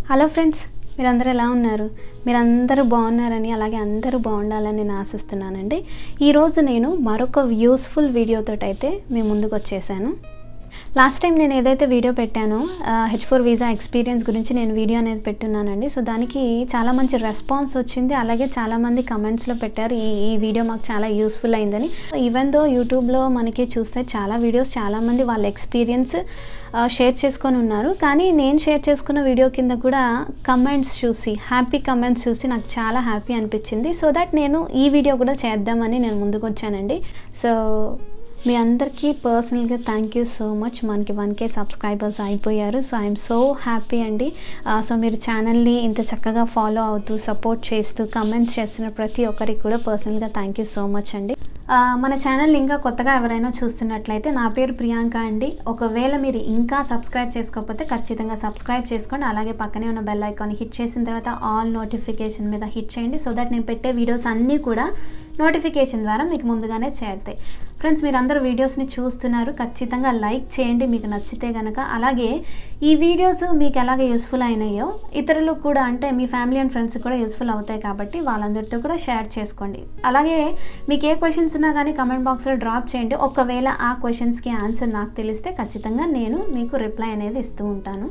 Hello friends మీరందరూ ఎలా ఉన్నారు మీరందరూ బాగున్నారని అలాగే అందరూ బాగుండాలని నేను ఆశిస్తున్నానండి ఈరోజు నేను మరొక యూస్ఫుల్ వీడియోతో అయితే మీ ముందుకు వచ్చేసాను లాస్ట్ టైం నేను ఏదైతే వీడియో పెట్టానో హెచ్ ఫోర్ వీసా ఎక్స్పీరియన్స్ గురించి నేను వీడియో అనేది పెట్టున్నానండి సో దానికి చాలా మంచి రెస్పాన్స్ వచ్చింది అలాగే చాలామంది కమెంట్స్లో పెట్టారు ఈ ఈ వీడియో మాకు చాలా యూస్ఫుల్ అయిందని ఈవెన్ దో యూట్యూబ్లో మనకి చూస్తే చాలా వీడియోస్ చాలామంది వాళ్ళ ఎక్స్పీరియన్స్ షేర్ చేసుకొని ఉన్నారు కానీ నేను షేర్ చేసుకున్న వీడియో కింద కూడా కమెంట్స్ చూసి హ్యాపీ కమెంట్స్ చూసి నాకు చాలా హ్యాపీ అనిపించింది సో దట్ నేను ఈ వీడియో కూడా చేద్దామని నేను ముందుకు వచ్చానండి సో మీ అందరికీ పర్సనల్గా థ్యాంక్ యూ సో మచ్ మనకి వన్ కే సబ్స్క్రైబర్స్ అయిపోయారు సో ఐఎమ్ సో హ్యాపీ అండి సో మీరు ఛానల్ని ఇంత చక్కగా ఫాలో అవుతూ సపోర్ట్ చేస్తూ కమెంట్స్ చేస్తున్న ప్రతి ఒక్కరికి కూడా పర్సనల్గా థ్యాంక్ యూ సో మచ్ అండి ఆ, మన ఛానల్ ఇంకా కొత్తగా ఎవరైనా చూస్తున్నట్లయితే నా పేరు ప్రియాంక అండి ఒకవేళ మీరు ఇంకా సబ్స్క్రైబ్ చేసుకోకపోతే ఖచ్చితంగా సబ్స్క్రైబ్ చేసుకోండి అలాగే పక్కనే ఉన్న బెల్ ఐకాన్ హిట్ చేసిన తర్వాత ఆల్ నోటిఫికేషన్ మీద హిట్ చేయండి సో దట్ నేను పెట్టే వీడియోస్ అన్నీ కూడా నోటిఫికేషన్ ద్వారా మీకు ముందుగానే చేరుతాయి ఫ్రెండ్స్ మీరు అందరూ వీడియోస్ని చూస్తున్నారు ఖచ్చితంగా లైక్ చేయండి మీకు నచ్చితే కనుక అలాగే ఈ వీడియోస్ మీకు ఎలాగ యూస్ఫుల్ అయినాయో ఇతరులకు కూడా అంటే మీ ఫ్యామిలీ అండ్ ఫ్రెండ్స్ కూడా యూస్ఫుల్ అవుతాయి కాబట్టి వాళ్ళందరితో కూడా షేర్ చేసుకోండి అలాగే మీకు ఏ క్వశ్చన్స్ ఉన్నా కానీ కమెంట్ బాక్స్లో డ్రాప్ చేయండి ఒకవేళ ఆ క్వశ్చన్స్కి ఆన్సర్ నాకు తెలిస్తే ఖచ్చితంగా నేను మీకు రిప్లై అనేది ఇస్తూ ఉంటాను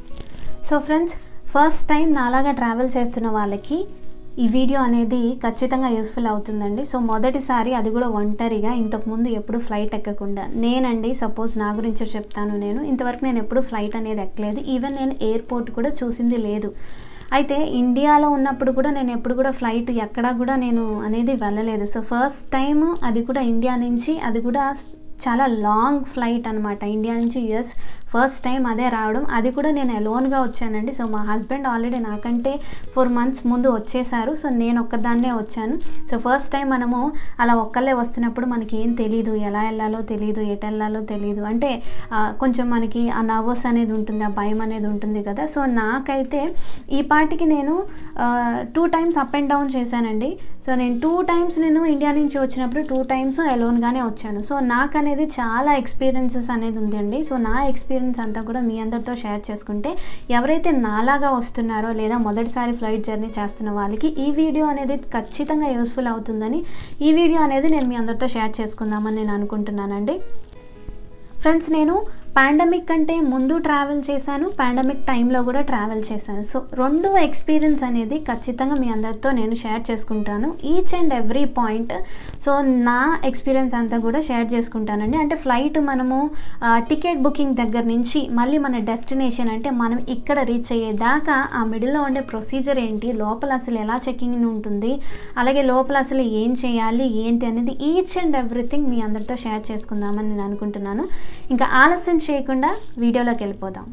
సో ఫ్రెండ్స్ ఫస్ట్ టైం నాలాగా ట్రావెల్ చేస్తున్న వాళ్ళకి ఈ వీడియో అనేది ఖచ్చితంగా యూస్ఫుల్ అవుతుందండి సో మొదటిసారి అది కూడా ఒంటరిగా ఇంతకుముందు ఎప్పుడు ఫ్లైట్ ఎక్కకుండా నేనండి సపోజ్ నా గురించి చెప్తాను నేను ఇంతవరకు నేను ఎప్పుడు ఫ్లైట్ అనేది ఎక్కలేదు ఈవెన్ నేను ఎయిర్పోర్ట్ కూడా చూసింది లేదు అయితే ఇండియాలో ఉన్నప్పుడు కూడా నేను ఎప్పుడు కూడా ఫ్లైట్ ఎక్కడా కూడా నేను అనేది వెళ్ళలేదు సో ఫస్ట్ టైం అది కూడా ఇండియా నుంచి అది కూడా స్- చాలా లాంగ్ ఫ్లైట్ అనమాట ఇండియా నుంచి యుఎస్ ఫస్ట్ టైం అదే రావడం అది కూడా నేను అలోన్గా వచ్చానండి సో మా హస్బెండ్ ఆల్రెడీ నాకంటే ఫోర్ మంత్స్ ముందు వచ్చేసారు సో నేను ఒక్కదాన్నే వచ్చాను సో ఫస్ట్ టైం మనము అలా ఒక్కళ్ళే వస్తున్నప్పుడు మనకి ఏం తెలియదు ఎలా వెళ్ళాలో తెలియదు ఎటు వెళ్ళాలో తెలియదు అంటే ఆ, కొంచెం మనకి ఆ నర్వస్ అనేది ఉంటుంది ఆ భయం అనేది ఉంటుంది కదా సో నాకైతే ఈ పాటికి నేను two times up and down చేశానండి సో నేను టూ టైమ్స్ నేను ఇండియా నుంచి వచ్చినప్పుడు టూ టైమ్స్ అలోన్గానే వచ్చాను సో నాకు అనేది చాలా ఎక్స్పీరియన్సెస్ అనేది ఉంది అండి సో నా ఎక్స్పీరియన్స్ అంతా కూడా మీ అందరితో షేర్ చేసుకుంటే ఎవరైతే నాలాగా వస్తున్నారో లేదా మొదటిసారి ఫ్లైట్ జర్నీ చేస్తున్న వాళ్ళకి ఈ వీడియో అనేది ఖచ్చితంగా యూస్ఫుల్ అవుతుందని ఈ వీడియో అనేది నేను మీ అందరితో షేర్ చేసుకుందామని నేను అనుకుంటున్నానండి ఫ్రెండ్స్ నేను పాండమిక్ కంటే ముందు ట్రావెల్ చేశాను పాండమిక్ టైంలో కూడా ట్రావెల్ చేశాను సో రెండు ఎక్స్పీరియన్స్ అనేది ఖచ్చితంగా మీ అందరితో నేను షేర్ చేసుకుంటాను each and every point so నా ఎక్స్పీరియన్స్ అంతా కూడా షేర్ చేసుకుంటానండి అంటే ఫ్లైట్ మనము టికెట్ బుకింగ్ దగ్గర నుంచి మళ్ళీ మన డెస్టినేషన్ అంటే మనం ఇక్కడ రీచ్ అయ్యేదాకా ఆ మిడిల్లో ఉండే ప్రొసీజర్ ఏంటి లోపల అసలు ఎలా చెకింగ్ ఉంటుంది అలాగే లోపల అసలు ఏం చేయాలి ఏంటి అనేది ఈచ్ అండ్ ఎవ్రీథింగ్ మీ అందరితో షేర్ చేసుకుందామని నేను అనుకుంటున్నాను ఇంకా ఆలస్యం చేయకుండా వీడియోలోకి వెళ్ళిపోదాం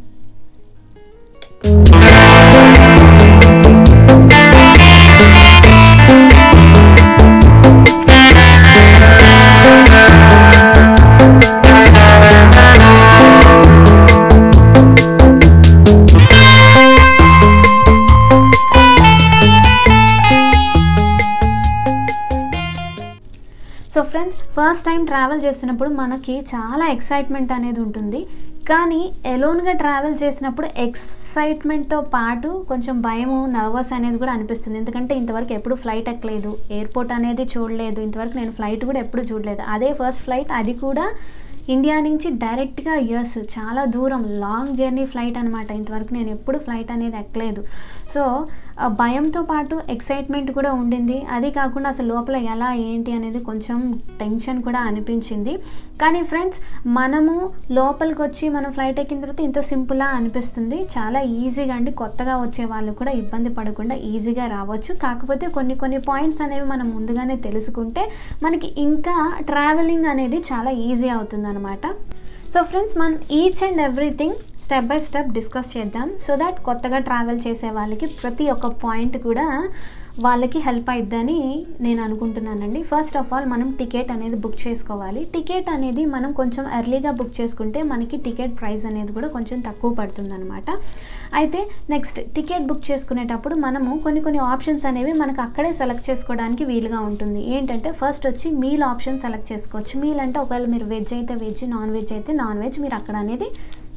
so friends first time travel చేస్తున్నప్పుడు మనకి చాలా ఎక్సైట్మెంట్ అనేది ఉంటుంది కానీ ఎలోన్గా ట్రావెల్ చేసినప్పుడు ఎక్సైట్మెంట్తో పాటు కొంచెం భయము నర్వస్ అనేది కూడా అనిపిస్తుంది ఎందుకంటే ఇంతవరకు ఎప్పుడు ఫ్లైట్ ఎక్కలేదు ఎయిర్పోర్ట్ అనేది చూడలేదు ఇంతవరకు నేను ఫ్లైట్ కూడా ఎప్పుడు చూడలేదు అదే ఫస్ట్ ఫ్లైట్ అది కూడా ఇండియా నుంచి డైరెక్ట్గా యుఎస్ చాలా దూరం లాంగ్ జర్నీ ఫ్లైట్ అనమాట ఇంతవరకు నేను ఎప్పుడు ఫ్లైట్ అనేది ఎక్కలేదు సో ఆ భయంతో పాటు ఎక్సైట్మెంట్ కూడా ఉండింది అది కాకుండా అసలు లోపల ఎలా ఏంటి అనేది కొంచెం టెన్షన్ కూడా అనిపించింది కానీ ఫ్రెండ్స్ మనము లోపలికి వచ్చి మనం ఫ్లైట్ ఎక్కిన తర్వాత ఇంత సింపుల్గా అనిపిస్తుంది చాలా ఈజీగా అండి కొత్తగా వచ్చే వాళ్ళు కూడా ఇబ్బంది పడకుండా ఈజీగా రావచ్చు కాకపోతే కొన్ని కొన్ని పాయింట్స్ అనేవి మనం ముందుగానే తెలుసుకుంటే మనకి ఇంకా ట్రావెలింగ్ అనేది చాలా ఈజీ అవుతుంది అనమాట సో ఫ్రెండ్స్ మనం each and everything step by step discuss చేద్దాం సో దట్ కొత్తగా ట్రావెల్ చేసే వాళ్ళకి ప్రతి ఒక్క పాయింట్ కూడా వాళ్ళకి హెల్ప్ అయిద్దని నేను అనుకుంటున్నానండి ఫస్ట్ ఆఫ్ ఆల్ మనం టికెట్ అనేది బుక్ చేసుకోవాలి టికెట్ అనేది మనం కొంచెం ఎర్లీగా బుక్ చేసుకుంటే మనకి టికెట్ ప్రైస్ అనేది కూడా కొంచెం తక్కువ పడుతుంది అనమాట అయితే నెక్స్ట్ టికెట్ బుక్ చేసుకునేటప్పుడు మనము కొన్ని కొన్ని ఆప్షన్స్ అనేవి మనకు అక్కడే సెలెక్ట్ చేసుకోవడానికి వీలుగా ఉంటుంది ఏంటంటే ఫస్ట్ వచ్చి మీల్ ఆప్షన్ సెలెక్ట్ చేసుకోవచ్చు మీల్ అంటే ఒకవేళ మీరు వెజ్ అయితే వెజ్ నాన్ వెజ్ అయితే నాన్ వెజ్ మీరు అక్కడ అనేది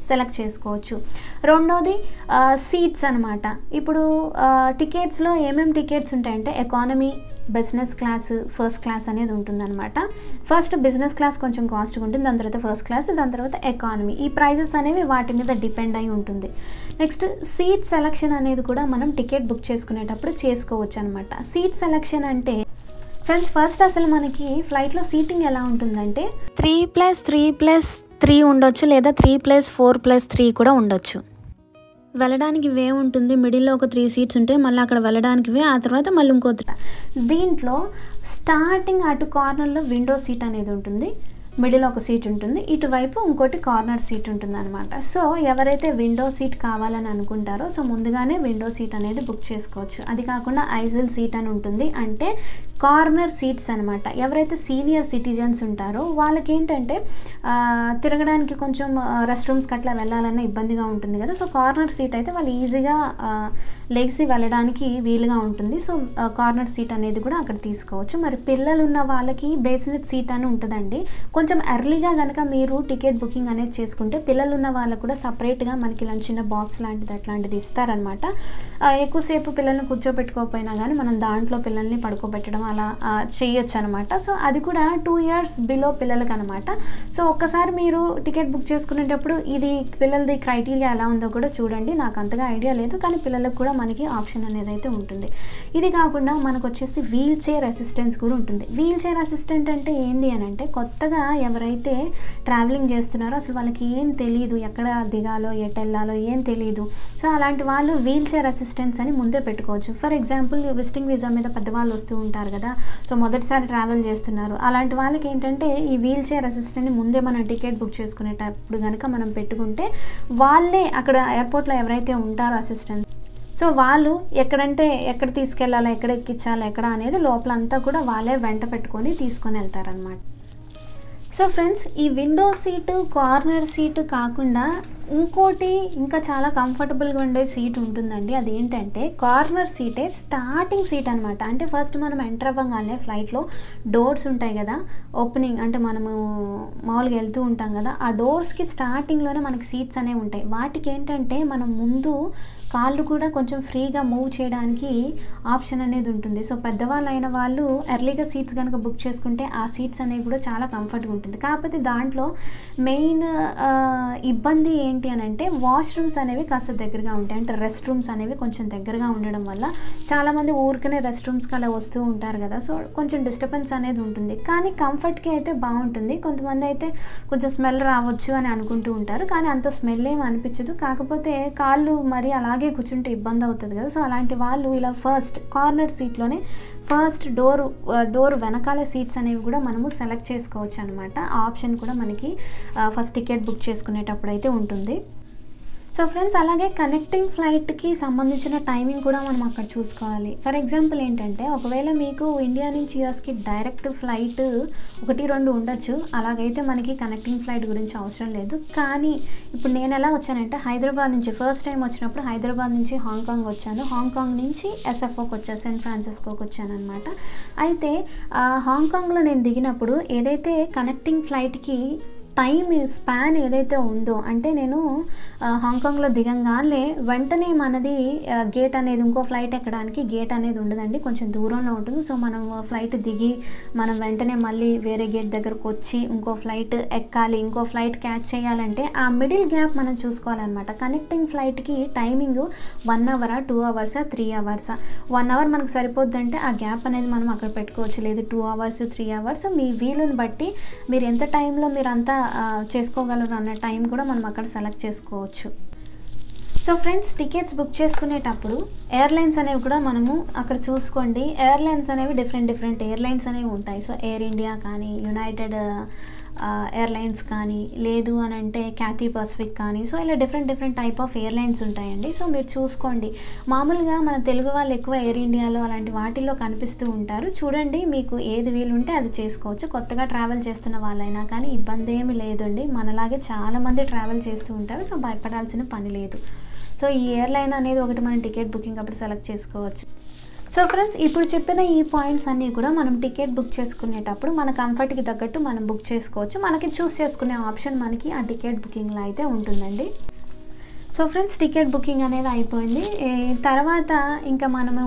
సెలెక్ట్ చేసుకోవచ్చు రెండోది సీట్స్ అనమాట ఇప్పుడు టికెట్స్లో ఏమేమి టికెట్స్ ఉంటాయంటే economy business class first class అనేది ఉంటుందన్నమాట ఫస్ట్ బిజినెస్ క్లాస్ కొంచెం కాస్ట్గా ఉంటుంది దాని తర్వాత ఫస్ట్ క్లాస్ దాని తర్వాత ఎకానమీ ఈ ప్రైజెస్ అనేవి వాటి మీద డిపెండ్ అయి ఉంటుంది నెక్స్ట్ సీట్ సెలక్షన్ అనేది కూడా మనం టికెట్ బుక్ చేసుకునేటప్పుడు చేసుకోవచ్చు అనమాట సీట్ సెలక్షన్ అంటే ఫ్రెండ్స్ ఫస్ట్ అసలు మనకి ఫ్లైట్లో సీటింగ్ ఎలా ఉంటుందంటే three plus three plus three ఉండొచ్చు లేదా three plus four plus three కూడా ఉండొచ్చు వెళ్ళడానికి వే ఉంటుంది మిడిల్లో ఒక త్రీ సీట్స్ ఉంటాయి మళ్ళీ అక్కడ వెళ్ళడానికి వే ఆ తర్వాత మళ్ళీ ఇంకో త్రీ. దీంట్లో స్టార్టింగ్ అటు కార్నర్లో విండో సీట్ అనేది ఉంటుంది మిడిల్ ఒక సీట్ ఉంటుంది ఇటువైపు ఇంకోటి కార్నర్ సీట్ ఉంటుంది అనమాట సో ఎవరైతే విండో సీట్ కావాలని అనుకుంటారో సో ముందుగానే విండో సీట్ అనేది బుక్ చేసుకోవచ్చు అది కాకుండా ఐజిల్ సీట్ అని ఉంటుంది అంటే కార్నర్ సీట్స్ అనమాట ఎవరైతే సీనియర్ సిటిజన్స్ ఉంటారో వాళ్ళకి ఏంటంటే ఆ, తిరగడానికి కొంచెం రెస్ట్ రూమ్స్కి అట్లా వెళ్ళాలన్న ఇబ్బందిగా ఉంటుంది కదా సో కార్నర్ సీట్ అయితే వాళ్ళు ఈజీగా లెగ్సి వెళ్ళడానికి వీలుగా ఉంటుంది సో కార్నర్ సీట్ అనేది కూడా అక్కడ తీసుకోవచ్చు మరి పిల్లలు ఉన్న వాళ్ళకి బేస్నెట్ సీట్ అని ఉంటుందండి కొంచెం ఎర్లీగా కనుక మీరు టికెట్ బుకింగ్ అనేది చేసుకుంటే పిల్లలు ఉన్న వాళ్ళకు కూడా సపరేట్గా మనకి ఇలా చిన్న బాక్స్ లాంటిది అట్లాంటిది ఇస్తారనమాట ఎక్కువసేపు పిల్లల్ని కూర్చోబెట్టుకోకపోయినా కానీ మనం దాంట్లో పిల్లల్ని పడుకోబెట్టడం అలా ఆ, చేయొచ్చు అనమాట సో అది కూడా టూ ఇయర్స్ బిలో పిల్లలకి అనమాట సో ఒక్కసారి మీరు టికెట్ బుక్ చేసుకునేటప్పుడు ఇది పిల్లలది క్రైటీరియా ఎలా ఉందో కూడా చూడండి నాకు అంతగా ఐడియా లేదు కానీ పిల్లలకు కూడా మనకి ఆప్షన్ అనేది అయితే ఉంటుంది ఇది కాకుండా మనకు వచ్చేసి వీల్ చైర్ అసిస్టెన్స్ కూడా ఉంటుంది వీల్ చైర్ అసిస్టెంట్ అంటే ఏంది అని అంటే కొత్తగా ఎవరైతే ట్రావెలింగ్ చేస్తున్నారో అసలు వాళ్ళకి ఏం తెలియదు ఎక్కడ దిగాలో ఎటు వెళ్ళాలో ఏం తెలియదు సో అలాంటి వాళ్ళు వీల్ చైర్ అసిస్టెన్స్ అని ముందే పెట్టుకోవచ్చు ఫర్ ఎగ్జాంపుల్ విజిటింగ్ వీసా మీద పెద్దవాళ్ళు వస్తూ ఉంటారు కదా సో మొదటిసారి ట్రావెల్ చేస్తున్నారు అలాంటి వాళ్ళకి ఏంటంటే ఈ వీల్ చైర్ అసిస్టెంట్ని ముందే మనం టికెట్ బుక్ చేసుకునేటప్పుడు కనుక మనం పెట్టుకుంటే వాళ్ళే అక్కడ ఎయిర్పోర్ట్లో ఎవరైతే ఉంటారో అసిస్టెంట్ సో వాళ్ళు ఎక్కడంటే ఎక్కడ తీసుకెళ్ళాలో ఎక్కడ ఎక్కించాలో ఎక్కడ అనేది లోపల అంతా కూడా వాళ్ళే వెంట పెట్టుకొని తీసుకొని వెళ్తారనమాట సో ఫ్రెండ్స్ ఈ విండో సీటు కార్నర్ సీటు కాకుండా ఇంకోటి ఇంకా చాలా కంఫర్టబుల్గా ఉండే సీట్ ఉంటుందండి అదేంటంటే కార్నర్ సీటే స్టార్టింగ్ సీట్ అనమాట అంటే ఫస్ట్ మనం ఎంటర్ అవ్వగానే ఫ్లైట్లో డోర్స్ ఉంటాయి కదా ఓపెనింగ్ అంటే మనము మామూలుగా వెళ్తూ ఉంటాం కదా ఆ డోర్స్కి స్టార్టింగ్లోనే మనకి సీట్స్ అనేవి ఉంటాయి వాటికి ఏంటంటే మనం ముందు కాళ్ళు కూడా కొంచెం ఫ్రీగా మూవ్ చేయడానికి ఆప్షన్ అనేది ఉంటుంది సో పెద్దవాళ్ళు అయిన వాళ్ళు ఎర్లీగా సీట్స్ కనుక బుక్ చేసుకుంటే ఆ సీట్స్ అనేవి కూడా చాలా కంఫర్ట్గా ఉంటుంది కాకపోతే దాంట్లో మెయిన్ ఇబ్బంది ఏంటి అని అంటే వాష్రూమ్స్ అనేవి కాస్త దగ్గరగా ఉంటాయి అంటే రెస్ట్ రూమ్స్ అనేవి కొంచెం దగ్గరగా ఉండడం వల్ల చాలామంది ఊరికనే రెస్ట్ రూమ్స్కి అలా వస్తూ ఉంటారు కదా సో కొంచెం డిస్టర్బెన్స్ అనేది ఉంటుంది కానీ కంఫర్ట్కి అయితే బాగుంటుంది కొంతమంది అయితే కొంచెం స్మెల్ రావచ్చు అని అనుకుంటూ ఉంటారు కానీ అంత స్మెల్ ఏం అనిపించదు కాకపోతే కాళ్ళు మరి అలాగే కూర్చుంటే ఇబ్బంది అవుతుంది కదా సో అలాంటి వాళ్ళు ఇలా ఫస్ట్ కార్నర్ సీట్లోనే ఫస్ట్ డోర్ డోర్ వెనకాల సీట్స్ అనేవి కూడా మనము సెలెక్ట్ చేసుకోవచ్చు అనమాట ఆప్షన్ కూడా మనకి ఫస్ట్ టికెట్ బుక్ చేసుకునేటప్పుడు అయితే ఉంటుంది సో ఫ్రెండ్స్ అలాగే కనెక్టింగ్ ఫ్లైట్కి సంబంధించిన టైమింగ్ కూడా మనం అక్కడ చూసుకోవాలి ఫర్ ఎగ్జాంపుల్ ఏంటంటే ఒకవేళ మీకు ఇండియా నుంచి యూఎస్కి డైరెక్ట్ ఫ్లైట్ ఒకటి రెండు ఉండొచ్చు అలాగైతే మనకి కనెక్టింగ్ ఫ్లైట్ గురించి అవసరం లేదు కానీ ఇప్పుడు నేను ఎలా వచ్చానంటే హైదరాబాద్ నుంచి ఫస్ట్ టైం వచ్చినప్పుడు హైదరాబాద్ నుంచి హాంకాంగ్ వచ్చాను హాంకాంగ్ నుంచి ఎస్ఎఫ్ఓకి వచ్చాను సెంట్ ఫ్రాన్సిస్కోకి వచ్చాను అనమాట అయితే ఆ, హాంకాంగ్లో నేను దిగినప్పుడు ఏదైతే కనెక్టింగ్ ఫ్లైట్కి టైం స్పాన్ ఏదైతే ఉందో అంటే నేను ఆ, హాంకాంగ్లో దిగంగానే వెంటనే మనది ఆ, గేట్ అనేది ఇంకో ఫ్లైట్ ఎక్కడానికి గేట్ అనేది ఉండదండి కొంచెం దూరంలో ఉంటుంది సో మనం ఫ్లైట్ దిగి మనం వెంటనే మళ్ళీ వేరే గేట్ దగ్గరకు వచ్చి ఇంకో ఫ్లైట్ ఎక్కాలి ఇంకో ఫ్లైట్ క్యాచ్ చేయాలంటే ఆ మిడిల్ గ్యాప్ మనం చూసుకోవాలన్నమాట కనెక్టింగ్ ఫ్లైట్కి టైమింగ్ వన్ అవరా టూ అవర్సా త్రీ అవర్సా వన్ అవర్ మనకు సరిపోద్దంటే ఆ గ్యాప్ అనేది మనం అక్కడ పెట్టుకోవచ్చు లేదు టూ అవర్స్ త్రీ అవర్స్ మీ వీలుని బట్టి మీరు ఎంత టైంలో మీరు అంతా ఆ, చేసుకోగలరు అన్న టైం కూడా మనం అక్కడ సెలెక్ట్ చేసుకోవచ్చు సో ఫ్రెండ్స్ టికెట్స్ బుక్ చేసుకునేటప్పుడు ఎయిర్లైన్స్ అనేవి కూడా మనము అక్కడ చూసుకోండి ఎయిర్లైన్స్ అనేవి డిఫరెంట్ డిఫరెంట్ ఎయిర్లైన్స్ అనేవి ఉంటాయి సో ఎయిర్ ఇండియా కానీ యునైటెడ్ ఎయిర్లైన్స్ కానీ లేదు అని అంటే క్యాథీ పసిఫిక్ కానీ సో ఇలా different different type of airlines ఉంటాయండి సో మీరు చూసుకోండి మామూలుగా మన తెలుగు వాళ్ళు ఎక్కువ ఎయిర్ ఇండియాలో అలాంటి వాటిల్లో కనిపిస్తూ ఉంటారు చూడండి మీకు ఏది వీలుంటే అది చేసుకోవచ్చు కొత్తగా ట్రావెల్ చేస్తున్న వాళ్ళైనా కానీ ఇబ్బంది ఏమి లేదండి మనలాగే చాలామంది ట్రావెల్ చేస్తూ ఉంటారు సో భయపడాల్సిన పని లేదు సో ఈ ఎయిర్లైన్ అనేది ఒకటి మనం టికెట్ బుకింగ్ అప్పుడు సెలెక్ట్ చేసుకోవచ్చు సో ఫ్రెండ్స్ ఇప్పుడు చెప్పిన ఈ పాయింట్స్ అన్నీ కూడా మనం టికెట్ బుక్ చేసుకునేటప్పుడు మన కంఫర్ట్కి తగ్గట్టు మనం బుక్ చేసుకోవచ్చు మనకి చూస్ చేసుకునే ఆప్షన్ మనకి ఆ టికెట్ బుకింగ్లో అయితే ఉంటుందండి సో ఫ్రెండ్స్ టికెట్ బుకింగ్ అనేది అయిపోయింది ఏ, తర్వాత ఇంకా మనము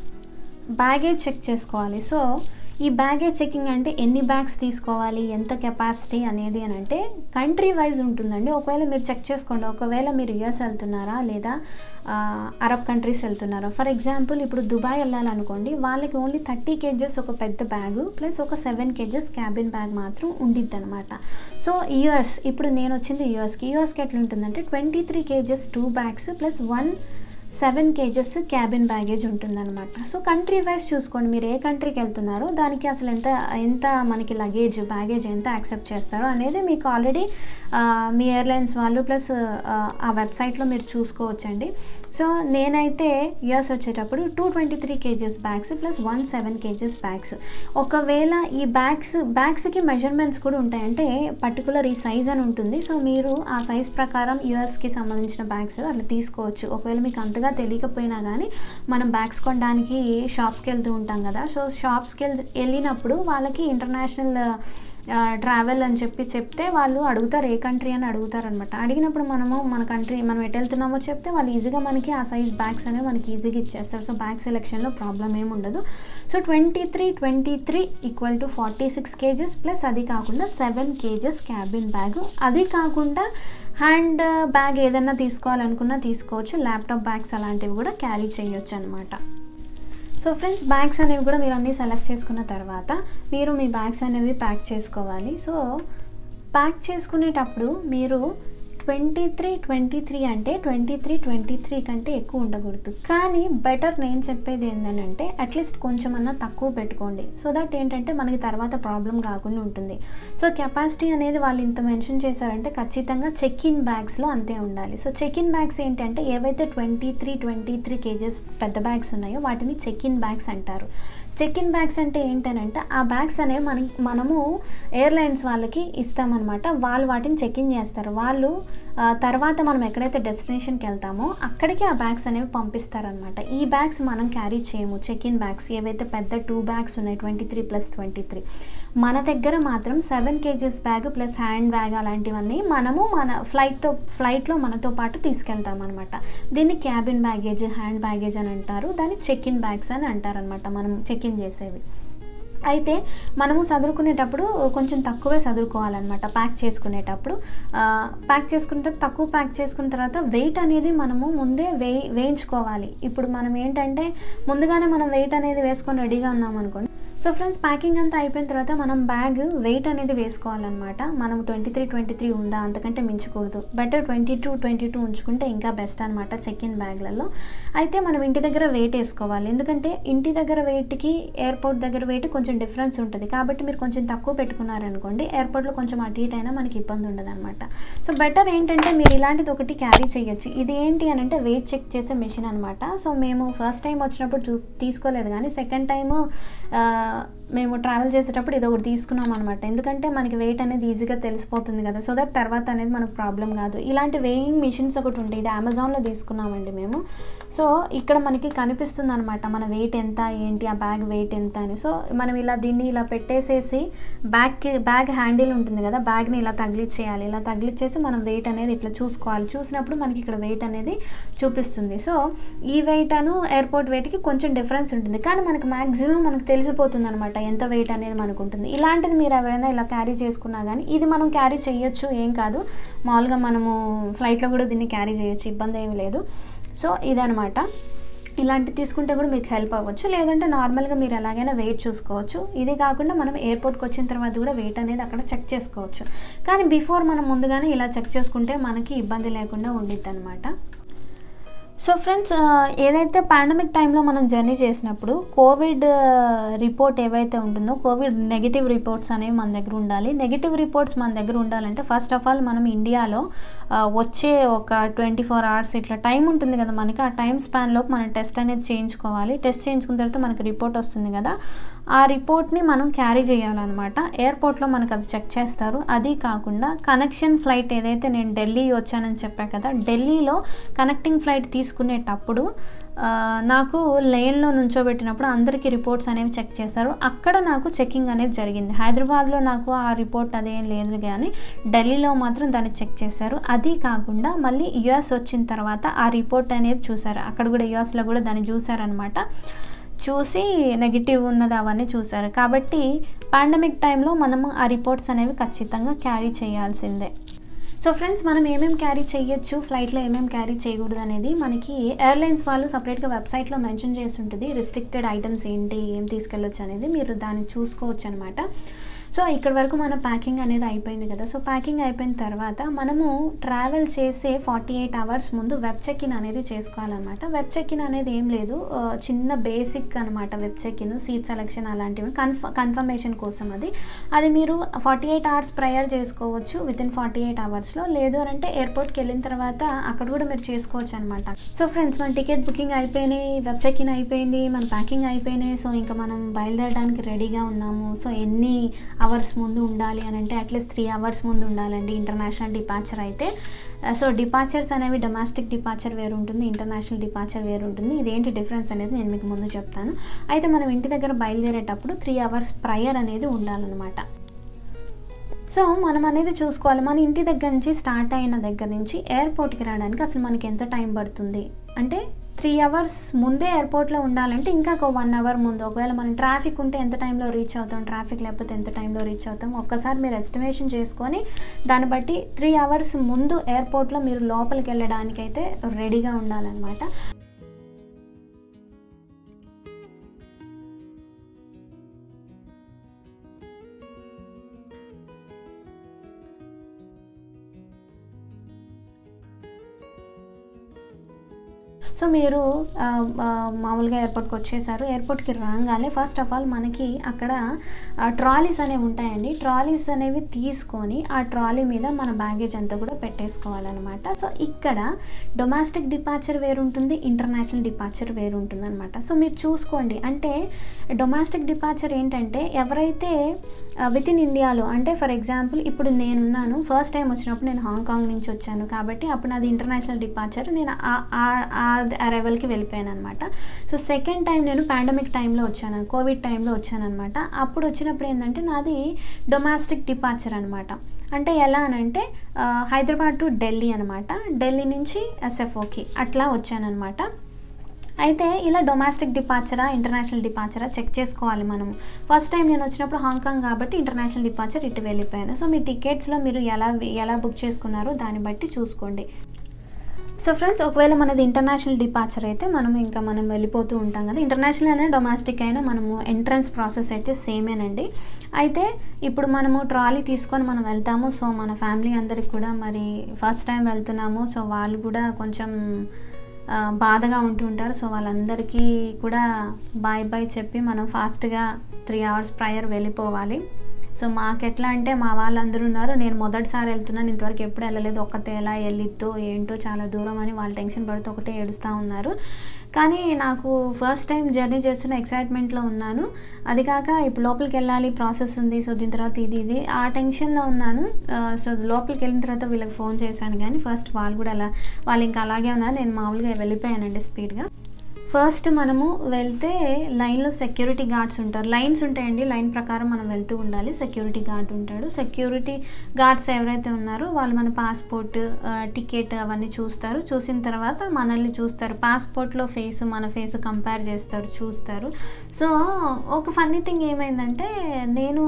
బ్యాగేజ్ చెక్ చేసుకోవాలి సో ఈ బ్యాగేజ్ చెకింగ్ అంటే ఎన్ని బ్యాగ్స్ తీసుకోవాలి ఎంత కెపాసిటీ అనేది అని అంటే కంట్రీ వైజ్ ఉంటుందండి ఒకవేళ మీరు చెక్ చేసుకోండి ఒకవేళ మీరు యుఎస్ వెళ్తున్నారా లేదా ఆ, అరబ్ కంట్రీస్ వెళ్తున్నారా ఫర్ ఎగ్జాంపుల్ ఇప్పుడు దుబాయ్ వెళ్ళాలనుకోండి వాళ్ళకి ఓన్లీ థర్టీ కేజెస్ ఒక పెద్ద బ్యాగ్ ప్లస్ ఒక సెవెన్ కేజెస్ క్యాబిన్ బ్యాగ్ మాత్రం ఉండిద్ది అనమాట సో యుఎస్ ఇప్పుడు నేను వచ్చింది యుఎస్కి యుఎస్కి ఎట్లా ఉంటుందంటే twenty three kgs two bags plus one seven kgs cabin baggage ఉంటుందన్నమాట సో కంట్రీ వైజ్ చూసుకోండి మీరు ఏ కంట్రీకి వెళ్తున్నారో దానికి అసలు ఎంత ఎంత మనకి లగేజ్ బ్యాగేజ్ ఎంత యాక్సెప్ట్ చేస్తారో అనేది మీకు ఆల్రెడీ మీ ఎయిర్లైన్స్ వాళ్ళు ప్లస్ ఆ వెబ్సైట్లో మీరు చూసుకోవచ్చండి సో నేనైతే యుఎస్ వచ్చేటప్పుడు two twenty three kgs bags plus one seven kgs bags ఒకవేళ ఈ బ్యాగ్స్ బ్యాగ్స్కి మెజర్మెంట్స్ కూడా ఉంటాయి అంటే పర్టికులర్ ఈ సైజ్ అని ఉంటుంది సో మీరు ఆ సైజ్ ప్రకారం యూఎస్కి సంబంధించిన బ్యాగ్స్ అట్లా తీసుకోవచ్చు ఒకవేళ మీకు అంతగా తెలియకపోయినా కానీ మనం బ్యాగ్స్ కొనడానికి షాప్స్కి వెళ్తూ ఉంటాం కదా సో షాప్స్కి వెళ్ళి వెళ్ళినప్పుడు వాళ్ళకి ఇంటర్నేషనల్ ట్రావెల్ అని చెప్పి చెప్తే వాళ్ళు అడుగుతారు ఏ కంట్రీ అని అడుగుతారు అనమాట అడిగినప్పుడు మనము మన కంట్రీ మనం ఎటు వెళ్తున్నామో చెప్తే వాళ్ళు ఈజీగా మనకి ఆ సైజ్ బ్యాగ్స్ అనేవి మనకి ఈజీగా ఇచ్చేస్తారు సో బ్యాగ్ సెలెక్షన్లో ప్రాబ్లం ఏమి ఉండదు so twenty three twenty three equal to forty six kgs plus అది కాకుండా సెవెన్ కేజెస్ క్యాబిన్ బ్యాగ్ అది కాకుండా హ్యాండ్ బ్యాగ్ ఏదైనా తీసుకోవాలనుకున్నా తీసుకోవచ్చు ల్యాప్టాప్ బ్యాగ్స్ అలాంటివి కూడా క్యారీ చేయొచ్చు అనమాట సో ఫ్రెండ్స్ బ్యాగ్స్ అనేవి కూడా మీరు అన్నీ సెలెక్ట్ చేసుకున్న తర్వాత మీరు మీ బ్యాగ్స్ అనేవి ప్యాక్ చేసుకోవాలి సో ప్యాక్ చేసుకునేటప్పుడు మీరు ట్వంటీ త్రీ ట్వంటీ త్రీ అంటే ట్వంటీ త్రీ ట్వంటీ త్రీ కంటే ఎక్కువ ఉండకూడదు కానీ బెటర్ నేను చెప్పేది ఏంటంటే అట్లీస్ట్ కొంచెమన్నా తక్కువ పెట్టుకోండి సో దట్ ఏంటంటే మనకి తర్వాత ప్రాబ్లం కాకుండా ఉంటుంది సో కెపాసిటీ అనేది వాళ్ళు ఇంత మెన్షన్ చేశారంటే ఖచ్చితంగా చెక్ ఇన్ బ్యాగ్స్లో అంతే ఉండాలి సో చెక్ ఇన్ బ్యాగ్స్ ఏంటంటే ఏవైతే twenty three twenty three kgs పెద్ద బ్యాగ్స్ ఉన్నాయో వాటిని చెక్ ఇన్ బ్యాగ్స్ అంటారు చెక్ ఇన్ బ్యాగ్స్ అంటే ఏంటనంటే ఆ బ్యాగ్స్ అనేవి మన మనము ఎయిర్లైన్స్ వాళ్ళకి ఇస్తామన్నమాట వాళ్ళు వాటిని చెక్ ఇన్ చేస్తారు వాళ్ళు ఆ, తర్వాత మనం ఎక్కడైతే డెస్టినేషన్కి వెళ్తామో అక్కడికి ఆ బ్యాగ్స్ అనేవి పంపిస్తారనమాట ఈ బ్యాగ్స్ మనం క్యారీ చేయము చెక్ ఇన్ బ్యాగ్స్ ఏవైతే పెద్ద టూ బ్యాగ్స్ ఉన్నాయి twenty three plus twenty three మన దగ్గర మాత్రం seven kgs bag plus hand bag అలాంటివన్నీ మనము మన ఫ్లైట్తో ఫ్లైట్లో మనతో పాటు తీసుకెళ్తాం అనమాట దీన్ని క్యాబిన్ బ్యాగేజ్ హ్యాండ్ బ్యాగేజ్ అని అంటారు దాన్ని చెక్ ఇన్ బ్యాగ్స్ అని అంటారనమాట మనం చెక్ ఇన్ చేసేవి అయితే మనము చదువుకునేటప్పుడు కొంచెం తక్కువే చదువుకోవాలన్నమాట ప్యాక్ చేసుకునేటప్పుడు ఆ, ప్యాక్ చేసుకునేటప్పుడు తక్కువ ప్యాక్ చేసుకున్న తర్వాత వెయిట్ అనేది మనము ముందే వే వేయించుకోవాలి ఇప్పుడు మనం ఏంటంటే ముందుగానే మనం వెయిట్ అనేది వేసుకొని రెడీగా ఉన్నాం అనుకోండి సో ఫ్రెండ్స్ ప్యాకింగ్ అంతా అయిపోయిన తర్వాత మనం బ్యాగ్ వెయిట్ అనేది వేసుకోవాలన్నమాట మనం ట్వంటీ త్రీ ట్వంటీ త్రీ ఉందా అంతకంటే మించకూడదు better twenty two twenty two ఉంచుకుంటే ఇంకా బెస్ట్ అనమాట చెక్ ఇన్ బ్యాగ్లలో అయితే మనం ఇంటి దగ్గర వెయిట్ వేసుకోవాలి ఎందుకంటే ఇంటి దగ్గర వెయిట్కి ఎయిర్పోర్ట్ దగ్గర వెయిట్ కొంచెం డిఫరెన్స్ ఉంటుంది కాబట్టి మీరు కొంచెం తక్కువ పెట్టుకున్నారనుకోండి ఎయిర్పోర్ట్లో కొంచెం అటు ఇటు అయినా మనకి ఇబ్బంది ఉండదు అనమాట సో బెటర్ ఏంటంటే మీరు ఇలాంటిది ఒకటి క్యారీ చేయొచ్చు ఇది ఏంటి అని అంటే వెయిట్ చెక్ చేసే మెషిన్ అనమాట సో మేము ఫస్ట్ టైం వచ్చినప్పుడు చూ తీసుకోలేదు కానీ సెకండ్ టైము మేము ట్రావెల్ చేసేటప్పుడు ఇది ఒకటి తీసుకున్నాం అనమాట ఎందుకంటే మనకి వెయిట్ అనేది ఈజీగా తెలిసిపోతుంది కదా సో దట్ తర్వాత అనేది మనకు ప్రాబ్లం కాదు ఇలాంటి వెయింగ్ మిషన్స్ ఒకటి ఉంటాయి ఇది అమెజాన్లో తీసుకున్నామండి మేము సో ఇక్కడ మనకి కనిపిస్తుంది అనమాట మన వెయిట్ ఎంత ఏంటి ఆ బ్యాగ్ వెయిట్ ఎంత అని సో మనం ఇలా దీన్ని ఇలా పెట్టేసేసి బ్యాగ్కి బ్యాగ్ హ్యాండిల్ ఉంటుంది కదా బ్యాగ్ని ఇలా తగిలిచ్చేయాలి ఇలా తగిలిచ్చేసి మనం వెయిట్ అనేది ఇట్లా చూసుకోవాలి చూసినప్పుడు మనకి ఇక్కడ వెయిట్ అనేది చూపిస్తుంది సో ఈ వెయిట్ అను ఎయిర్పోర్ట్ వెయిట్కి కొంచెం డిఫరెన్స్ ఉంటుంది కానీ మనకి మ్యాక్సిమం మనకు తెలిసిపోతుంది అనమాట ఎంత వెయిట్ అనేది మనకు ఉంటుంది ఇలాంటిది మీరు ఎవరైనా ఇలా క్యారీ చేసుకున్నా కానీ ఇది మనం క్యారీ చేయొచ్చు ఏం కాదు మామూలుగా మనము ఫ్లైట్లో కూడా దీన్ని క్యారీ చేయొచ్చు ఇబ్బంది ఏమీ లేదు సో ఇదనమాట ఇలాంటి తీసుకుంటే కూడా మీకు హెల్ప్ అవ్వచ్చు లేదంటే నార్మల్గా మీరు ఎలాగైనా వెయిట్ చూసుకోవచ్చు ఇది కాకుండా మనం ఎయిర్పోర్ట్కి వచ్చిన తర్వాత కూడా వెయిట్ అనేది అక్కడ చెక్ చేసుకోవచ్చు కానీ బిఫోర్ మనం ముందుగానే ఇలా చెక్ చేసుకుంటే మనకి ఇబ్బంది లేకుండా ఉండిద్ది అనమాట సో ఫ్రెండ్స్ ఏదైతే పాండమిక్ టైంలో మనం జర్నీ చేసినప్పుడు కోవిడ్ రిపోర్ట్ ఏవైతే ఉంటుందో కోవిడ్ నెగిటివ్ రిపోర్ట్స్ అనేవి మన దగ్గర ఉండాలి నెగిటివ్ రిపోర్ట్స్ మన దగ్గర ఉండాలంటే ఫస్ట్ ఆఫ్ ఆల్ మనం ఇండియాలో ఆ, వచ్చే ఒక ట్వంటీ ఫోర్ అవర్స్ ఇట్లా టైం ఉంటుంది కదా మనకి ఆ టైం స్పాన్లో మనం టెస్ట్ అనేది చేయించుకోవాలి టెస్ట్ చేయించుకున్న తర్వాత మనకి రిపోర్ట్ వస్తుంది కదా ఆ రిపోర్ట్ని మనం క్యారీ చేయాలన్నమాట ఎయిర్పోర్ట్లో మనకు అది చెక్ చేస్తారు అది కాకుండా కనెక్షన్ ఫ్లైట్ ఏదైతే నేను ఢిల్లీ వచ్చానని చెప్పా కదా ఢిల్లీలో కనెక్టింగ్ ఫ్లైట్ తీసుకు తీసుకునేటప్పుడు ఆ, నాకు లేన్లో నుంచోబెట్టినప్పుడు అందరికీ రిపోర్ట్స్ అనేవి చెక్ చేశారు అక్కడ నాకు చెకింగ్ అనేది జరిగింది హైదరాబాద్లో నాకు ఆ రిపోర్ట్ అదేం లేదు కానీ ఢిల్లీలో మాత్రం దాన్ని చెక్ చేశారు అది కాకుండా మళ్ళీ యుఎస్ వచ్చిన తర్వాత ఆ రిపోర్ట్ అనేది చూశారు అక్కడ కూడా యుఎస్లో కూడా దాన్ని చూశారనమాట చూసి నెగిటివ్ ఉన్నది అవన్నీ చూశారు కాబట్టి పాండమిక్ టైంలో మనము ఆ రిపోర్ట్స్ అనేవి ఖచ్చితంగా క్యారీ చేయాల్సిందే సో ఫ్రెండ్స్ మనం ఏమేమి క్యారీ చేయొచ్చు ఫ్లైట్లో ఏమేమి క్యారీ చేయకూడదు అనేది మనకి ఎయిర్లైన్స్ వాళ్ళు సపరేట్గా వెబ్సైట్లో మెన్షన్ చేసి ఉంటుంది రిస్ట్రిక్టెడ్ ఐటమ్స్ ఏంటి ఏం తీసుకెళ్ళొచ్చు అనేది మీరు దాన్ని చూసుకోవచ్చు అనమాట సో ఇక్కడ వరకు మన ప్యాకింగ్ అనేది అయిపోయింది కదా సో ప్యాకింగ్ అయిపోయిన తర్వాత మనము ట్రావెల్ చేసే ఫార్టీ ఎయిట్ అవర్స్ ముందు వెబ్ చెక్ ఇన్ అనేది చేసుకోవాలన్నమాట వెబ్ చెక్ ఇన్ అనేది ఏం లేదు ఆ, చిన్న బేసిక్ అనమాట web check in seat selection అలాంటివి కన్ఫ కన్ఫర్మేషన్ కోసం అది అది మీరు ఫార్టీ ఎయిట్ అవర్స్ ప్రయర్ చేసుకోవచ్చు విత్ ఇన్ ఫార్టీ ఎయిట్ అవర్స్లో లేదు అని అంటే ఎయిర్పోర్ట్కి వెళ్ళిన తర్వాత అక్కడ కూడా మీరు చేసుకోవచ్చు అనమాట సో ఫ్రెండ్స్ మన టికెట్ బుకింగ్ అయిపోయినాయి వెబ్ చెక్ ఇన్ అయిపోయింది మన ప్యాకింగ్ అయిపోయినాయి సో ఇంకా మనం బయలుదేరడానికి రెడీగా ఉన్నాము సో ఎన్ని అవర్స్ ముందు ఉండాలి అని అంటే అట్లీస్ట్ త్రీ అవర్స్ ముందు ఉండాలండి ఇంటర్నేషనల్ డిపార్చర్ అయితే సో డిపార్చర్స్ అనేవి డొమెస్టిక్ డిపార్చర్ వేరు ఉంటుంది ఇంటర్నేషనల్ డిపార్చర్ వేరు ఉంటుంది ఇదేంటి డిఫరెన్స్ అనేది నేను మీకు ముందు చెప్తాను అయితే మనం ఇంటి దగ్గర బయలుదేరేటప్పుడు త్రీ అవర్స్ ప్రయర్ అనేది ఉండాలన్నమాట సో మనం అనేది చూసుకోవాలి మన ఇంటి దగ్గర నుంచి స్టార్ట్ అయిన దగ్గర నుంచి ఎయిర్పోర్ట్కి రావడానికి అసలు మనకి ఎంత టైం పడుతుంది అంటే త్రీ అవర్స్ ముందే ఎయిర్పోర్ట్లో ఉండాలంటే ఇంకా ఒక వన్ అవర్ ముందు ఒకవేళ మనం ట్రాఫిక్ ఉంటే ఎంత టైంలో రీచ్ అవుతాం ట్రాఫిక్ లేకపోతే ఎంత టైంలో రీచ్ అవుతాం ఒక్కసారి మీరు ఎస్టిమేషన్ చేసుకొని దాన్ని బట్టి త్రీ అవర్స్ ముందు ఎయిర్పోర్ట్లో మీరు లోపలికి వెళ్ళడానికైతే రెడీగా ఉండాలన్నమాట సో మీరు ఆ, ఆ, మామూలుగా ఎయిర్పోర్ట్కి వచ్చేసారు ఎయిర్పోర్ట్కి రాగానే ఫస్ట్ ఆఫ్ ఆల్ మనకి అక్కడ ట్రాలీస్ అనేవి ఉంటాయండి ట్రాలీస్ అనేవి తీసుకొని ఆ ట్రాలీ మీద మన బ్యాగేజ్ అంతా కూడా పెట్టేసుకోవాలన్నమాట సో ఇక్కడ డొమెస్టిక్ డిపార్చర్ వేరు ఉంటుంది ఇంటర్నేషనల్ డిపార్చర్ వేరు ఉంటుంది అనమాట సో మీరు చూసుకోండి అంటే డొమెస్టిక్ డిపార్చర్ ఏంటంటే ఎవరైతే విత్ ఇన్ ఇండియాలో అంటే ఫర్ ఎగ్జాంపుల్ ఇప్పుడు నేనున్నాను ఫస్ట్ టైం వచ్చినప్పుడు నేను హాంకాంగ్ నుంచి వచ్చాను కాబట్టి అప్పుడు నాది ఇంటర్నేషనల్ డిపార్చర్ నేను ఆ- ఆ- ఆ అరైవల్కి వెళ్ళిపోయాను అనమాట సో సెకండ్ టైం నేను పాండమిక్ టైంలో వచ్చాను కోవిడ్ టైంలో వచ్చాను అనమాట అప్పుడు వచ్చినప్పుడు ఏంటంటే నాది డొమెస్టిక్ డిపార్చర్ అనమాట అంటే ఎలా అనంటే ఆ, హైదరాబాద్ టు ఢిల్లీ అనమాట ఢిల్లీ నుంచి ఎస్ఎఫ్ఓకి అట్లా వచ్చానమాట అయితే ఇలా డొమెస్టిక్ డిపార్చరా ఇంటర్నేషనల్ డిపార్చరా చెక్ చేసుకోవాలి మనం ఫస్ట్ టైం నేను వచ్చినప్పుడు హాంకాంగ్ కాబట్టి ఇంటర్నేషనల్ డిపార్చర్ ఇటు వెళ్ళిపోయాను సో మీ టికెట్స్లో మీరు ఎలా ఎలా బుక్ చేసుకున్నారో దాన్ని బట్టి చూసుకోండి సో ఫ్రెండ్స్ ఒకవేళ మనది ఇంటర్నేషనల్ డిపార్చర్ అయితే మనం ఇంకా మనం వెళ్ళిపోతూ ఉంటాం కదా ఇంటర్నేషనల్ అయినా డొమెస్టిక్ అయినా మనము ఎంట్రన్స్ ప్రాసెస్ అయితే సేమేనండి అయితే ఇప్పుడు మనము ట్రాలీ తీసుకొని మనం వెళ్తాము సో మన ఫ్యామిలీ అందరికి కూడా మరి ఫస్ట్ టైం వెళ్తున్నాము సో వాళ్ళు కూడా కొంచెం ఆ, బాధగా ఉంటుంటారు సో వాళ్ళందరికీ కూడా బాయ్ బాయ్ చెప్పి మనం ఫాస్ట్గా త్రీ అవర్స్ ప్రయర్ వెళ్ళిపోవాలి సో మాకు ఎట్లా అంటే మా వాళ్ళందరూ ఉన్నారు నేను మొదటిసారి వెళ్తున్నాను ఇంతవరకు ఎప్పుడు వెళ్ళలేదు ఒక్కతే ఎలా వెళ్ళిద్దో ఏంటో చాలా దూరం అని వాళ్ళు టెన్షన్ పడుతూ ఒకటే ఏడుస్తూ ఉన్నారు కానీ నాకు ఫస్ట్ టైం జర్నీ చేస్తున్న ఎక్సైట్మెంట్లో ఉన్నాను అది కాక ఇప్పుడు లోపలికి వెళ్ళాలి ప్రాసెస్ ఉంది సో దీని తర్వాత ఇది ఇది ఆ టెన్షన్లో ఉన్నాను ఆ, సో లోపలికి వెళ్ళిన తర్వాత వీళ్ళకి ఫోన్ చేశాను కానీ ఫస్ట్ వాళ్ళు కూడా అలా వాళ్ళు ఇంకా అలాగే ఉన్నారు నేను మామూలుగా వెళ్ళిపోయానండి స్పీడ్గా ఫస్ట్ మనము వెళ్తే లైన్లో సెక్యూరిటీ గార్డ్స్ ఉంటారు లైన్స్ ఉంటాయండి లైన్ ప్రకారం మనం వెళ్తూ ఉండాలి సెక్యూరిటీ గార్డ్ ఉంటాడు సెక్యూరిటీ గార్డ్స్ ఎవరైతే ఉన్నారో వాళ్ళు మన పాస్పోర్ట్ టికెట్ అవన్నీ చూస్తారు చూసిన తర్వాత మనల్ని చూస్తారు పాస్పోర్ట్లో ఫేస్ మన ఫేస్ కంపేర్ చేస్తారు చూస్తారు సో ఒక ఫన్నీ థింగ్ ఏమైందంటే నేను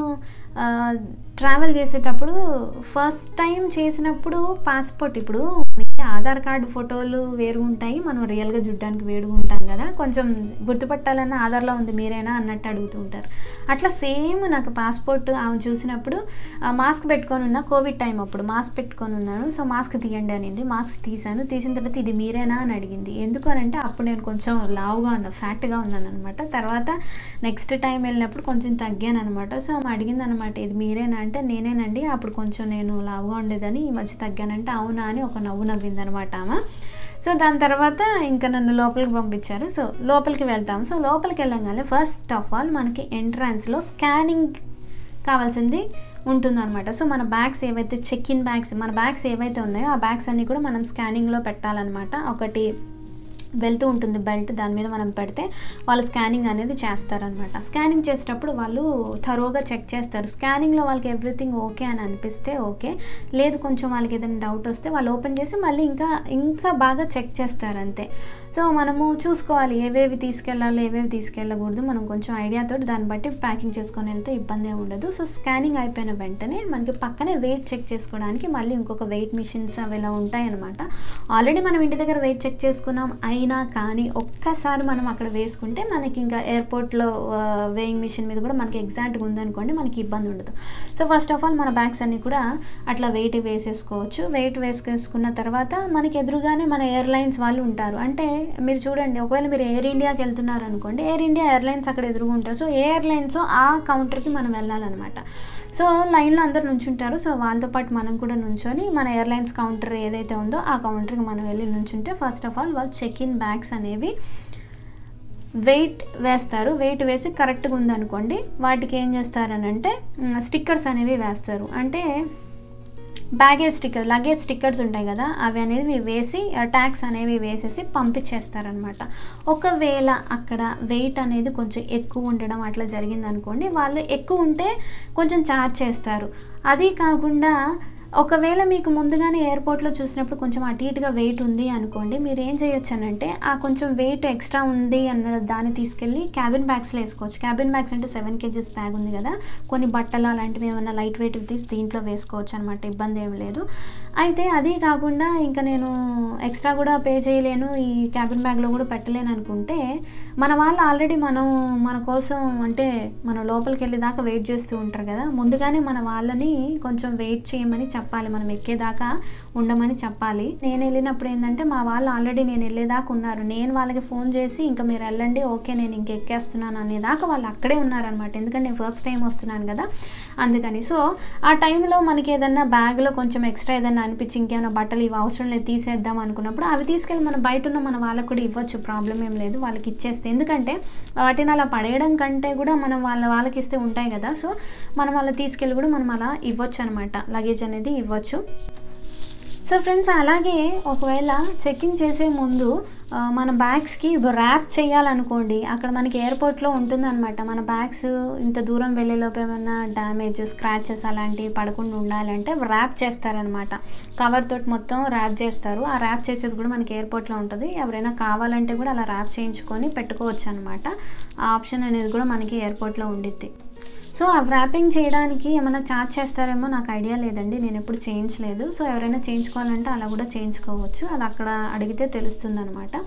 ట్రావెల్ చేసేటప్పుడు ఫస్ట్ టైం చేసినప్పుడు పాస్పోర్ట్ ఇప్పుడు మనకి ఆధార్ కార్డు ఫోటోలు వేరు ఉంటాయి మనం రియల్గా చూడడానికి వేరుగా ఉంటాం కదా కొంచెం గుర్తుపట్టాలన్న ఆధార్లో ఉంది మీరేనా అన్నట్టు అడుగుతూ ఉంటారు అట్లా సేమ్ నాకు పాస్పోర్ట్ ఆమె చూసినప్పుడు ఆ, మాస్క్ పెట్టుకొని ఉన్నా కోవిడ్ టైం అప్పుడు మాస్క్ పెట్టుకొని ఉన్నాను సో మాస్క్ తీయండి అనింది మాస్క్ తీసాను తీసిన తర్వాత ఇది మీరేనా అని అడిగింది ఎందుకు అని అంటే అప్పుడు నేను కొంచెం లావుగా ఉన్నా ఫ్యాట్గా ఉన్నాను అనమాట తర్వాత నెక్స్ట్ టైం వెళ్ళినప్పుడు కొంచెం తగ్గాను అనమాట సో ఆమె అడిగింది అనమాట ఇది మీరేనా అంటే నేనేనండి అప్పుడు కొంచెం నేను లావుగా ఉండేదని ఈ మధ్య తగ్గానంటే అవునా అని ఒక నవ్వు నవ్వింది అనమాట ఆమె సో దాని తర్వాత ఇంకా నన్ను లోపలికి పంపించారు సో లోపలికి వెళ్తాము సో లోపలికి వెళ్ళగానే ఫస్ట్ ఆఫ్ ఆల్ మనకి ఎంట్రన్స్లో స్కానింగ్ కావాల్సింది ఉంటుందన్నమాట సో మన బ్యాగ్స్ ఏవైతే చెక్ ఇన్ బ్యాగ్స్ మన బ్యాగ్స్ ఏవైతే ఉన్నాయో ఆ బ్యాగ్స్ అన్నీ కూడా మనం స్కానింగ్లో పెట్టాలన్నమాట ఒకటి వెళ్తూ ఉంటుంది బెల్ట్ దాని మీద మనం పెడితే వాళ్ళు స్కానింగ్ అనేది చేస్తారనమాట స్కానింగ్ చేసేటప్పుడు వాళ్ళు థరోగా చెక్ చేస్తారు స్కానింగ్లో వాళ్ళకి ఎవ్రీథింగ్ ఓకే అని అనిపిస్తే ఓకే లేదు కొంచెం వాళ్ళకి ఏదైనా డౌట్ వస్తే వాళ్ళు ఓపెన్ చేసి మళ్ళీ ఇంకా ఇంకా బాగా చెక్ చేస్తారు అంతే సో మనము చూసుకోవాలి ఏవేవి తీసుకెళ్ళాలి ఏవేవి తీసుకెళ్ళకూడదు మనం కొంచెం ఐడియాతో దాన్ని బట్టి ప్యాకింగ్ చేసుకొని వెళ్తే ఇబ్బంది ఏమి ఉండదు సో స్కానింగ్ అయిపోయిన వెంటనే మనకి పక్కనే వెయిట్ చెక్ చేసుకోవడానికి మళ్ళీ ఇంకొక వెయిట్ మిషన్స్ అవి ఇలా ఉంటాయి అనమాట ఆల్రెడీ మనం ఇంటి దగ్గర వెయిట్ చెక్ చేసుకున్నాం అయినా కానీ ఒక్కసారి మనం అక్కడ వేసుకుంటే మనకి ఇంకా ఎయిర్పోర్ట్లో వేయింగ్ మిషన్ మీద కూడా మనకి ఎగ్జాక్ట్గా ఉందనుకోండి మనకి ఇబ్బంది ఉండదు సో ఫస్ట్ ఆఫ్ ఆల్ మన బ్యాగ్స్ అన్నీ కూడా అట్లా వెయిట్ వేసేసుకోవచ్చు వెయిట్ వేసుకేసుకున్న తర్వాత మనకి ఎదురుగానే మన ఎయిర్లైన్స్ వాళ్ళు ఉంటారు అంటే మీరు చూడండి ఒకవేళ మీరు ఎయిర్ ఇండియాకి వెళ్తున్నారు అనుకోండి ఎయిర్ ఇండియా ఎయిర్లైన్స్ అక్కడ ఎదురుగా ఉంటారు సో ఏ ఎయిర్లైన్స్ ఆ కౌంటర్కి మనం వెళ్ళాలన్నమాట సో లైన్లో అందరు నుంచుంటారు సో వాళ్ళతో పాటు మనం కూడా నుంచొని మన ఎయిర్లైన్స్ కౌంటర్ ఏదైతే ఉందో ఆ కౌంటర్కి మనం వెళ్ళి నుంచుంటే ఫస్ట్ ఆఫ్ ఆల్ వాళ్ళు చెక్ ఇన్ బ్యాగ్స్ అనేవి వెయిట్ వేస్తారు వెయిట్ వేసి కరెక్ట్గా ఉందనుకోండి వాటికి ఏం చేస్తారని అంటే స్టిక్కర్స్ అనేవి వేస్తారు అంటే బ్యాగేజ్ స్టిక్కర్ లగేజ్ స్టిక్కర్స్ ఉంటాయి కదా అవి అనేవి వేసి ట్యాక్స్ అనేవి వేసేసి పంపించేస్తారనమాట ఒకవేళ అక్కడ వెయిట్ అనేది కొంచెం ఎక్కువ ఉండడం అట్లా జరిగింది అనుకోండి వాళ్ళు ఎక్కువ ఉంటే కొంచెం ఛార్జ్ చేస్తారు అది కాకుండా ఒకవేళ మీకు ముందుగానే ఎయిర్పోర్ట్లో చూసినప్పుడు కొంచెం అటు ఇటుగా వెయిట్ ఉంది అనుకోండి మీరు ఏం చేయొచ్చు అనంటే ఆ కొంచెం వెయిట్ ఎక్స్ట్రా ఉంది అన్న దాన్ని తీసుకెళ్ళి క్యాబిన్ బ్యాగ్స్లో వేసుకోవచ్చు క్యాబిన్ బ్యాగ్స్ అంటే సెవెన్ కేజీస్ బ్యాగ్ ఉంది కదా కొన్ని బట్టలు అలాంటివి ఏమైనా లైట్ వెయిట్ తీసి దీంట్లో వేసుకోవచ్చు అనమాట ఇబ్బంది ఏం లేదు అయితే అదే కాకుండా ఇంకా నేను ఎక్స్ట్రా కూడా పే చేయలేను ఈ క్యాబిన్ బ్యాగ్లో కూడా పెట్టలేను అనుకుంటే మన వాళ్ళు ఆల్రెడీ మనం మన కోసం అంటే మనం లోపలికి వెళ్ళేదాకా వెయిట్ చేస్తూ ఉంటారు కదా ముందుగానే మన వాళ్ళని కొంచెం వెయిట్ చేయమని చెప్పాలి మనం ఎక్కేదాకా ఉండమని చెప్పాలి నేను వెళ్ళినప్పుడు ఏంటంటే మా వాళ్ళు ఆల్రెడీ నేను వెళ్ళేదాకా ఉన్నారు నేను వాళ్ళకి ఫోన్ చేసి ఇంకా మీరు వెళ్ళండి ఓకే నేను ఇంక ఎక్కేస్తున్నాను అనేదాకా వాళ్ళు అక్కడే ఉన్నారనమాట ఎందుకంటే నేను ఫస్ట్ టైం వస్తున్నాను కదా అందుకని సో ఆ టైంలో మనకి ఏదన్నా బ్యాగ్లో కొంచెం ఎక్స్ట్రా ఏదన్నా అనిపించి ఇంకేమైనా బట్టలు ఇవి అవసరం లేదు తీసేద్దాం అనుకున్నప్పుడు అవి తీసుకెళ్ళి మన బయట ఉన్న మన వాళ్ళకు కూడా ఇవ్వచ్చు ప్రాబ్లం ఏం లేదు వాళ్ళకి ఇచ్చేస్తే ఎందుకంటే వాటిని అలా పడేయడం కంటే కూడా మనం వాళ్ళ వాళ్ళకి ఇస్తే ఉంటాయి కదా సో మనం అలా తీసుకెళ్ళి కూడా మనం అలా ఇవ్వచ్చు అనమాట లగేజ్ అనేది ఇవ్వచ్చు సో ఫ్రెండ్స్ అలాగే ఒకవేళ చెక్ ఇన్ చేసే ముందు మన బ్యాగ్స్కి ర్యాప్ చేయాలనుకోండి అక్కడ మనకి ఎయిర్పోర్ట్లో ఉంటుందన్నమాట మన బ్యాగ్స్ ఇంత దూరం వెళ్ళేలోపు ఏమైనా డ్యామేజ్ స్క్రాచెస్ అలాంటివి పడకుండా ఉండాలంటే ర్యాప్ చేస్తారనమాట కవర్ తోటి మొత్తం ర్యాప్ చేస్తారు ఆ ర్యాప్ చేసేది కూడా మనకి ఎయిర్పోర్ట్లో ఉంటుంది ఎవరైనా కావాలంటే కూడా అలా ర్యాప్ చేయించుకొని పెట్టుకోవచ్చు అనమాట ఆ ఆప్షన్ అనేది కూడా మనకి ఎయిర్పోర్ట్లో ఉండిద్ది సో ఆ ర్యాపింగ్ చేయడానికి ఏమైనా ఛార్జ్ చేస్తారేమో నాకు ఐడియా లేదండి నేను ఎప్పుడు చేయించలేదు సో ఎవరైనా చేయించుకోవాలంటే అలా కూడా చేయించుకోవచ్చు అలా అక్కడ అడిగితే తెలుస్తుంది అనమాట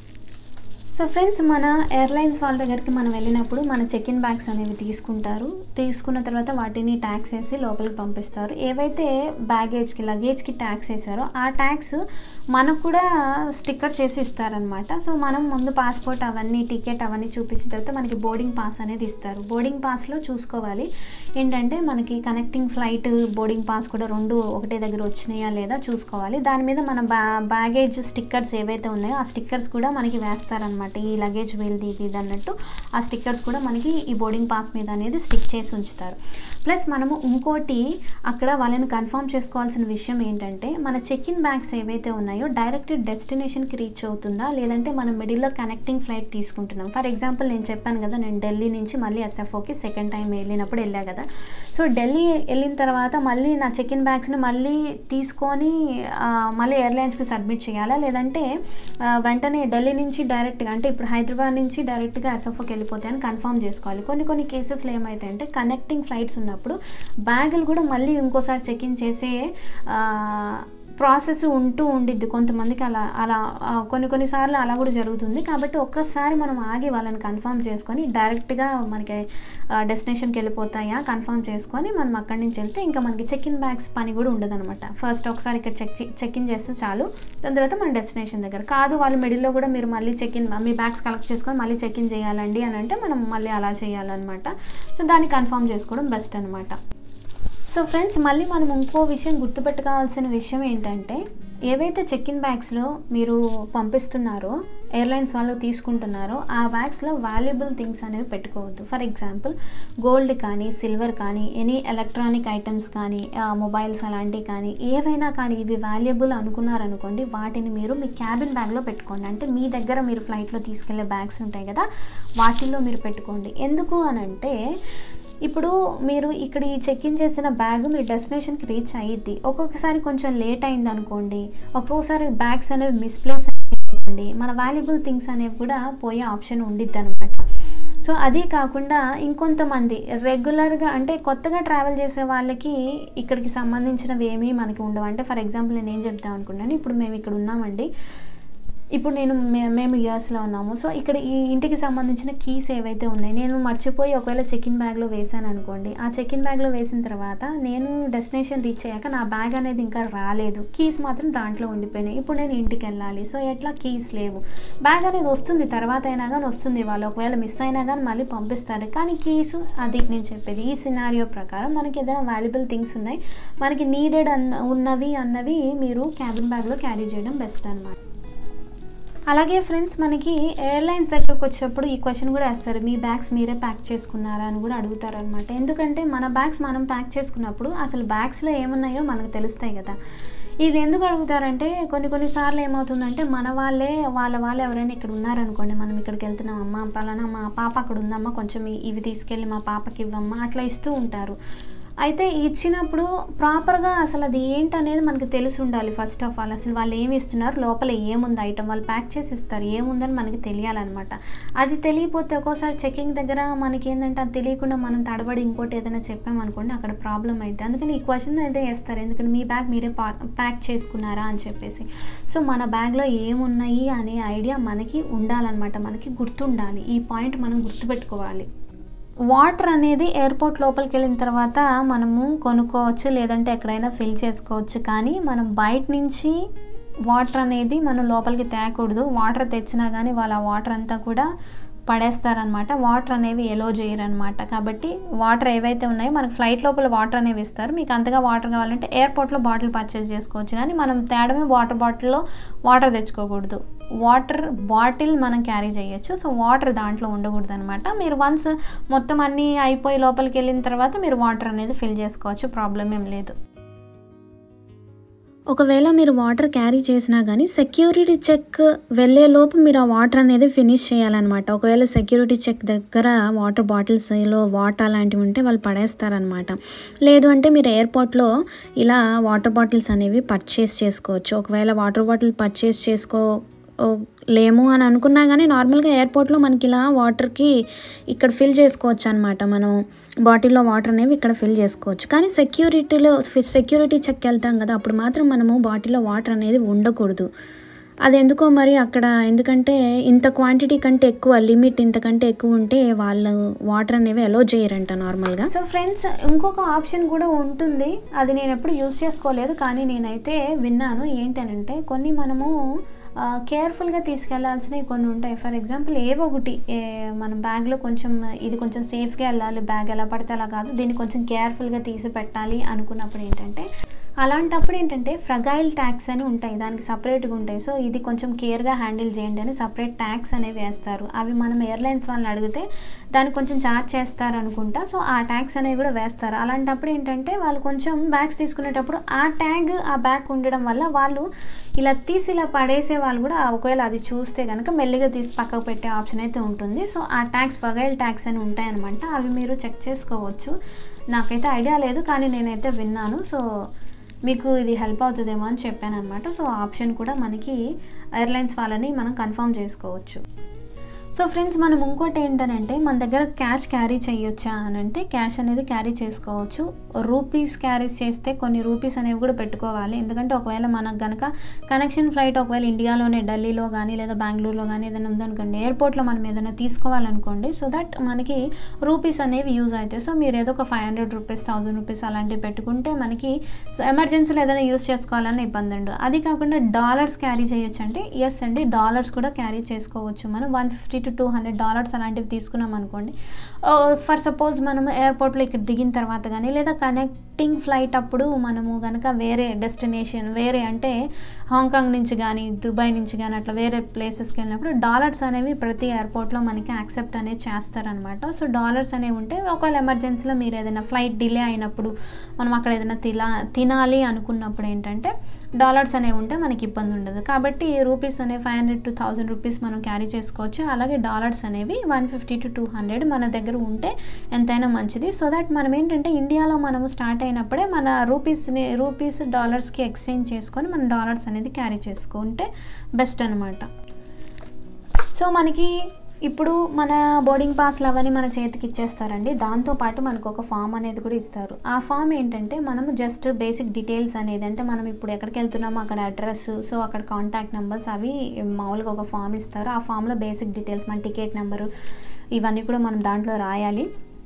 సో ఫ్రెండ్స్ మన ఎయిర్లైన్స్ వాళ్ళ దగ్గరికి మనం వెళ్ళినప్పుడు మన చెక్ ఇన్ బ్యాగ్స్ అనేవి తీసుకుంటారు తీసుకున్న తర్వాత వాటిని ట్యాక్స్ వేసి లోపలికి పంపిస్తారు ఏవైతే బ్యాగేజ్కి లగేజ్కి ట్యాక్స్ వేసారో ఆ ట్యాక్స్ మనకు కూడా స్టిక్కర్ చేసి ఇస్తారనమాట సో మనం ముందు పాస్పోర్ట్ అవన్నీ టికెట్ అవన్నీ చూపించిన తర్వాత మనకి బోర్డింగ్ పాస్ అనేది ఇస్తారు బోర్డింగ్ పాస్లో చూసుకోవాలి ఏంటంటే మనకి కనెక్టింగ్ ఫ్లైట్ బోర్డింగ్ పాస్ కూడా రెండు ఒకటే దగ్గర వచ్చినాయా లేదా చూసుకోవాలి దాని మీద మన బ్యా బ్యాగేజ్ స్టిక్కర్స్ ఏవైతే ఉన్నాయో ఆ స్టిక్కర్స్ కూడా మనకి వేస్తారనమాట ఈ లగేజ్ వీల్ది ఇది ఇది అన్నట్టు ఆ స్టిక్కర్స్ కూడా మనకి ఈ బోర్డింగ్ పాస్ మీద అనేది స్టిక్ చేసి ఉంచుతారు ప్లస్ మనము ఇంకోటి అక్కడ వాళ్ళని కన్ఫర్మ్ చేసుకోవాల్సిన విషయం ఏంటంటే మన చెక్ ఇన్ బ్యాగ్స్ ఏవైతే ఉన్నాయో డైరెక్ట్ డెస్టినేషన్కి రీచ్ అవుతుందా లేదంటే మనం మిడిల్లో కనెక్టింగ్ ఫ్లైట్ తీసుకుంటున్నాం ఫర్ ఎగ్జాంపుల్ నేను చెప్పాను కదా నేను ఢిల్లీ నుంచి మళ్ళీ ఎస్ఎఫ్ఓకి సెకండ్ టైం వెళ్ళినప్పుడు వెళ్ళా కదా సో ఢిల్లీ వెళ్ళిన తర్వాత మళ్ళీ నా చెక్ ఇన్ బ్యాగ్స్ని మళ్ళీ తీసుకొని మళ్ళీ ఎయిర్లైన్స్కి సబ్మిట్ చేయాలా లేదంటే వెంటనే ఢిల్లీ నుంచి డైరెక్ట్గా అంటే ఇప్పుడు హైదరాబాద్ నుంచి డైరెక్ట్గా ఎస్ఎఫ్ఓకి వెళ్ళిపోతాయని కన్ఫర్మ్ చేసుకోవాలి కొన్ని కొన్ని కేసెస్లో ఏమైతాయంటే కనెక్టింగ్ ఫ్లైట్స్ ఉన్నప్పుడు బ్యాగులు కూడా మళ్ళీ ఇంకోసారి చెక్ ఇన్ చేసే ప్రాసెస్ ఉంటూ ఉండిద్ది కొంతమందికి అలా అలా కొన్ని కొన్నిసార్లు అలా కూడా జరుగుతుంది కాబట్టి ఒక్కసారి మనం ఆగి వాళ్ళని కన్ఫర్మ్ చేసుకొని డైరెక్ట్గా మనకి డెస్టినేషన్కి వెళ్ళిపోతాయా కన్ఫర్మ్ చేసుకొని మనం అక్కడి నుంచి వెళ్తే ఇంకా మనకి చెక్ ఇన్ బ్యాగ్స్ పని కూడా ఉండదు అనమాట ఫస్ట్ ఒకసారి ఇక్కడ చెక్ చెక్ ఇన్ చేస్తే చాలు దాని తర్వాత మన డెస్టినేషన్ దగ్గర కాదు వాళ్ళు మిడిల్లో కూడా మీరు మళ్ళీ చెక్ ఇన్ మీ బ్యాగ్స్ కలెక్ట్ చేసుకొని మళ్ళీ చెక్ ఇన్ చేయాలండి అని అంటే మనం మళ్ళీ అలా చేయాలన్నమాట సో దాన్ని కన్ఫర్మ్ చేసుకోవడం బెస్ట్ అనమాట సో ఫ్రెండ్స్ మళ్ళీ మనం ఇంకో విషయం గుర్తుపెట్టుకోవాల్సిన విషయం ఏంటంటే ఏవైతే చెక్ ఇన్ బ్యాగ్స్లో మీరు పంపిస్తున్నారో ఎయిర్లైన్స్ వాళ్ళు తీసుకుంటున్నారో ఆ బ్యాగ్స్లో వాల్యుబుల్ థింగ్స్ అనేవి పెట్టుకోవద్దు ఫర్ ఎగ్జాంపుల్ గోల్డ్ కానీ సిల్వర్ కానీ ఎనీ ఎలక్ట్రానిక్ ఐటమ్స్ కానీ మొబైల్స్ అలాంటివి కానీ ఏవైనా కానీ ఇవి వాల్యుబుల్ అనుకున్నారనుకోండి వాటిని మీరు మీ క్యాబిన్ బ్యాగ్లో పెట్టుకోండి అంటే మీ దగ్గర మీరు ఫ్లైట్లో తీసుకెళ్లే బ్యాగ్స్ ఉంటాయి కదా వాటిల్లో మీరు పెట్టుకోండి ఎందుకు అని అంటే ఇప్పుడు మీరు ఇక్కడ ఈ చెక్ ఇన్ చేసిన బ్యాగ్ మీ డెస్టినేషన్కి రీచ్ అయ్యిద్ది ఒక్కొక్కసారి కొంచెం లేట్ అయింది అనుకోండి ఒక్కొక్కసారి బ్యాగ్స్ అనేవి మిస్ప్లేస్ అనుకోండి మన వాల్యుబుల్ థింగ్స్ అనేవి కూడా పోయే ఆప్షన్ ఉండిద్ది అనమాట సో అదే కాకుండా ఇంకొంతమంది రెగ్యులర్గా అంటే కొత్తగా ట్రావెల్ చేసే వాళ్ళకి ఇక్కడికి సంబంధించినవి ఏమీ మనకి ఉండవు అంటే ఫర్ ఎగ్జాంపుల్ నేను ఏం చెప్తాను అనుకున్నాను ఇప్పుడు మేము ఇక్కడ ఉన్నామండి ఇప్పుడు నేను మే- మేము యూఎస్లో ఉన్నాము సో ఇక్కడ ఈ ఇంటికి సంబంధించిన కీస్ ఏవైతే ఉన్నాయి నేను మర్చిపోయి ఒకవేళ చెక్ ఇన్ బ్యాగ్లో వేసాను అనుకోండి ఆ చెక్ ఇన్ బ్యాగ్లో వేసిన తర్వాత నేను డెస్టినేషన్ రీచ్ అయ్యాక నా బ్యాగ్ అనేది ఇంకా రాలేదు కీస్ మాత్రం దాంట్లో ఉండిపోయినాయి ఇప్పుడు నేను ఇంటికి వెళ్ళాలి సో ఎట్లా కీస్ లేవు బ్యాగ్ అనేది వస్తుంది తర్వాత అయినా కానీ వస్తుంది వాళ్ళు ఒకవేళ మిస్ అయినా కానీ మళ్ళీ పంపిస్తారు కానీ కీస్ అది నేను చెప్పేది ఈ సినారియో ప్రకారం మనకి ఏదైనా వాల్యుబుల్ థింగ్స్ ఉన్నాయి మనకి నీడెడ్ అన్న ఉన్నవి అన్నవి మీరు క్యాబిన్ బ్యాగ్లో క్యారీ చేయడం బెస్ట్ అన్నమాట అలాగే ఫ్రెండ్స్ మనకి ఎయిర్లైన్స్ దగ్గరకు వచ్చినప్పుడు ఈ క్వశ్చన్ కూడా వేస్తారు మీ బ్యాగ్స్ మీరే ప్యాక్ చేసుకున్నారా అని కూడా అడుగుతారు అనమాట ఎందుకంటే మన బ్యాగ్స్ మనం ప్యాక్ చేసుకున్నప్పుడు అసలు బ్యాగ్స్లో ఏమున్నాయో మనకు తెలుస్తాయి కదా ఇది ఎందుకు అడుగుతారంటే కొన్ని కొన్నిసార్లు ఏమవుతుందంటే మన వాళ్ళే వాళ్ళ వాళ్ళు ఎవరైనా ఇక్కడ ఉన్నారనుకోండి మనం ఇక్కడికి వెళ్తున్నాం అమ్మ పలానా మా పాప అక్కడ ఉందమ్మా కొంచెం ఇ- ఇవి తీసుకెళ్ళి మా పాపకి ఇవ్వమ్మా అట్లా ఇస్తూ ఉంటారు అయితే ఇచ్చినప్పుడు ప్రాపర్గా అసలు అది ఏంటనేది మనకి తెలిసి ఉండాలి ఫస్ట్ ఆఫ్ ఆల్ అసలు వాళ్ళు ఏమి ఇస్తున్నారు లోపల ఏముంది ఐటమ్ వాళ్ళు ప్యాక్ చేసి ఇస్తారు ఏముందని మనకి తెలియాలన్నమాట అది తెలియపోతే ఒక్కోసారి చెకింగ్ దగ్గర మనకి ఏంటంటే అది తెలియకుండా మనం తడబడి ఇంకోటి ఏదైనా చెప్పామనుకోండి అక్కడ ప్రాబ్లం అయితే అందుకని ఈ క్వశ్చన్ అయితే వేస్తారు ఎందుకంటే మీ బ్యాగ్ మీరే పా- ప్యాక్ చేసుకున్నారా అని చెప్పేసి సో మన బ్యాగ్లో ఏమున్నాయి అనే ఐడియా మనకి ఉండాలన్నమాట మనకి గుర్తుండాలి ఈ పాయింట్ మనం గుర్తుపెట్టుకోవాలి వాటర్ అనేది ఎయిర్పోర్ట్ లోపలికి వెళ్ళిన తర్వాత మనము కొనుక్కోవచ్చు లేదంటే ఎక్కడైనా ఫిల్ చేసుకోవచ్చు కానీ మనం బయట నుంచి వాటర్ అనేది మనం లోపలికి తేకూడదు వాటర్ తెచ్చినా కానీ వాళ్ళ వాటర్ అంతా కూడా పడేస్తారనమాట వాటర్ అనేవి ఎలో చేయరనమాట కాబట్టి వాటర్ ఏవైతే ఉన్నాయో మనకి ఫ్లైట్ లోపల వాటర్ అనేవి ఇస్తారు మీకు అంతగా వాటర్ కావాలంటే ఎయిర్పోర్ట్లో బాటిల్ పర్చేస్ చేసుకోవచ్చు కానీ మనం తేడమే వాటర్ బాటిల్లో వాటర్ తెచ్చుకోకూడదు వాటర్ బాటిల్ మనం క్యారీ చేయొచ్చు సో వాటర్ దాంట్లో ఉండకూడదు అనమాట మీరు వన్స్ మొత్తం అన్నీ అయిపోయి లోపలికి వెళ్ళిన తర్వాత మీరు వాటర్ అనేది ఫిల్ చేసుకోవచ్చు ప్రాబ్లం ఏం లేదు ఒకవేళ మీరు వాటర్ క్యారీ చేసినా కానీ సెక్యూరిటీ చెక్ వెళ్ళేలోపు మీరు ఆ వాటర్ అనేది ఫినిష్ చేయాలన్నమాట ఒకవేళ సెక్యూరిటీ చెక్ దగ్గర వాటర్ బాటిల్స్లో వాటర్ అలాంటివి ఉంటే వాళ్ళు పడేస్తారనమాట లేదు అంటే మీరు ఎయిర్పోర్ట్లో ఇలా వాటర్ బాటిల్స్ అనేవి పర్చేస్ చేసుకోవచ్చు ఒకవేళ వాటర్ బాటిల్ పర్చేస్ చేసుకో ఓ, లేము అని అనుకున్నా కానీ నార్మల్గా ఎయిర్పోర్ట్లో మనకి ఇలా వాటర్కి ఇక్కడ ఫిల్ చేసుకోవచ్చు అనమాట మనం బాటిల్లో వాటర్ అనేవి ఇక్కడ ఫిల్ చేసుకోవచ్చు కానీ సెక్యూరిటీలో సెక్యూరిటీ చెక్ వెళ్తాం కదా అప్పుడు మాత్రం మనము బాటిల్లో వాటర్ అనేది ఉండకూడదు అది ఎందుకో మరి అక్కడ ఎందుకంటే ఇంత క్వాంటిటీ కంటే ఎక్కువ లిమిట్ ఇంతకంటే ఎక్కువ ఉంటే వాళ్ళు వాటర్ అనేవి అలో చేయరంట నార్మల్గా సో ఫ్రెండ్స్ ఇంకొక ఆప్షన్ కూడా ఉంటుంది అది నేను ఎప్పుడు యూస్ చేసుకోలేదు కానీ నేనైతే విన్నాను ఏంటనంటే కొన్ని మనము కేర్ఫుల్గా తీసుకెళ్లాల్సినవి కొన్ని ఉంటాయి ఫర్ ఎగ్జాంపుల్ ఏవో ఒకటి ఏ, మన బ్యాగ్లో కొంచెం ఇది కొంచెం సేఫ్గా వెళ్ళాలి బ్యాగ్ ఎలా పడితే అలా కాదు దీన్ని కొంచెం కేర్ఫుల్గా తీసి పెట్టాలి అనుకున్నప్పుడు ఏంటంటే అలాంటప్పుడు ఏంటంటే ఫ్రగైల్ ట్యాక్స్ అని ఉంటాయి దానికి సపరేట్గా ఉంటాయి సో ఇది కొంచెం కేర్గా హ్యాండిల్ చేయండి అని సపరేట్ ట్యాక్స్ అనేవి వేస్తారు అవి మనం ఎయిర్లైన్స్ వాళ్ళని అడిగితే దానికి కొంచెం ఛార్జ్ చేస్తారు అనుకుంటా సో ఆ ట్యాక్స్ అనేవి కూడా వేస్తారు అలాంటప్పుడు ఏంటంటే వాళ్ళు కొంచెం బ్యాగ్స్ తీసుకునేటప్పుడు ఆ ట్యాగ్ ఆ బ్యాగ్ ఉండడం వల్ల వాళ్ళు ఇలా తీసి ఇలా పడేసే వాళ్ళు కూడా ఒకవేళ అది చూస్తే కనుక మెల్లిగా తీసి పక్కకు పెట్టే ఆప్షన్ అయితే ఉంటుంది సో ఆ ట్యాక్స్ ఫగైల్ ట్యాక్స్ అని ఉంటాయన్నమాట అవి మీరు చెక్ చేసుకోవచ్చు నాకైతే ఐడియా లేదు కానీ నేనైతే విన్నాను సో మీకు ఇది హెల్ప్ అవుతుందేమో అని చెప్పాను అనమాట సో ఆప్షన్ కూడా మనకి ఎయిర్లైన్స్ వాళ్ళని మనం కన్ఫర్మ్ చేసుకోవచ్చు సో ఫ్రెండ్స్ మనం ఇంకోటి ఏంటనంటే మన దగ్గర క్యాష్ క్యారీ చేయొచ్చా అని అంటే క్యాష్ అనేది క్యారీ చేసుకోవచ్చు రూపీస్ క్యారీ చేస్తే కొన్ని రూపీస్ అనేవి కూడా పెట్టుకోవాలి ఎందుకంటే ఒకవేళ మనకు గనక కనెక్షన్ ఫ్లైట్ ఒకవేళ ఇండియాలోనే ఢిల్లీలో కానీ లేదా బెంగళూరులో కానీ ఏదైనా ఉందనుకోండి ఎయిర్పోర్ట్లో మనం ఏదైనా తీసుకోవాలనుకోండి సో దట్ మనకి రూపీస్ అనేవి యూజ్ అవుతాయి సో మీరు ఏదో ఒక five hundred rupees thousand rupees అలాంటివి పెట్టుకుంటే మనకి ఎమర్జెన్సీలో ఏదైనా యూజ్ చేసుకోవాలన్న ఇబ్బంది ఉండదు అది కాకుండా డాలర్స్ క్యారీ చేయొచ్చు అంటే ఎస్ అండి డాలర్స్ కూడా క్యారీ చేసుకోవచ్చు మనం one fifty to two hundred dollars అలాంటివి తీసుకున్నాం అనుకోండి ఫర్ సపోజ్ మనం ఎయిర్పోర్ట్లో ఇక్కడ దిగిన తర్వాత కానీ లేదా కనెక్టింగ్ ఫ్లైట్ అప్పుడు మనము కనుక వేరే డెస్టినేషన్ వేరే అంటే హాంకాంగ్ నుంచి కానీ దుబాయ్ నుంచి కానీ అట్లా వేరే ప్లేసెస్కి వెళ్ళినప్పుడు డాలర్స్ అనేవి ప్రతి ఎయిర్పోర్ట్లో మనకి యాక్సెప్ట్ అనేది చేస్తారనమాట సో డాలర్స్ అనేవి ఉంటే ఒకవేళ ఎమర్జెన్సీలో మీరు ఏదైనా ఫ్లైట్ డిలే అయినప్పుడు మనం అక్కడ ఏదైనా తిలా తినాలి అనుకున్నప్పుడు ఏంటంటే డాలర్స్ అనేవి ఉంటే మనకి ఇబ్బంది ఉండదు కాబట్టి రూపీస్ అనేవి five hundred to thousand rupees మనం క్యారీ చేసుకోవచ్చు అలాగే డాలర్స్ అనేవి one fifty to two hundred మన దగ్గర ఉంటే ఎంతైనా మంచిది సో దట్ మనం ఏంటంటే ఇండియాలో మనము స్టార్ట్ అయినప్పుడే మన రూపీస్ని రూపీస్ డాలర్స్కి ఎక్స్చేంజ్ చేసుకొని మన డాలర్స్ అనేది క్యారీ చేసుకుంటే బెస్ట్ అనమాట సో మనకి ఇప్పుడు మన బోర్డింగ్ పాస్లు అవన్నీ మన చేతికి ఇచ్చేస్తారండి దాంతోపాటు మనకు ఒక ఫామ్ అనేది కూడా ఇస్తారు ఆ ఫామ్ ఏంటంటే మనము జస్ట్ బేసిక్ డీటెయిల్స్ అనేది అంటే మనం ఇప్పుడు ఎక్కడికి వెళ్తున్నామో అక్కడ అడ్రస్ సో అక్కడ కాంటాక్ట్ నెంబర్స్ అవి మామూలుగా ఒక ఫామ్ ఇస్తారు ఆ ఫామ్లో బేసిక్ డీటెయిల్స్ మన టికెట్ నెంబరు ఇవన్నీ కూడా మనం దాంట్లో రాయాలి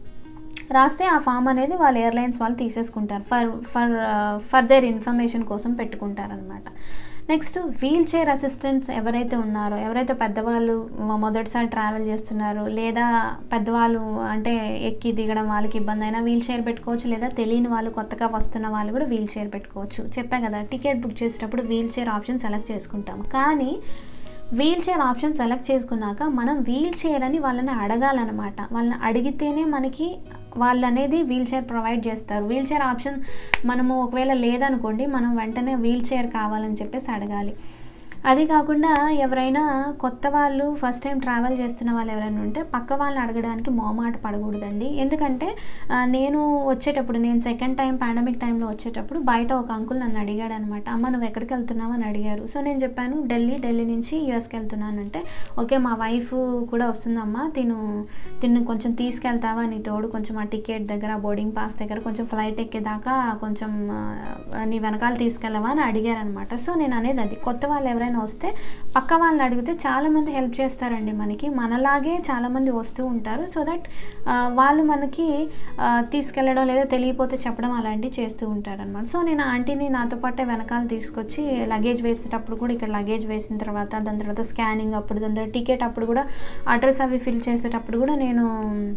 రాస్తే ఆ ఫామ్ అనేది వాళ్ళ ఎయిర్లైన్స్ వాళ్ళు తీసేసుకుంటారు ఫర్ ఫర్ ఫర్దర్ ఇన్ఫర్మేషన్ కోసం పెట్టుకుంటారనమాట నెక్స్ట్ వీల్ చైర్ అసిస్టెంట్స్ ఎవరైతే ఉన్నారో ఎవరైతే పెద్దవాళ్ళు మొదటిసారి ట్రావెల్ చేస్తున్నారో లేదా పెద్దవాళ్ళు అంటే ఎక్కి దిగడం వాళ్ళకి ఇబ్బంది అయినా వీల్ చైర్ పెట్టుకోవచ్చు లేదా తెలియని వాళ్ళు కొత్తగా వస్తున్న వాళ్ళు కూడా వీల్ చైర్ పెట్టుకోవచ్చు చెప్పా కదా టికెట్ బుక్ చేసేటప్పుడు వీల్ చైర్ ఆప్షన్ సెలెక్ట్ చేసుకుంటాం కానీ వీల్ చైర్ ఆప్షన్ సెలెక్ట్ చేసుకున్నాక మనం వీల్ చైర్ అని వాళ్ళని అడగాలన్నమాట వాళ్ళని అడిగితేనే మనకి వాళ్ళు అనేది వీల్ చైర్ ప్రొవైడ్ చేస్తారు వీల్ చైర్ ఆప్షన్ మనము ఒకవేళ లేదనుకోండి మనం వెంటనే వీల్ చైర్ కావాలని చెప్పేసి అడగాలి అది కాకుండా ఎవరైనా కొత్త వాళ్ళు ఫస్ట్ టైం ట్రావెల్ చేస్తున్న వాళ్ళు ఎవరైనా ఉంటే పక్క వాళ్ళని అడగడానికి మోమాట పడకూడదండి ఎందుకంటే ఆ, నేను వచ్చేటప్పుడు నేను సెకండ్ టైం పాండమిక్ టైంలో వచ్చేటప్పుడు బయట ఒక అంకుల్ నన్ను అడిగాడు అనమాట అమ్మ నువ్వు ఎక్కడికి వెళ్తున్నావు అని అడిగారు సో నేను చెప్పాను ఢిల్లీ ఢిల్లీ నుంచి యూఎస్కి వెళ్తున్నాను అంటే ఓకే మా వైఫ్ కూడా వస్తుందమ్మా తిను తిన్ను కొంచెం తీసుకెళ్తావా నీ తోడు కొంచెం ఆ టికెట్ దగ్గర బోర్డింగ్ పాస్ దగ్గర కొంచెం ఫ్లైట్ ఎక్కేదాకా కొంచెం ఆ, నీ వెనకాల తీసుకెళ్ళవా అని అడిగారు అనమాట సో నేను అనేది అది కొత్త వాళ్ళు ఎవరైనా వస్తే పక్క వాళ్ళని అడిగితే చాలామంది హెల్ప్ చేస్తారండి మనకి మనలాగే చాలామంది వస్తూ ఉంటారు సో దట్ వాళ్ళు మనకి ఆ, తీసుకెళ్ళడం లేదా తెలియపోతే చెప్పడం అలాంటివి చేస్తూ ఉంటారనమాట సో నేను ఆంటీని నాతో పాటే వెనకాల తీసుకొచ్చి లగేజ్ వేసేటప్పుడు కూడా ఇక్కడ లగేజ్ వేసిన తర్వాత దాని తర్వాత స్కానింగ్ అప్పుడు దాని తర్వాత టికెట్ అప్పుడు కూడా అడ్రస్ అవి ఫిల్ చేసేటప్పుడు కూడా నేను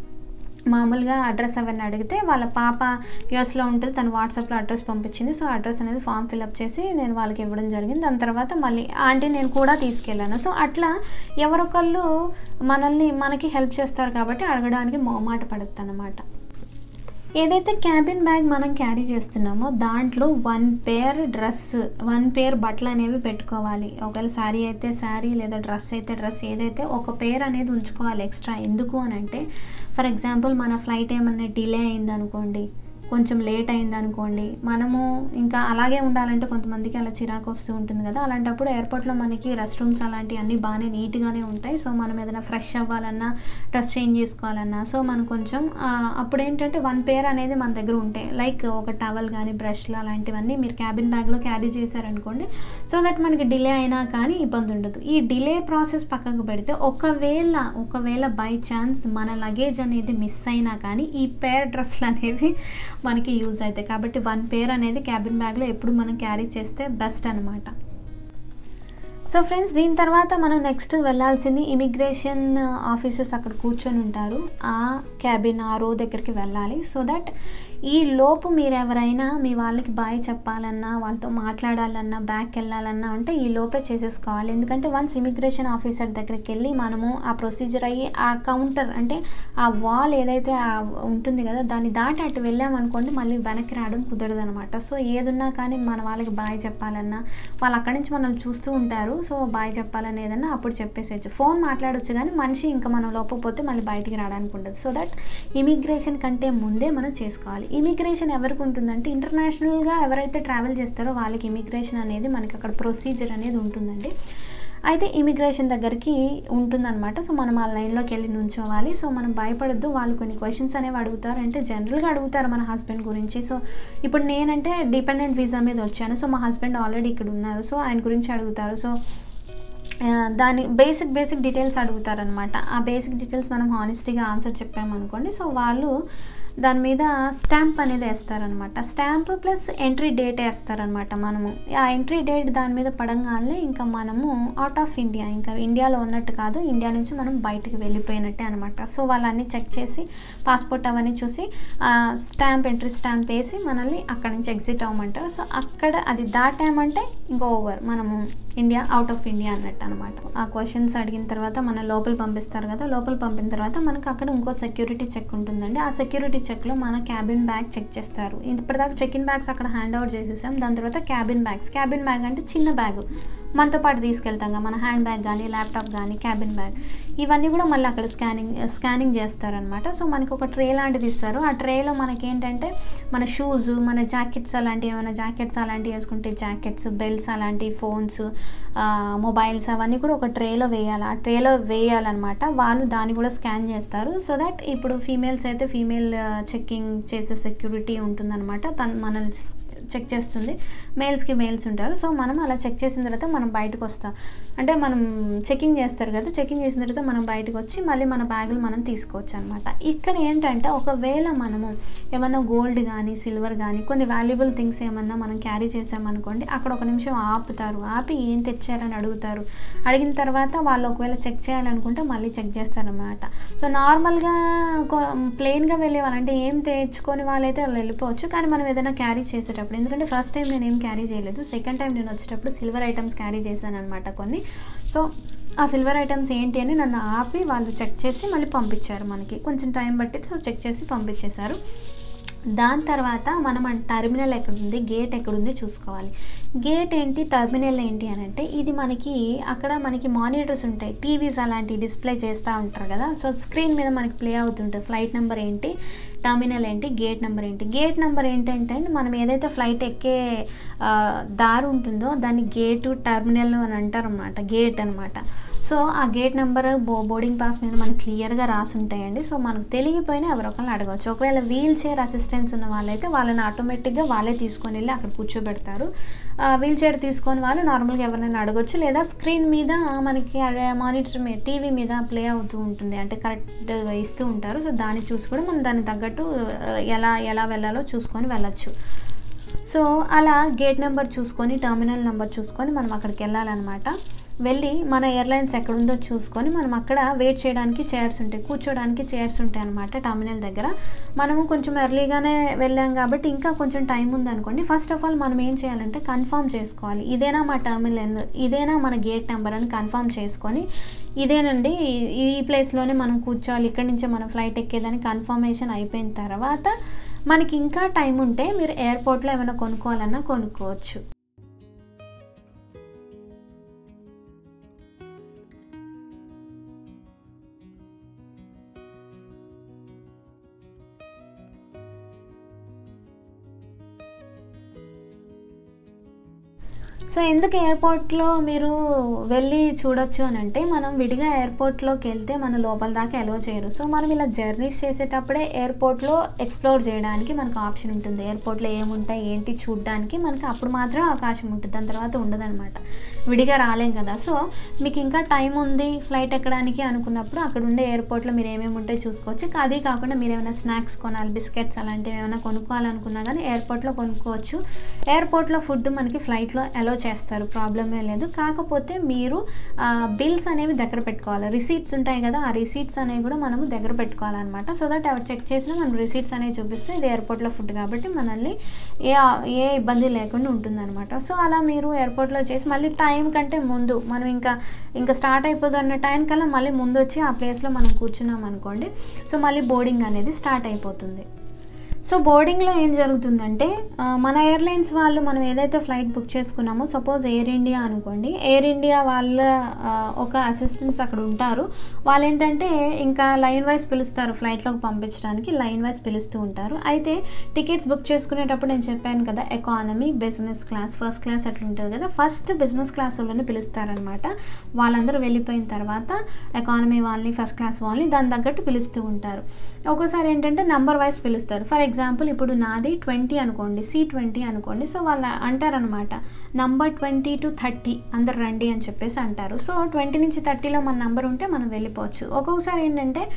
మామూలుగా అడ్రస్ అవన్నీ అడిగితే వాళ్ళ పాప యూఎస్లో ఉంటుంది తను వాట్సాప్లో అడ్రస్ పంపించింది సో అడ్రస్ అనేది ఫామ్ ఫిల్అప్ చేసి నేను వాళ్ళకి ఇవ్వడం జరిగింది దాని తర్వాత మళ్ళీ ఆంటీ నేను కూడా తీసుకెళ్ళాను సో అట్లా ఎవరొకళ్ళు మనల్ని మనకి హెల్ప్ చేస్తారు కాబట్టి అడగడానికి మొహమాట పడుతుంది అనమాట ఏదైతే క్యాబిన్ బ్యాగ్ మనం క్యారీ చేస్తున్నామో దాంట్లో one pair dress one pair బట్టలు అనేవి పెట్టుకోవాలి ఒకవేళ శారీ అయితే శారీ లేదా డ్రెస్ అయితే డ్రెస్ ఏదైతే ఒక పేర్ అనేది ఉంచుకోవాలి ఎక్స్ట్రా ఎందుకు అని అంటే ఫర్ ఎగ్జాంపుల్ మన ఫ్లైట్ ఏమన్నా డిలే అయింది అనుకోండి కొంచెం లేట్ అయింది అనుకోండి మనము ఇంకా అలాగే ఉండాలంటే కొంతమందికి అలా చిరాకు వస్తూ ఉంటుంది కదా అలాంటప్పుడు ఎయిర్పోర్ట్లో మనకి రెస్ట్ రూమ్స్ అలాంటివి అన్నీ బాగానే నీట్గానే ఉంటాయి సో మనం ఏదైనా ఫ్రెష్ అవ్వాలన్నా డ్రెస్ చేంజ్ చేసుకోవాలన్నా సో మనం కొంచెం ఆ, అప్పుడు ఏంటంటే వన్ పేర్ అనేది మన దగ్గర ఉంటాయి లైక్ ఒక టవల్ కానీ బ్రష్లు అలాంటివన్నీ మీరు క్యాబిన్ బ్యాగ్లో క్యారీ చేశారనుకోండి సో దట్ మనకి డిలే అయినా కానీ ఇబ్బంది ఉండదు ఈ డిలే ప్రాసెస్ పక్కకు పెడితే ఒకవేళ ఒకవేళ బై ఛాన్స్ మన లగేజ్ అనేది మిస్ అయినా కానీ ఈ పేర్ డ్రెస్లు అనేవి మనకి యూజ్ అవుతాయి కాబట్టి వన్ పేర్ అనేది క్యాబిన్ బ్యాగ్లో ఎప్పుడు మనం క్యారీ చేస్తే బెస్ట్ అనమాట సో ఫ్రెండ్స్ దీని తర్వాత మనం నెక్స్ట్ వెళ్ళాల్సింది ఇమిగ్రేషన్ ఆఫీసర్స్ అక్కడ కూర్చొని ఉంటారు ఆ క్యాబిన్ ఆ రో దగ్గరికి వెళ్ళాలి సో దట్ ఈ లోపు మీరు ఎవరైనా మీ వాళ్ళకి బాయ్ చెప్పాలన్నా వాళ్ళతో మాట్లాడాలన్నా బ్యాక్ వెళ్ళాలన్నా అంటే ఈ లోపే చేసేసుకోవాలి ఎందుకంటే వన్స్ ఇమిగ్రేషన్ ఆఫీసర్ దగ్గరికి వెళ్ళి మనము ఆ ప్రొసీజర్ అయ్యి ఆ కౌంటర్ అంటే ఆ వాల్ ఏదైతే ఆ ఉంటుంది కదా దాన్ని దాటి అటు వెళ్ళామనుకోండి మళ్ళీ వెనక్కి రావడం కుదరదు అనమాట సో ఏదున్నా కానీ మన వాళ్ళకి బాయ్ చెప్పాలన్నా వాళ్ళు అక్కడి నుంచి మనల్ని చూస్తూ ఉంటారు సో బాయ్ చెప్పాలని ఏదన్నా అప్పుడు చెప్పేసేయచ్చు ఫోన్ మాట్లాడొచ్చు కానీ మనిషి ఇంకా మనం లోపపోతే మళ్ళీ బయటికి రావడానికి ఉండదు సో దట్ ఇమిగ్రేషన్ కంటే ముందే మనం చేసుకోవాలి ఇమిగ్రేషన్ ఎవరికి ఉంటుందంటే ఇంటర్నేషనల్గా ఎవరైతే ట్రావెల్ చేస్తారో వాళ్ళకి ఇమిగ్రేషన్ అనేది మనకి అక్కడ ప్రొసీజర్ అనేది ఉంటుందండి అయితే ఇమిగ్రేషన్ దగ్గరికి ఉంటుందన్నమాట సో మనం ఆ లైన్లోకి వెళ్ళి నుంచోవాలి సో మనం భయపడద్దు వాళ్ళు కొన్ని క్వశ్చన్స్ అనేవి అడుగుతారు అంటే జనరల్గా అడుగుతారు మన హస్బెండ్ గురించి సో ఇప్పుడు నేనంటే డిపెండెంట్ వీసా మీద వచ్చాను సో మా హస్బెండ్ ఆల్రెడీ ఇక్కడ ఉన్నారు సో ఆయన గురించి అడుగుతారు సో ఆ, దాని బేసిక్ బేసిక్ డీటెయిల్స్ అడుగుతారనమాట ఆ బేసిక్ డీటెయిల్స్ మనం హానెస్టీగా ఆన్సర్ చెప్పామనుకోండి సో వాళ్ళు దాని మీద స్టాంప్ అనేది వేస్తారనమాట స్టాంప్ ప్లస్ ఎంట్రీ డేట్ వేస్తారనమాట మనము ఆ ఎంట్రీ డేట్ దాని మీద పడంగానే ఇంకా మనము అవుట్ ఆఫ్ ఇండియా ఇంకా ఇండియాలో ఉన్నట్టు కాదు ఇండియా నుంచి మనం బయటకు వెళ్ళిపోయినట్టే అనమాట సో వాళ్ళన్నీ చెక్ చేసి పాస్పోర్ట్ అవన్నీ చూసి స్టాంప్ ఎంట్రీ స్టాంప్ వేసి మనల్ని అక్కడ నుంచి ఎగ్జిట్ అవ్వమంటారు సో అక్కడ అది దాటామంటే ఇంకా ఓవర్ మనము ఇండియా అవుట్ ఆఫ్ ఇండియా అన్నట్టు అనమాట ఆ క్వశ్చన్స్ అడిగిన తర్వాత మన లోపల పంపిస్తారు కదా లోపల పంపిన తర్వాత మనకు అక్కడ ఇంకో సెక్యూరిటీ చెక్ ఉంటుందండి ఆ సెక్యూరిటీ చెక్లో మన క్యాబిన్ బ్యాగ్ చెక్ చేస్తారు ఇప్పటిదాకా చెక్ ఇన్ బ్యాగ్స్ అక్కడ హ్యాండ్ ఓవర్ చేసేసాం దాని తర్వాత క్యాబిన్ బ్యాగ్స్ క్యాబిన్ బ్యాగ్ అంటే చిన్న బ్యాగ్ మనతో పాటు తీసుకెళ్తాం కదా మన హ్యాండ్ బ్యాగ్ కానీ ల్యాప్టాప్ కానీ క్యాబిన్ బ్యాగ్ ఇవన్నీ కూడా మళ్ళీ అక్కడ స్కానింగ్ స్కానింగ్ చేస్తారనమాట సో మనకి ఒక ట్రే లాంటిది ఇస్తారు ఆ ట్రేలో మనకి ఏంటంటే మన షూస్ మన జాకెట్స్ అలాంటివి ఏమైనా జాకెట్స్ అలాంటివి వేసుకుంటే జాకెట్స్ బెల్ట్స్ అలాంటివి ఫోన్స్ మొబైల్స్ అవన్నీ కూడా ఒక ట్రేలో వేయాలి ఆ ట్రేలో వేయాలన్నమాట వాళ్ళు దాన్ని కూడా స్కాన్ చేస్తారు సో దట్ ఇప్పుడు ఫీమేల్స్ అయితే ఫీమేల్ చెక్కింగ్ చేసే సెక్యూరిటీ ఉంటుందన్నమాట తను మనల్ని చెక్ చేస్తుంది మేల్స్కి మేల్స్ ఉంటారు సో మనం అలా చెక్ చేసిన తర్వాత మనం బయటకు వస్తాం అంటే మనం చెకింగ్ చేస్తారు కదా చెకింగ్ చేసిన తర్వాత మనం బయటకు వచ్చి మళ్ళీ మన బ్యాగులు మనం తీసుకోవచ్చు అనమాట ఇక్కడ ఏంటంటే ఒకవేళ మనము ఏమన్నా గోల్డ్ కానీ సిల్వర్ కానీ కొన్ని వాల్యుబుల్ థింగ్స్ ఏమన్నా మనం క్యారీ చేసామనుకోండి అక్కడ ఒక నిమిషం ఆపుతారు ఆపి ఏం తెచ్చారని అడుగుతారు అడిగిన తర్వాత వాళ్ళు ఒకవేళ చెక్ చేయాలనుకుంటే మళ్ళీ చెక్ చేస్తారనమాట సో నార్మల్గా ప్లెయిన్గా వెళ్ళే వాళ్ళంటే ఏం తెచ్చుకొని వాళ్ళైతే వాళ్ళు వెళ్ళిపోవచ్చు కానీ మనం ఏదైనా క్యారీ చేసేటప్పుడు ఎందుకంటే ఫస్ట్ టైం నేను ఏం క్యారీ చేయలేదు సెకండ్ టైం నేను వచ్చేటప్పుడు సిల్వర్ ఐటమ్స్ క్యారీ చేశాను అనమాట కొన్ని సో ఆ సిల్వర్ ఐటమ్స్ ఏంటి అని నన్ను ఆపి వాళ్ళు చెక్ చేసి మళ్ళీ పంపించారు మనకి కొంచెం టైం బట్టి సో చెక్ చేసి పంపించేశారు దాని తర్వాత మనం టర్మినల్ ఎక్కడుంది గేట్ ఎక్కడుంది చూసుకోవాలి గేట్ ఏంటి టర్మినల్ ఏంటి అని అంటే ఇది మనకి అక్కడ మనకి మానిటర్స్ ఉంటాయి టీవీస్ అలాంటి డిస్ప్లే చేస్తూ ఉంటారు కదా సో స్క్రీన్ మీద మనకి ప్లే అవుతుంటుంది ఫ్లైట్ నెంబర్ ఏంటి టర్మినల్ ఏంటి గేట్ నెంబర్ ఏంటి గేట్ నెంబర్ ఏంటంటే మనం ఏదైతే ఫ్లైట్ ఎక్కే దారి ఉంటుందో దాన్ని గేటు టర్మినల్ అని అంటారు అనమాట గేట్ అనమాట సో ఆ గేట్ నెంబర్ బో బోర్డింగ్ పాస్ మీద మనకి క్లియర్గా రాసి ఉంటాయండి సో మనకు తెలియకపోయినా ఎవరొకరిని అడగవచ్చు ఒకవేళ వీల్ చైర్ అసిస్టెన్స్ ఉన్న వాళ్ళైతే వాళ్ళని ఆటోమేటిక్గా వాళ్ళే తీసుకొని వెళ్ళి అక్కడ కూర్చోబెడతారు వీల్ చైర్ తీసుకొని వాళ్ళు నార్మల్గా ఎవరైనా అడగొచ్చు లేదా స్క్రీన్ మీద మనకి మానిటర్ మీద టీవీ మీద ప్లే అవుతూ ఉంటుంది అంటే కరెక్ట్గా ఇస్తూ ఉంటారు సో దాన్ని చూసి కూడా మనం దానికి తగ్గట్టు ఎలా ఎలా వెళ్ళాలో చూసుకొని వెళ్ళచ్చు సో అలా గేట్ నెంబర్ చూసుకొని టర్మినల్ నెంబర్ చూసుకొని మనం అక్కడికి వెళ్ళాలన్నమాట వెళ్ళి మన ఎయిర్లైన్స్ ఎక్కడుందో చూసుకొని మనం అక్కడ వెయిట్ చేయడానికి చైర్స్ ఉంటాయి కూర్చోడానికి చైర్స్ ఉంటాయి అనమాట టర్మినల్ దగ్గర మనము కొంచెం ఎర్లీగానే వెళ్ళాం కాబట్టి ఇంకా కొంచెం టైం ఉందనుకోండి ఫస్ట్ ఆఫ్ ఆల్ మనం ఏం చేయాలంటే కన్ఫర్మ్ చేసుకోవాలి ఇదేనా మా టర్మినల్ ఇదేనా మన గేట్ నెంబర్ అని కన్ఫర్మ్ చేసుకొని ఇదేనండి ఈ ప్లేస్లోనే మనం కూర్చోవాలి ఇక్కడి నుంచే మనం ఫ్లైట్ ఎక్కేదని కన్ఫర్మేషన్ అయిపోయిన తర్వాత మనకి ఇంకా టైం ఉంటే మీరు ఎయిర్పోర్ట్లో ఏమైనా కొనుక్కోవాలన్నా కొనుక్కోవచ్చు సో ఎందుకు ఎయిర్పోర్ట్లో మీరు వెళ్ళి చూడొచ్చు అని అంటే మనం విడిగా ఎయిర్పోర్ట్లోకి వెళ్తే మన లోపల దాకా ఎలవ చేయరు సో మనం ఇలా జర్నీస్ చేసేటప్పుడే ఎయిర్పోర్ట్లో ఎక్స్ప్లోర్ చేయడానికి మనకు ఆప్షన్ ఉంటుంది ఎయిర్పోర్ట్లో ఏముంటాయి ఏంటి చూడడానికి మనకి అప్పుడు మాత్రం అవకాశం ఉంటుంది దాని తర్వాత ఉండదన్నమాట విడిగా రాలేం కదా సో మీకు ఇంకా టైం ఉంది ఫ్లైట్ ఎక్కడానికి అనుకున్నప్పుడు అక్కడ ఉండే ఎయిర్పోర్ట్లో మీరు ఏమేమి ఉంటాయో చూసుకోవచ్చు అది కాకుండా మీరు ఏమైనా స్నాక్స్ కొనాలి బిస్కెట్స్ అలాంటివి ఏమైనా కొనుక్కోవాలనుకున్నా కానీ ఎయిర్పోర్ట్లో కొనుక్కోవచ్చు ఎయిర్పోర్ట్లో ఫుడ్ మనకి ఫ్లైట్లో అలో చేస్తారు ప్రాబ్లమే లేదు కాకపోతే మీరు బిల్స్ అనేవి దగ్గర పెట్టుకోవాలి రిసీట్స్ ఉంటాయి కదా ఆ రిసీట్స్ అనేవి కూడా మనము దగ్గర పెట్టుకోవాలన్నమాట సో దట్ ఎవరు చెక్ చేసినా మనం రిసీట్స్ అనేవి చూపిస్తే ఇది ఎయిర్పోర్ట్లో ఫుడ్ కాబట్టి మనల్ని ఏ ఏ ఇబ్బంది లేకుండా ఉంటుందన్నమాట సో అలా మీరు ఎయిర్పోర్ట్లో చేసి మళ్ళీ టైం కంటే ముందు మనం ఇంకా ఇంకా స్టార్ట్ అయిపోతుంది అన్న టైం కల్లా మళ్ళీ ముందు వచ్చి ఆ ప్లేస్లో మనం కూర్చున్నాం అనుకోండి సో మళ్ళీ బోర్డింగ్ అనేది స్టార్ట్ అయిపోతుంది సో బోర్డింగ్లో ఏం జరుగుతుందంటే మన ఎయిర్లైన్స్ వాళ్ళు మనం ఏదైతే ఫ్లైట్ బుక్ చేసుకున్నామో సపోజ్ ఎయిర్ ఇండియా అనుకోండి ఎయిర్ ఇండియా వాళ్ళ ఒక అసిస్టెంట్స్ అక్కడ ఉంటారు వాళ్ళు ఏంటంటే ఇంకా లైన్ వైజ్ పిలుస్తారు ఫ్లైట్లోకి పంపించడానికి లైన్ వైజ్ పిలుస్తూ ఉంటారు అయితే టికెట్స్ బుక్ చేసుకునేటప్పుడు నేను చెప్పాను కదా economy business class first class అట్లా ఉంటుంది కదా ఫస్ట్ బిజినెస్ క్లాస్ వాళ్ళని పిలుస్తారనమాట వాళ్ళందరూ వెళ్ళిపోయిన తర్వాత ఎకానమీ వాళ్ళని ఫస్ట్ క్లాస్ వాళ్ళని దాని తగ్గట్టు పిలుస్తూ ఉంటారు ఒక్కోసారి ఏంటంటే నెంబర్ వైజ్ పిలుస్తారు ఫర్ ఎగ్జాంపుల్ ఇప్పుడు నాది ట్వంటీ అనుకోండి సి ట్వంటీ అనుకోండి సో వాళ్ళు అంటారనమాట నంబర్ ట్వంటీ టు థర్టీ అందరు రండి అని చెప్పేసి అంటారు సో ట్వంటీ నుంచి థర్టీలో మన నంబర్ ఉంటే మనం వెళ్ళిపోవచ్చు ఒక్కొక్కసారి ఏంటంటే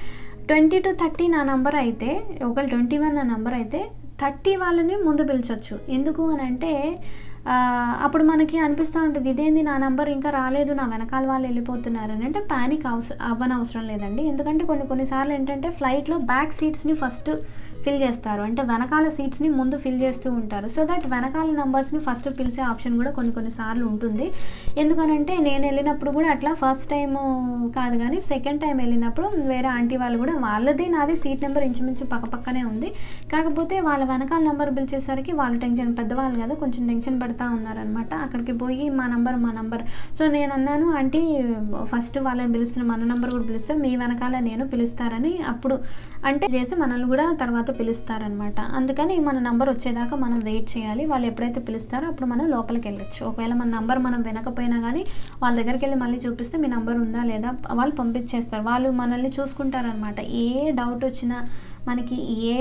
ట్వంటీ టు థర్టీ నా నంబర్ అయితే ఒకవేళ ట్వంటీ వన్ నా నంబర్ అయితే థర్టీ వాళ్ళని ముందు పిలిచొచ్చు ఎందుకు అని అంటే ఆ, అప్పుడు మనకి అనిపిస్తూ ఉంటుంది ఇదేంది నా నంబర్ ఇంకా రాలేదు నా వెనకాల వాళ్ళు వెళ్ళిపోతున్నారు అని అంటే ప్యానిక్ అవసరం అవ్వనవసరం లేదండి ఎందుకంటే కొన్ని కొన్నిసార్లు ఏంటంటే ఫ్లైట్లో బ్యాక్ సీట్స్ని ఫస్ట్ ఫిల్ చేస్తారు అంటే వెనకాల సీట్స్ని ముందు ఫిల్ చేస్తూ ఉంటారు సో దట్ వెనకాల నెంబర్స్ని ఫస్ట్ పిలిచే ఆప్షన్ కూడా కొన్ని కొన్నిసార్లు ఉంటుంది ఎందుకనంటే నేను వెళ్ళినప్పుడు కూడా అట్లా ఫస్ట్ టైం కాదు కానీ సెకండ్ టైం వెళ్ళినప్పుడు వేరే ఆంటీ వాళ్ళు కూడా వాళ్ళది నాది సీట్ నెంబర్ ఇంచుమించు పక్క పక్కనే ఉంది కాకపోతే వాళ్ళ వెనకాల నెంబర్ పిలిచేసరికి వాళ్ళు టెన్షన్ పెద్దవాళ్ళు కదా కొంచెం టెన్షన్ పడుతూ ఉన్నారనమాట అక్కడికి పోయి మా నంబర్ మా నంబర్ సో నేను అన్నాను ఆంటీ ఫస్ట్ వాళ్ళని పిలుస్తున్న మన నంబర్ కూడా పిలుస్తారు మీ వెనకాల నేను పిలుస్తారని అప్పుడు అంటే చేసి మనల్ని కూడా తర్వాత పిలుస్తారనమాట అందుకని మన నంబర్ వచ్చేదాకా మనం వెయిట్ చేయాలి వాళ్ళు ఎప్పుడైతే పిలుస్తారో అప్పుడు మనం లోపలికి వెళ్ళొచ్చు ఒకవేళ మన నంబర్ మనం వినకపోయినా కానీ వాళ్ళ దగ్గరికి వెళ్ళి మళ్ళీ చూపిస్తే మీ నంబర్ ఉందా లేదా వాళ్ళు పంపించేస్తారు వాళ్ళు మనల్ని చూసుకుంటారనమాట ఏ డౌట్ వచ్చినా మనకి ఏ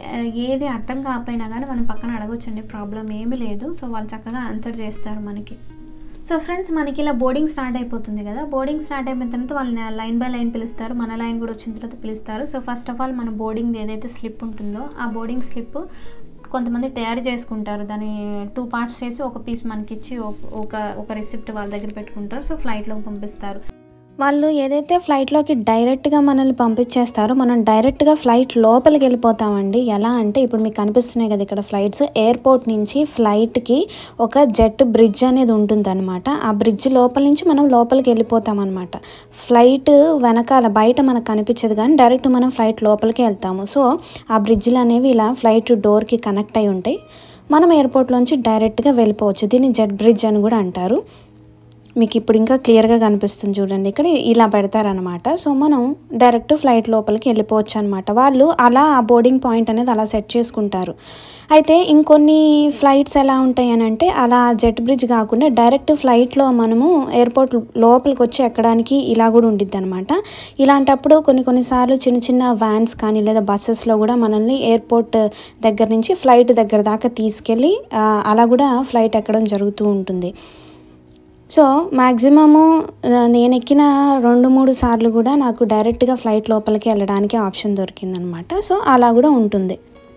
ఏది అర్థం కాకపోయినా కానీ మనం పక్కన అడగొచ్చండి ప్రాబ్లం ఏమీ లేదు సో వాళ్ళు చక్కగా ఆన్సర్ చేస్తారు మనకి సో ఫ్రెండ్స్ మనకి ఇలా బోర్డింగ్ స్టార్ట్ అయిపోతుంది కదా బోర్డింగ్ స్టార్ట్ అయిపోయిన తర్వాత వాళ్ళని లైన్ బై లైన్ పిలుస్తారు మన లైన్ కూడా వచ్చిన తర్వాత పిలుస్తారు సో ఫస్ట్ ఆఫ్ ఆల్ మన బోర్డింగ్ ఏదైతే స్లిప్ ఉంటుందో ఆ బోర్డింగ్ స్లిప్ కొంతమంది తయారు చేసుకుంటారు దాన్ని టూ పార్ట్స్ చేసి ఒక పీస్ మనకి ఇచ్చి ఒక- ఒక ఒక రిసిప్ట్ వాళ్ళ దగ్గర పెట్టుకుంటారు సో ఫ్లైట్లోకి పంపిస్తారు వాళ్ళు ఏదైతే ఫ్లైట్లోకి డైరెక్ట్గా మనల్ని పంపించేస్తారో మనం డైరెక్ట్గా ఫ్లైట్ లోపలికి వెళ్ళిపోతామండి ఎలా అంటే ఇప్పుడు మీకు కనిపిస్తున్నాయి కదా ఇక్కడ ఫ్లైట్స్ ఎయిర్పోర్ట్ నుంచి ఫ్లైట్కి ఒక జెట్ బ్రిడ్జ్ అనేది ఉంటుందన్నమాట ఆ బ్రిడ్జ్ లోపల నుంచి మనం లోపలికి వెళ్ళిపోతాం అనమాట ఫ్లైట్ వెనకాల బయట మనకు కనిపించదు కానీ డైరెక్ట్ మనం ఫ్లైట్ లోపలికి వెళ్తాము సో ఆ బ్రిడ్జ్లు అనేవి ఇలా ఫ్లైట్ డోర్కి కనెక్ట్ అయి ఉంటాయి మనం ఎయిర్పోర్ట్లోంచి డైరెక్ట్గా వెళ్ళిపోవచ్చు దీన్ని జెట్ బ్రిడ్జ్ అని కూడా అంటారు మీకు ఇప్పుడు ఇంకా క్లియర్గా కనిపిస్తుంది చూడండి ఇక్కడ ఇలా పెడతారనమాట సో మనం డైరెక్ట్ ఫ్లైట్ లోపలికి వెళ్ళిపోవచ్చు అనమాట వాళ్ళు అలా ఆ బోర్డింగ్ పాయింట్ అనేది అలా సెట్ చేసుకుంటారు అయితే ఇంకొన్ని ఫ్లైట్స్ ఎలా ఉంటాయి అని అంటే అలా జెట్ బ్రిడ్జ్ కాకుండా డైరెక్ట్ ఫ్లైట్లో మనము ఎయిర్పోర్ట్ లోపలికి వచ్చి ఎక్కడానికి ఇలా కూడా ఉండిద్ది అనమాట ఇలాంటప్పుడు కొన్ని కొన్నిసార్లు చిన్న చిన్న వ్యాన్స్ కానీ లేదా బస్సెస్లో కూడా మనల్ని ఎయిర్పోర్ట్ దగ్గర నుంచి ఫ్లైట్ దగ్గర దాకా తీసుకెళ్ళి ఆ, అలా కూడా ఫ్లైట్ ఎక్కడం జరుగుతూ ఉంటుంది సో మ్యాక్సిమము నేను ఎక్కిన రెండు మూడు సార్లు కూడా నాకు డైరెక్ట్గా ఫ్లైట్ లోపలికి వెళ్ళడానికి ఆప్షన్ దొరికిందనమాట సో అలా కూడా ఉంటుంది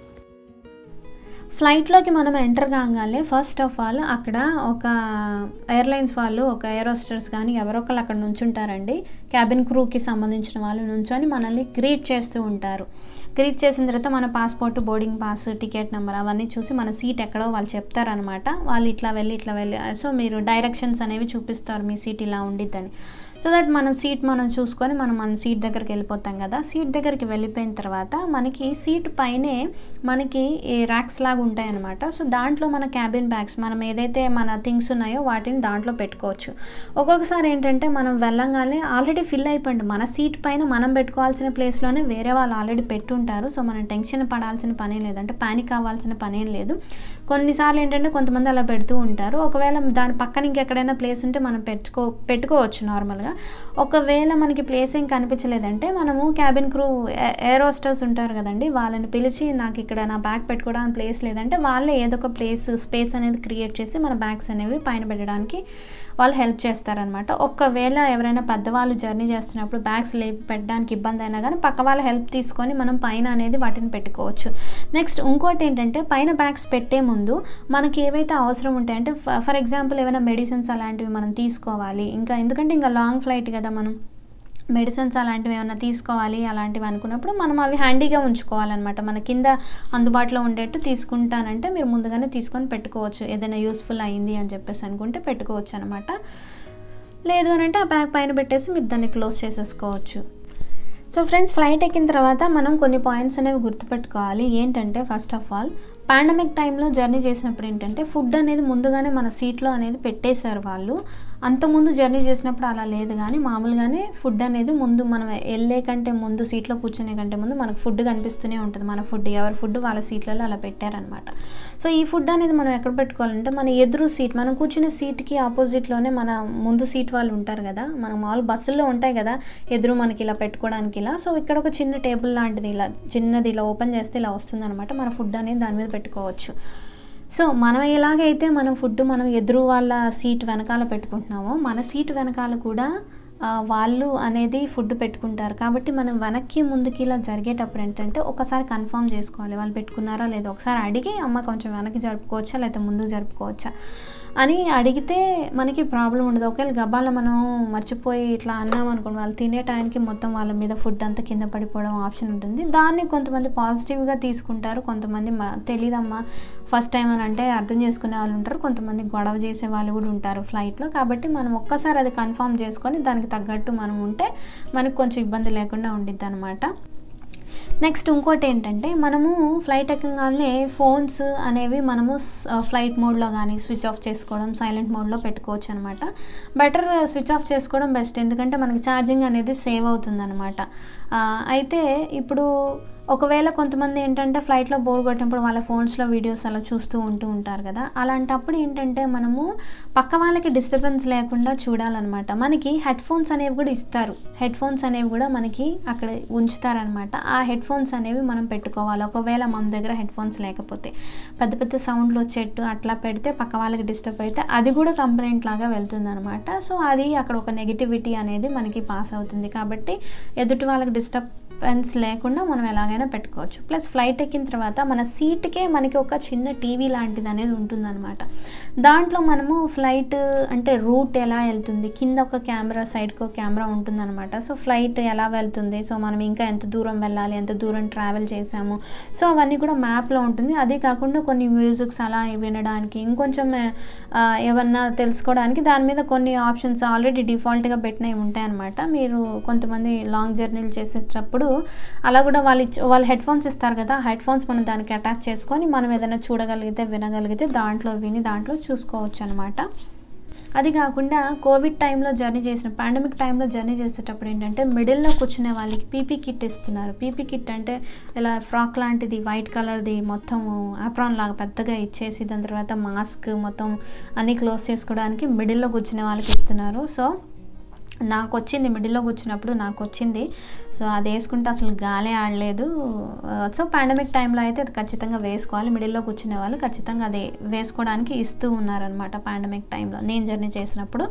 ఫ్లైట్లోకి మనం ఎంటర్ కాగానే ఫస్ట్ ఆఫ్ ఆల్ అక్కడ ఒక ఎయిర్లైన్స్ వాళ్ళు ఒక ఏరోస్టర్స్ కానీ ఎవరో ఒకళ్ళు అక్కడ నుంచుంటారండి క్యాబిన్ క్రూకి సంబంధించిన వాళ్ళు నుంచొని మనల్ని గ్రీట్ చేస్తూ ఉంటారు గ్రీట్ చేసిన తర్వాత మన passport boarding pass ticket number అవన్నీ చూసి మన సీట్ ఎక్కడో వాళ్ళు చెప్తారనమాట వాళ్ళు ఇట్లా వెళ్ళి ఇట్లా వెళ్ళి సో మీరు డైరెక్షన్స్ అనేవి చూపిస్తారు మీ సీట్ ఇలా ఉండిద్దని సో దట్ మనం సీట్ మనం చూసుకొని మనం మన సీట్ దగ్గరికి వెళ్ళిపోతాం కదా సీట్ దగ్గరికి వెళ్ళిపోయిన తర్వాత మనకి సీట్ పైనే మనకి ఈ ర్యాక్స్ లాగా ఉంటాయన్నమాట సో దాంట్లో మన క్యాబిన్ బ్యాగ్స్ మనం ఏదైతే మన థింగ్స్ ఉన్నాయో వాటిని దాంట్లో పెట్టుకోవచ్చు ఒక్కొక్కసారి ఏంటంటే మనం వెళ్ళంగానే ఆల్రెడీ ఫిల్ అయిపోయింది మన సీట్ పైన మనం పెట్టుకోవాల్సిన ప్లేస్లోనే వేరే వాళ్ళు ఆల్రెడీ పెట్టుంటారు సో మనం టెన్షన్ పడాల్సిన పనే లేదు అంటే పానిక్ అవ్వాల్సిన పనేం లేదు కొన్నిసార్లు ఏంటంటే కొంతమంది అలా పెడుతూ ఉంటారు ఒకవేళ దాని పక్కన ఇంకెక్కడైనా ప్లేస్ ఉంటే మనం పెట్టుకో పెట్టుకోవచ్చు నార్మల్గా ఒకవేళ మనకి ప్లేస్ ఏం కనిపించలేదంటే మనము క్యాబిన్ క్రూ ఏరోస్టర్స్ ఉంటారు కదండి వాళ్ళని పిలిచి నాకు ఇక్కడ నా బ్యాగ్ పెట్టుకోవడానికి ప్లేస్ లేదంటే వాళ్ళే ఏదో ఒక ప్లేస్ స్పేస్ అనేది క్రియేట్ చేసి మన బ్యాగ్స్ అనేవి పైన పెట్టడానికి వాళ్ళు హెల్ప్ చేస్తారనమాట ఒకవేళ ఎవరైనా పెద్దవాళ్ళు జర్నీ చేస్తున్నప్పుడు బ్యాగ్స్ లే పెట్టడానికి ఇబ్బంది అయినా కానీ పక్క వాళ్ళ హెల్ప్ తీసుకొని మనం పైన అనేది వాటిని పెట్టుకోవచ్చు నెక్స్ట్ ఇంకోటి ఏంటంటే పైన బ్యాగ్స్ పెట్టే ముందు మనకి ఏవైతే అవసరం ఉంటాయంటే ఫర్ ఎగ్జాంపుల్ ఏమైనా మెడిసిన్స్ అలాంటివి మనం తీసుకోవాలి ఇంకా ఎందుకంటే ఇంకా లాంగ్ ఫ్లైట్ కదా మనం మెడిసిన్స్ అలాంటివి ఏమైనా తీసుకోవాలి అలాంటివి అనుకున్నప్పుడు మనం అవి హ్యాండీగా ఉంచుకోవాలన్నమాట మన కింద అందుబాటులో ఉండేట్టు తీసుకుంటానంటే మీరు ముందుగానే తీసుకొని పెట్టుకోవచ్చు ఏదైనా యూస్ఫుల్ అయింది అని చెప్పేసి అనుకుంటే పెట్టుకోవచ్చు అనమాట లేదు అని అంటే ఆ బ్యాగ్ పైన పెట్టేసి మీరు దాన్ని క్లోజ్ చేసేసుకోవచ్చు సో ఫ్రెండ్స్ ఫ్లైట్ ఎక్కిన తర్వాత మనం కొన్ని పాయింట్స్ అనేవి గుర్తుపెట్టుకోవాలి ఏంటంటే ఫస్ట్ ఆఫ్ ఆల్ పాండమిక్ టైంలో జర్నీ చేసినప్పుడు ఏంటంటే ఫుడ్ అనేది ముందుగానే మన సీట్లో అనేది పెట్టేశారు వాళ్ళు అంతకుముందు జర్నీ చేసినప్పుడు అలా లేదు కానీ మామూలుగానే ఫుడ్ అనేది ముందు మనం వెళ్ళే కంటే ముందు సీట్లో కూర్చునే కంటే ముందు మనకు ఫుడ్ కనిపిస్తూనే ఉంటుంది మన ఫుడ్ ఎవరి ఫుడ్ వాళ్ళ సీట్లలో అలా పెట్టారనమాట సో ఈ ఫుడ్ అనేది మనం ఎక్కడ పెట్టుకోవాలంటే మన ఎదురు సీట్ మనం కూర్చునే సీట్కి ఆపోజిట్లోనే మన ముందు సీట్ వాళ్ళు ఉంటారు కదా మన మామూలు బస్సుల్లో ఉంటాయి కదా ఎదురు మనకి ఇలా పెట్టుకోవడానికి ఇలా సో ఇక్కడ ఒక చిన్న టేబుల్ లాంటిది ఇలా చిన్నది ఇలా ఓపెన్ చేస్తే ఇలా వస్తుంది అనమాట మన ఫుడ్ అనేది దాని మీద పెట్టుకోవచ్చు సో మనం ఎలాగైతే మనం ఫుడ్ మనం ఎదురు వాళ్ళ సీట్ వెనకాల పెట్టుకుంటున్నామో మన సీట్ వెనకాల కూడా ఆ, వాళ్ళు అనేది ఫుడ్ పెట్టుకుంటారు కాబట్టి మనం వెనక్కి ముందుకి ఇలా జరిగేటప్పుడు ఏంటంటే ఒకసారి కన్ఫర్మ్ చేసుకోవాలి వాళ్ళు పెట్టుకున్నారా లేదో ఒకసారి అడిగి అమ్మ కొంచెం వెనక్కి జరుపుకోవచ్చా లేకపోతే ముందుకు జరుపుకోవచ్చా అని అడిగితే మనకి ప్రాబ్లం ఉండదు ఒకవేళ గబాల మనం మర్చిపోయి ఇట్లా అన్నాం అనుకోండి వాళ్ళు తినే టైంకి మొత్తం వాళ్ళ మీద ఫుడ్ అంతా కింద పడిపోవడం ఆప్షన్ ఉంటుంది దాన్ని కొంతమంది పాజిటివ్గా తీసుకుంటారు కొంతమంది మ- తెలీదమ్మా ఫస్ట్ టైం అని అంటే అర్థం చేసుకునే వాళ్ళు ఉంటారు కొంతమంది గొడవ చేసే వాళ్ళు కూడా ఉంటారు ఫ్లైట్లో కాబట్టి మనం ఒక్కసారి అది కన్ఫర్మ్ చేసుకొని దానికి తగ్గట్టు మనం ఉంటే మనకు కొంచెం ఇబ్బంది లేకుండా ఉండిద్ది అనమాట నెక్స్ట్ ఇంకోటి ఏంటంటే మనము ఫ్లైట్ ఎక్కగానే ఫోన్స్ అనేవి మనము ఫ్లైట్ మోడ్లో కానీ స్విచ్ ఆఫ్ చేసుకోవడం సైలెంట్ మోడ్లో పెట్టుకోవచ్చు అనమాట బెటర్ స్విచ్ ఆఫ్ చేసుకోవడం బెస్ట్ ఎందుకంటే మనకి ఛార్జింగ్ అనేది సేవ్ అవుతుంది అనమాట అయితే ఇప్పుడు ఒకవేళ కొంతమంది ఏంటంటే ఫ్లైట్లో బోర్ కొట్టినప్పుడు వాళ్ళ ఫోన్స్లో వీడియోస్ అలా చూస్తూ ఉంటూ ఉంటారు కదా అలాంటప్పుడు ఏంటంటే మనము పక్క వాళ్ళకి డిస్టర్బెన్స్ లేకుండా చూడాలన్నమాట మనకి హెడ్ ఫోన్స్ అనేవి కూడా ఇస్తారు హెడ్ ఫోన్స్ అనేవి కూడా మనకి అక్కడ ఉంచుతారనమాట ఆ హెడ్ ఫోన్స్ అనేవి మనం పెట్టుకోవాలి ఒకవేళ మన దగ్గర హెడ్ ఫోన్స్ లేకపోతే పెద్ద పెద్ద సౌండ్లు వచ్చేట్టు అట్లా పెడితే పక్క వాళ్ళకి డిస్టర్బ్ అయితే అది కూడా కంప్లైంట్ లాగా వెళ్తుంది అనమాట సో అది అక్కడ ఒక నెగిటివిటీ అనేది మనకి పాస్ అవుతుంది కాబట్టి ఎదుటి వాళ్ళకి డిస్టర్బ్ పెన్స్ లేకుండా మనం ఎలాగైనా పెట్టుకోవచ్చు ప్లస్ ఫ్లైట్ ఎక్కిన తర్వాత మన సీట్కే మనకి ఒక చిన్న టీవీ లాంటిది అనేది ఉంటుందన్నమాట దాంట్లో మనము ఫ్లైట్ అంటే రూట్ ఎలా వెళ్తుంది కింద ఒక కెమెరా సైడ్కి ఒక కెమెరా ఉంటుందన్నమాట సో ఫ్లైట్ ఎలా వెళ్తుంది సో మనం ఇంకా ఎంత దూరం వెళ్ళాలి ఎంత దూరం ట్రావెల్ చేసాము సో అవన్నీ కూడా మ్యాప్లో ఉంటుంది అదే కాకుండా కొన్ని మ్యూజిక్స్ అలా వినడానికి ఇంకొంచెం ఆ, ఏమన్నా తెలుసుకోవడానికి దాని మీద కొన్ని ఆప్షన్స్ ఆల్రెడీ డిఫాల్ట్గా పెట్టినవి ఉంటాయన్నమాట మీరు కొంతమంది లాంగ్ జర్నీలు చేసేటప్పుడు అలా కూడా వాళ్ళు ఇచ్చ- వాళ్ళు హెడ్ ఫోన్స్ ఇస్తారు కదా హెడ్ ఫోన్స్ మనం దానికి అటాచ్ చేసుకొని మనం ఏదైనా చూడగలిగితే వినగలిగితే దాంట్లో విని దాంట్లో చూసుకోవచ్చు అనమాట అది కాకుండా కోవిడ్ టైంలో జర్నీ చేసిన పాండమిక్ టైంలో జర్నీ చేసేటప్పుడు ఏంటంటే మిడిల్లో కూర్చునే వాళ్ళకి పీపీ కిట్ ఇస్తున్నారు పీపీ కిట్ అంటే ఇలా ఫ్రాక్ లాంటిది వైట్ కలర్ది మొత్తం ఆప్రాన్ లాగా పెద్దగా ఇచ్చేసి దాని తర్వాత మాస్క్ మొత్తం అన్నీ క్లోజ్ చేసుకోవడానికి మిడిల్లో కూర్చునే వాళ్ళకి ఇస్తున్నారు సో నాకు వచ్చింది మిడిల్లో కూర్చున్నప్పుడు నాకు వచ్చింది సో అది వేసుకుంటే అసలు గాలే ఆడలేదు ఆ, సో పాండమిక్ టైంలో అయితే అది ఖచ్చితంగా వేసుకోవాలి మిడిల్లో కూర్చునే వాళ్ళు ఖచ్చితంగా అది వేసుకోవడానికి ఇస్తూ ఉన్నారనమాట పాండమిక్ టైంలో నేను జర్నీ చేసినప్పుడు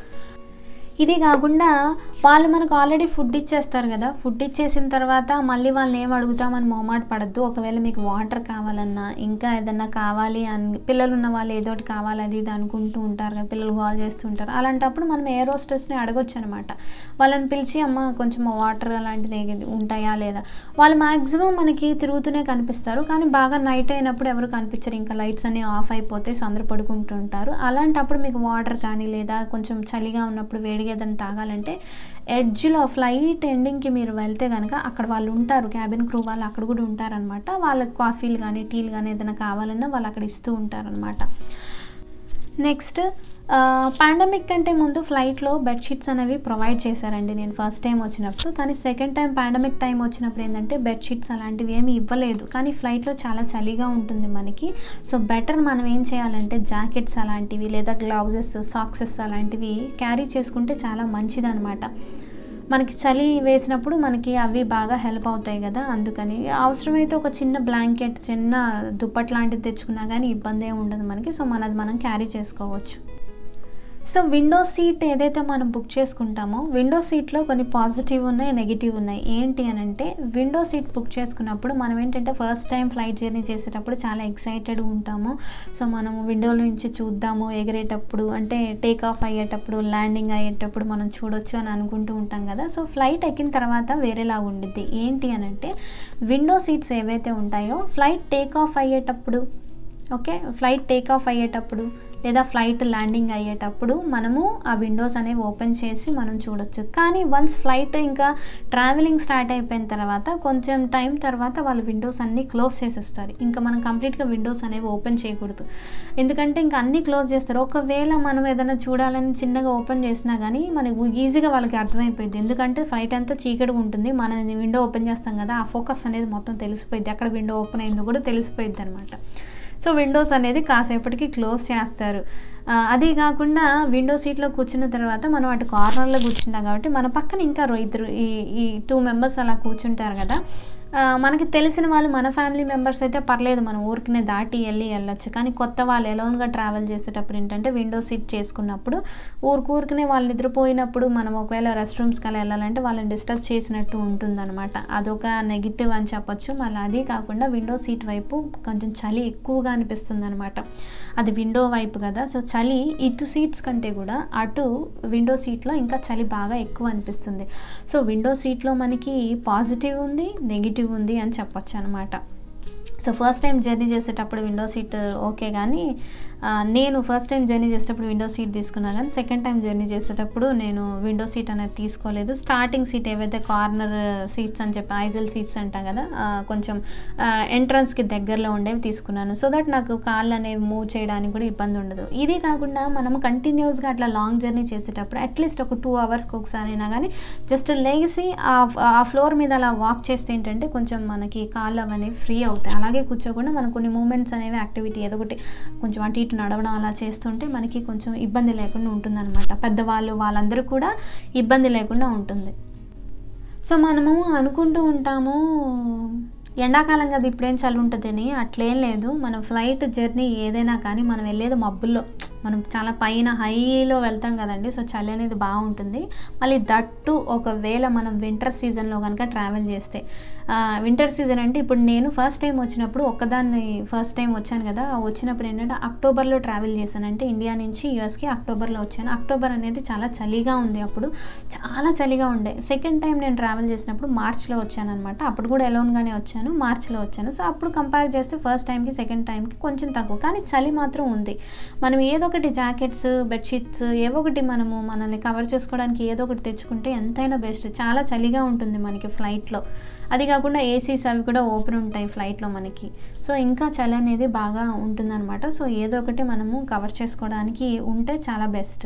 ఇది కాకుండా వాళ్ళు మనకు ఆల్రెడీ ఫుడ్ ఇచ్చేస్తారు కదా ఫుడ్ ఇచ్చేసిన తర్వాత మళ్ళీ వాళ్ళని ఏం అడుగుతామని మొహమాట పడద్దు ఒకవేళ మీకు వాటర్ కావాలన్నా ఇంకా ఏదన్నా కావాలి అని పిల్లలు ఉన్న వాళ్ళు ఏదో ఒకటి కావాలి అది ఇది అనుకుంటూ ఉంటారు కదా పిల్లలు కాల్ చేస్తూ ఉంటారు అలాంటప్పుడు మనం ఏ రోస్టర్స్ని అడగొచ్చు అనమాట వాళ్ళని పిలిచి అమ్మ కొంచెం వాటర్ అలాంటిది ఏది ఉంటాయా లేదా వాళ్ళు మ్యాక్సిమం మనకి తిరుగుతూనే కనిపిస్తారు కానీ బాగా నైట్ అయినప్పుడు ఎవరు కనిపించరు ఇంకా లైట్స్ అన్ని ఆఫ్ అయిపోతే సో అందరూ పడుకుంటుంటారు అలాంటప్పుడు మీకు వాటర్ కానీ లేదా కొంచెం చలిగా ఉన్నప్పుడు వేడిగా ఏదైనా తాగాలంటే ఎడ్జ్లో ఫ్లైట్ ఎండింగ్కి మీరు వెళ్తే కనుక అక్కడ వాళ్ళు ఉంటారు క్యాబిన్ క్రూ వాళ్ళు అక్కడ కూడా ఉంటారనమాట వాళ్ళకి కాఫీలు కానీ టీలు కానీ ఏదైనా కావాలన్నా వాళ్ళు అక్కడ ఇస్తూ ఉంటారనమాట నెక్స్ట్ పాండమిక్ కంటే ముందు ఫ్లైట్లో బెడ్షీట్స్ అనేవి ప్రొవైడ్ చేశారండి నేను ఫస్ట్ టైం వచ్చినప్పుడు కానీ సెకండ్ టైం పాండమిక్ టైం వచ్చినప్పుడు ఏంటంటే బెడ్షీట్స్ అలాంటివి ఏమి ఇవ్వలేదు కానీ ఫ్లైట్లో చాలా చలిగా ఉంటుంది మనకి సో బెటర్ మనం ఏం చేయాలంటే జాకెట్స్ అలాంటివి లేదా గ్లౌజెస్ సాక్సెస్ అలాంటివి క్యారీ చేసుకుంటే చాలా మంచిదన్నమాట మనకి చలి వేసినప్పుడు మనకి అవి బాగా హెల్ప్ అవుతాయి కదా అందుకని అవసరమైతే ఒక చిన్న బ్లాంకెట్ చిన్న దుప్పట్ లాంటిది తెచ్చుకున్నా కానీ ఇబ్బంది ఏమి ఉండదు మనకి సో మనది మనం క్యారీ చేసుకోవచ్చు సో విండో సీట్ ఏదైతే మనం బుక్ చేసుకుంటామో విండో సీట్లో కొన్ని పాజిటివ్ ఉన్నాయి నెగిటివ్ ఉన్నాయి ఏంటి అని అంటే విండో సీట్ బుక్ చేసుకున్నప్పుడు మనం ఏంటంటే ఫస్ట్ టైం ఫ్లైట్ జర్నీ చేసేటప్పుడు చాలా ఎక్సైటెడ్ ఉంటాము సో మనం విండోలో నుంచి చూద్దాము ఎగిరేటప్పుడు అంటే టేక్ ఆఫ్ అయ్యేటప్పుడు ల్యాండింగ్ అయ్యేటప్పుడు మనం చూడొచ్చు అని అనుకుంటూ ఉంటాం కదా సో ఫ్లైట్ ఎక్కిన తర్వాత వేరేలా ఉండిద్ది ఏంటి అని అంటే విండో సీట్స్ ఏవైతే ఉంటాయో ఫ్లైట్ టేక్ ఆఫ్ అయ్యేటప్పుడు ఓకే ఫ్లైట్ టేక్ ఆఫ్ అయ్యేటప్పుడు లేదా ఫ్లైట్ ల్యాండింగ్ అయ్యేటప్పుడు మనము ఆ విండోస్ అనేవి ఓపెన్ చేసి మనం చూడొచ్చు కానీ వన్స్ ఫ్లైట్ ఇంకా ట్రావెలింగ్ స్టార్ట్ అయిపోయిన తర్వాత కొంచెం టైం తర్వాత వాళ్ళు విండోస్ అన్నీ క్లోజ్ చేసేస్తారు ఇంకా మనం కంప్లీట్గా విండోస్ అనేవి ఓపెన్ చేయకూడదు ఎందుకంటే ఇంకా అన్నీ క్లోజ్ చేస్తారు ఒకవేళ మనం ఏదైనా చూడాలని చిన్నగా ఓపెన్ చేసినా కానీ మనకు ఈజీగా వాళ్ళకి అర్థమైపోయింది ఎందుకంటే ఫ్లైట్ అంతా చీకటి ఉంటుంది మనం విండో ఓపెన్ చేస్తాం కదా ఆ ఫోకస్ అనేది మొత్తం తెలిసిపోయింది అక్కడ విండో ఓపెన్ అయిందో కూడా తెలిసిపోయింది అనమాట సో విండోస్ అనేది కాసేపటికి క్లోజ్ చేస్తారు ఆ, అది కాకుండా విండో సీట్లో కూర్చున్న తర్వాత మనం అటు కార్నర్లో కూర్చుంటాం కాబట్టి మన పక్కన ఇంకా రో- ఇద్దరు ఈ ఈ టూ మెంబర్స్ అలా కూర్చుంటారు కదా ఆ, మనకి తెలిసిన వాళ్ళు మన ఫ్యామిలీ మెంబర్స్ అయితే పర్లేదు మనం ఊరికనే దాటి వెళ్ళి వెళ్ళొచ్చు కానీ కొత్త వాళ్ళు ఎలోన్గా ట్రావెల్ చేసేటప్పుడు ఏంటంటే విండో సీట్ చేసుకున్నప్పుడు ఊరికూరికనే వాళ్ళు నిద్రపోయినప్పుడు మనం ఒకవేళ రెస్ట్ రూమ్స్కి అలా వెళ్ళాలంటే వాళ్ళని డిస్టర్బ్ చేసినట్టు ఉంటుందన్నమాట అదొక నెగిటివ్ అని చెప్పొచ్చు మళ్ళీ అది కాకుండా విండో సీట్ వైపు కొంచెం చలి ఎక్కువగా అనిపిస్తుంది అనమాట అది విండో వైపు కదా సో చలి ఇటు సీట్స్ కంటే కూడా అటు విండో సీట్లో ఇంకా చలి బాగా ఎక్కువ అనిపిస్తుంది సో విండో సీట్లో మనకి పాజిటివ్ ఉంది నెగిటివ్ ఉంది అని చెప్పొచ్చు అనమాట సో ఫస్ట్ టైం జర్నీ చేసేటప్పుడు విండో సీట్ ఓకే కానీ ఆ, నేను ఫస్ట్ టైం జర్నీ చేసేటప్పుడు విండో సీట్ తీసుకున్నాను కానీ సెకండ్ టైం జర్నీ చేసేటప్పుడు నేను విండో సీట్ అనేది తీసుకోలేదు స్టార్టింగ్ సీట్ ఏవైతే కార్నర్ సీట్స్ అని చెప్పి ఐజల్ సీట్స్ అంటాం కదా ఆ, కొంచెం ఎంట్రన్స్కి దగ్గరలో ఉండేవి తీసుకున్నాను సో దట్ నాకు కాళ్ళు అనేవి మూవ్ చేయడానికి కూడా ఇబ్బంది ఉండదు ఇది కాకుండా మనం కంటిన్యూస్గా అట్లా లాంగ్ జర్నీ చేసేటప్పుడు అట్లీస్ట్ ఒక టూ అవర్స్కి ఒకసారి అయినా కానీ జస్ట్ లేచి ఆ ఆ ఫ్లోర్ మీద అలా వాక్ చేస్తే ఏంటంటే కొంచెం మనకి కాళ్ళు అనేవి ఫ్రీ అవుతాయి అలాగే కూర్చోకుండా మనం కొన్ని మూమెంట్స్ అనేవి యాక్టివిటీ ఏదో ఒకటి కొంచెం అటు ఇటు నడవడం అలా చేస్తుంటే మనకి కొంచెం ఇబ్బంది లేకుండా ఉంటుందన్నమాట పెద్దవాళ్ళు వాళ్ళందరూ కూడా ఇబ్బంది లేకుండా ఉంటుంది సో మనము అనుకుంటూ ఉంటాము ఎండాకాలం కదా ఇప్పుడేం చలి ఉంటుందని అట్లేం లేదు మన ఫ్లైట్ జర్నీ ఏదైనా కానీ మనం వెళ్ళేది మబ్బుల్లో మనం చాలా పైన హైలో వెళ్తాం కదండి సో చలి అనేది బాగుంటుంది మళ్ళీ దట్టు ఒకవేళ మనం వింటర్ సీజన్లో కనుక ట్రావెల్ చేస్తే వింటర్ సీజన్ అంటే ఇప్పుడు నేను ఫస్ట్ టైం వచ్చినప్పుడు ఒక్కదాన్ని ఫస్ట్ టైం వచ్చాను కదా ఆ వచ్చినప్పుడు ఏంటంటే అక్టోబర్లో ట్రావెల్ చేశాను అంటే ఇండియా నుంచి యూఎస్కి అక్టోబర్లో వచ్చాను అక్టోబర్ అనేది చాలా చలిగా ఉంది అప్పుడు చాలా చలిగా ఉండే సెకండ్ టైం నేను ట్రావెల్ చేసినప్పుడు మార్చ్లో వచ్చాను అనమాట అప్పుడు కూడా ఎలోన్గానే వచ్చాను మార్చ్లో వచ్చాను సో అప్పుడు కంపేర్ చేస్తే ఫస్ట్ టైంకి సెకండ్ టైంకి కొంచెం తక్కువ కానీ చలి మాత్రం ఉంది మనం ఏదో ఒకటి జాకెట్స్ బెడ్షీట్స్ ఏవో ఒకటి మనము మనల్ని కవర్ చేసుకోవడానికి ఏదో ఒకటి తెచ్చుకుంటే ఎంతైనా బెస్ట్ చాలా చలిగా ఉంటుంది మనకి ఫ్లైట్లో అది కాకుండా ఏసీస్ అవి కూడా ఓపెన్ ఉంటాయి ఫ్లైట్లో మనకి సో ఇంకా చలి అనేది బాగా ఉంటుందన్నమాట సో ఏదో ఒకటి మనము కవర్ చేసుకోవడానికి ఉంటే చాలా బెస్ట్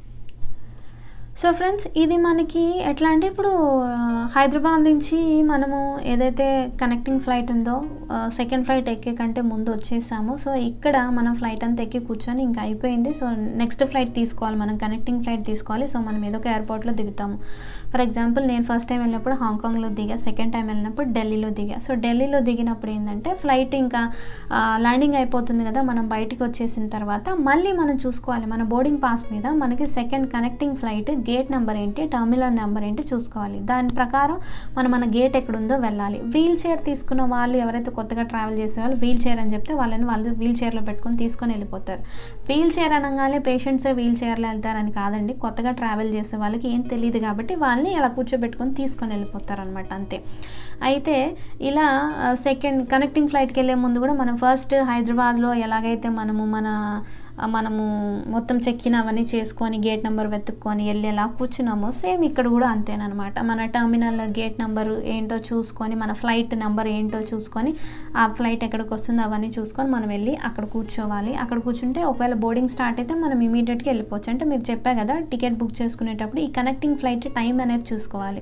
సో ఫ్రెండ్స్ ఇది మనకి ఎట్లా అంటే ఇప్పుడు ఆ, హైదరాబాద్ నుంచి మనము ఏదైతే కనెక్టింగ్ ఫ్లైట్ ఉందో సెకండ్ ఫ్లైట్ ఎక్కే కంటే ముందు వచ్చేసాము సో ఇక్కడ మనం ఫ్లైట్ అంతా ఎక్కి కూర్చొని ఇంకా అయిపోయింది సో నెక్స్ట్ ఫ్లైట్ తీసుకోవాలి మనం కనెక్టింగ్ ఫ్లైట్ తీసుకోవాలి సో మనం ఏదో ఒక ఎయిర్పోర్ట్లో దిగుతాము ఫర్ ఎగ్జాంపుల్ నేను ఫస్ట్ టైం వెళ్ళినప్పుడు హాంకాంగ్లో దిగా సెకండ్ టైం వెళ్ళినప్పుడు ఢిల్లీలో దిగా సో ఢిల్లీలో దిగినప్పుడు ఏంటంటే ఫ్లైట్ ఇంకా ల్యాండింగ్ అయిపోతుంది కదా మనం బయటికి వచ్చేసిన తర్వాత మళ్ళీ మనం చూసుకోవాలి మన బోర్డింగ్ పాస్ మీద మనకి second connecting flight gate number ఏంటి టర్మినల్ నెంబర్ ఏంటి చూసుకోవాలి దాని ప్రకారం మనం మన గేట్ ఎక్కడుందో వెళ్ళాలి వీల్ చైర్ తీసుకున్న వాళ్ళు ఎవరైతే కొత్తగా ట్రావెల్ చేసే వాళ్ళు వీల్ చైర్ అని చెప్తే వాళ్ళని వాళ్ళు వీల్ చైర్లో పెట్టుకొని తీసుకొని వెళ్ళిపోతారు వీల్ చైర్ అనగానే పేషెంట్సే వీల్ చైర్లో వెళ్తారని కాదండి కొత్తగా ట్రావెల్ చేసే వాళ్ళకి ఏం తెలియదు కాబట్టి వాళ్ళని ఇలా కూర్చోబెట్టుకొని తీసుకొని వెళ్ళిపోతారు అనమాట అంతే అయితే ఇలా సెకండ్ కనెక్టింగ్ ఫ్లైట్కి వెళ్ళే ముందు కూడా మనం ఫస్ట్ హైదరాబాద్లో ఎలాగైతే మనము మన ఆ, మనము మొత్తం చెక్కిన అవన్నీ చేసుకొని గేట్ నెంబర్ వెతుక్కొని వెళ్ళి ఎలా కూర్చున్నామో సేమ్ ఇక్కడ కూడా అంతేనమాట మన టర్మినల్ గేట్ నెంబర్ ఏంటో చూసుకొని మన ఫ్లైట్ నెంబర్ ఏంటో చూసుకొని ఆ ఫ్లైట్ ఎక్కడికి వస్తుందో అవన్నీ చూసుకొని మనం వెళ్ళి అక్కడ కూర్చోవాలి అక్కడ కూర్చుంటే ఒకవేళ బోర్డింగ్ స్టార్ట్ అయితే మనం ఇమీడియట్గా వెళ్ళిపోవచ్చు అంటే మీరు చెప్పా కదా టికెట్ బుక్ చేసుకునేటప్పుడు ఈ కనెక్టింగ్ ఫ్లైట్ టైం అనేది చూసుకోవాలి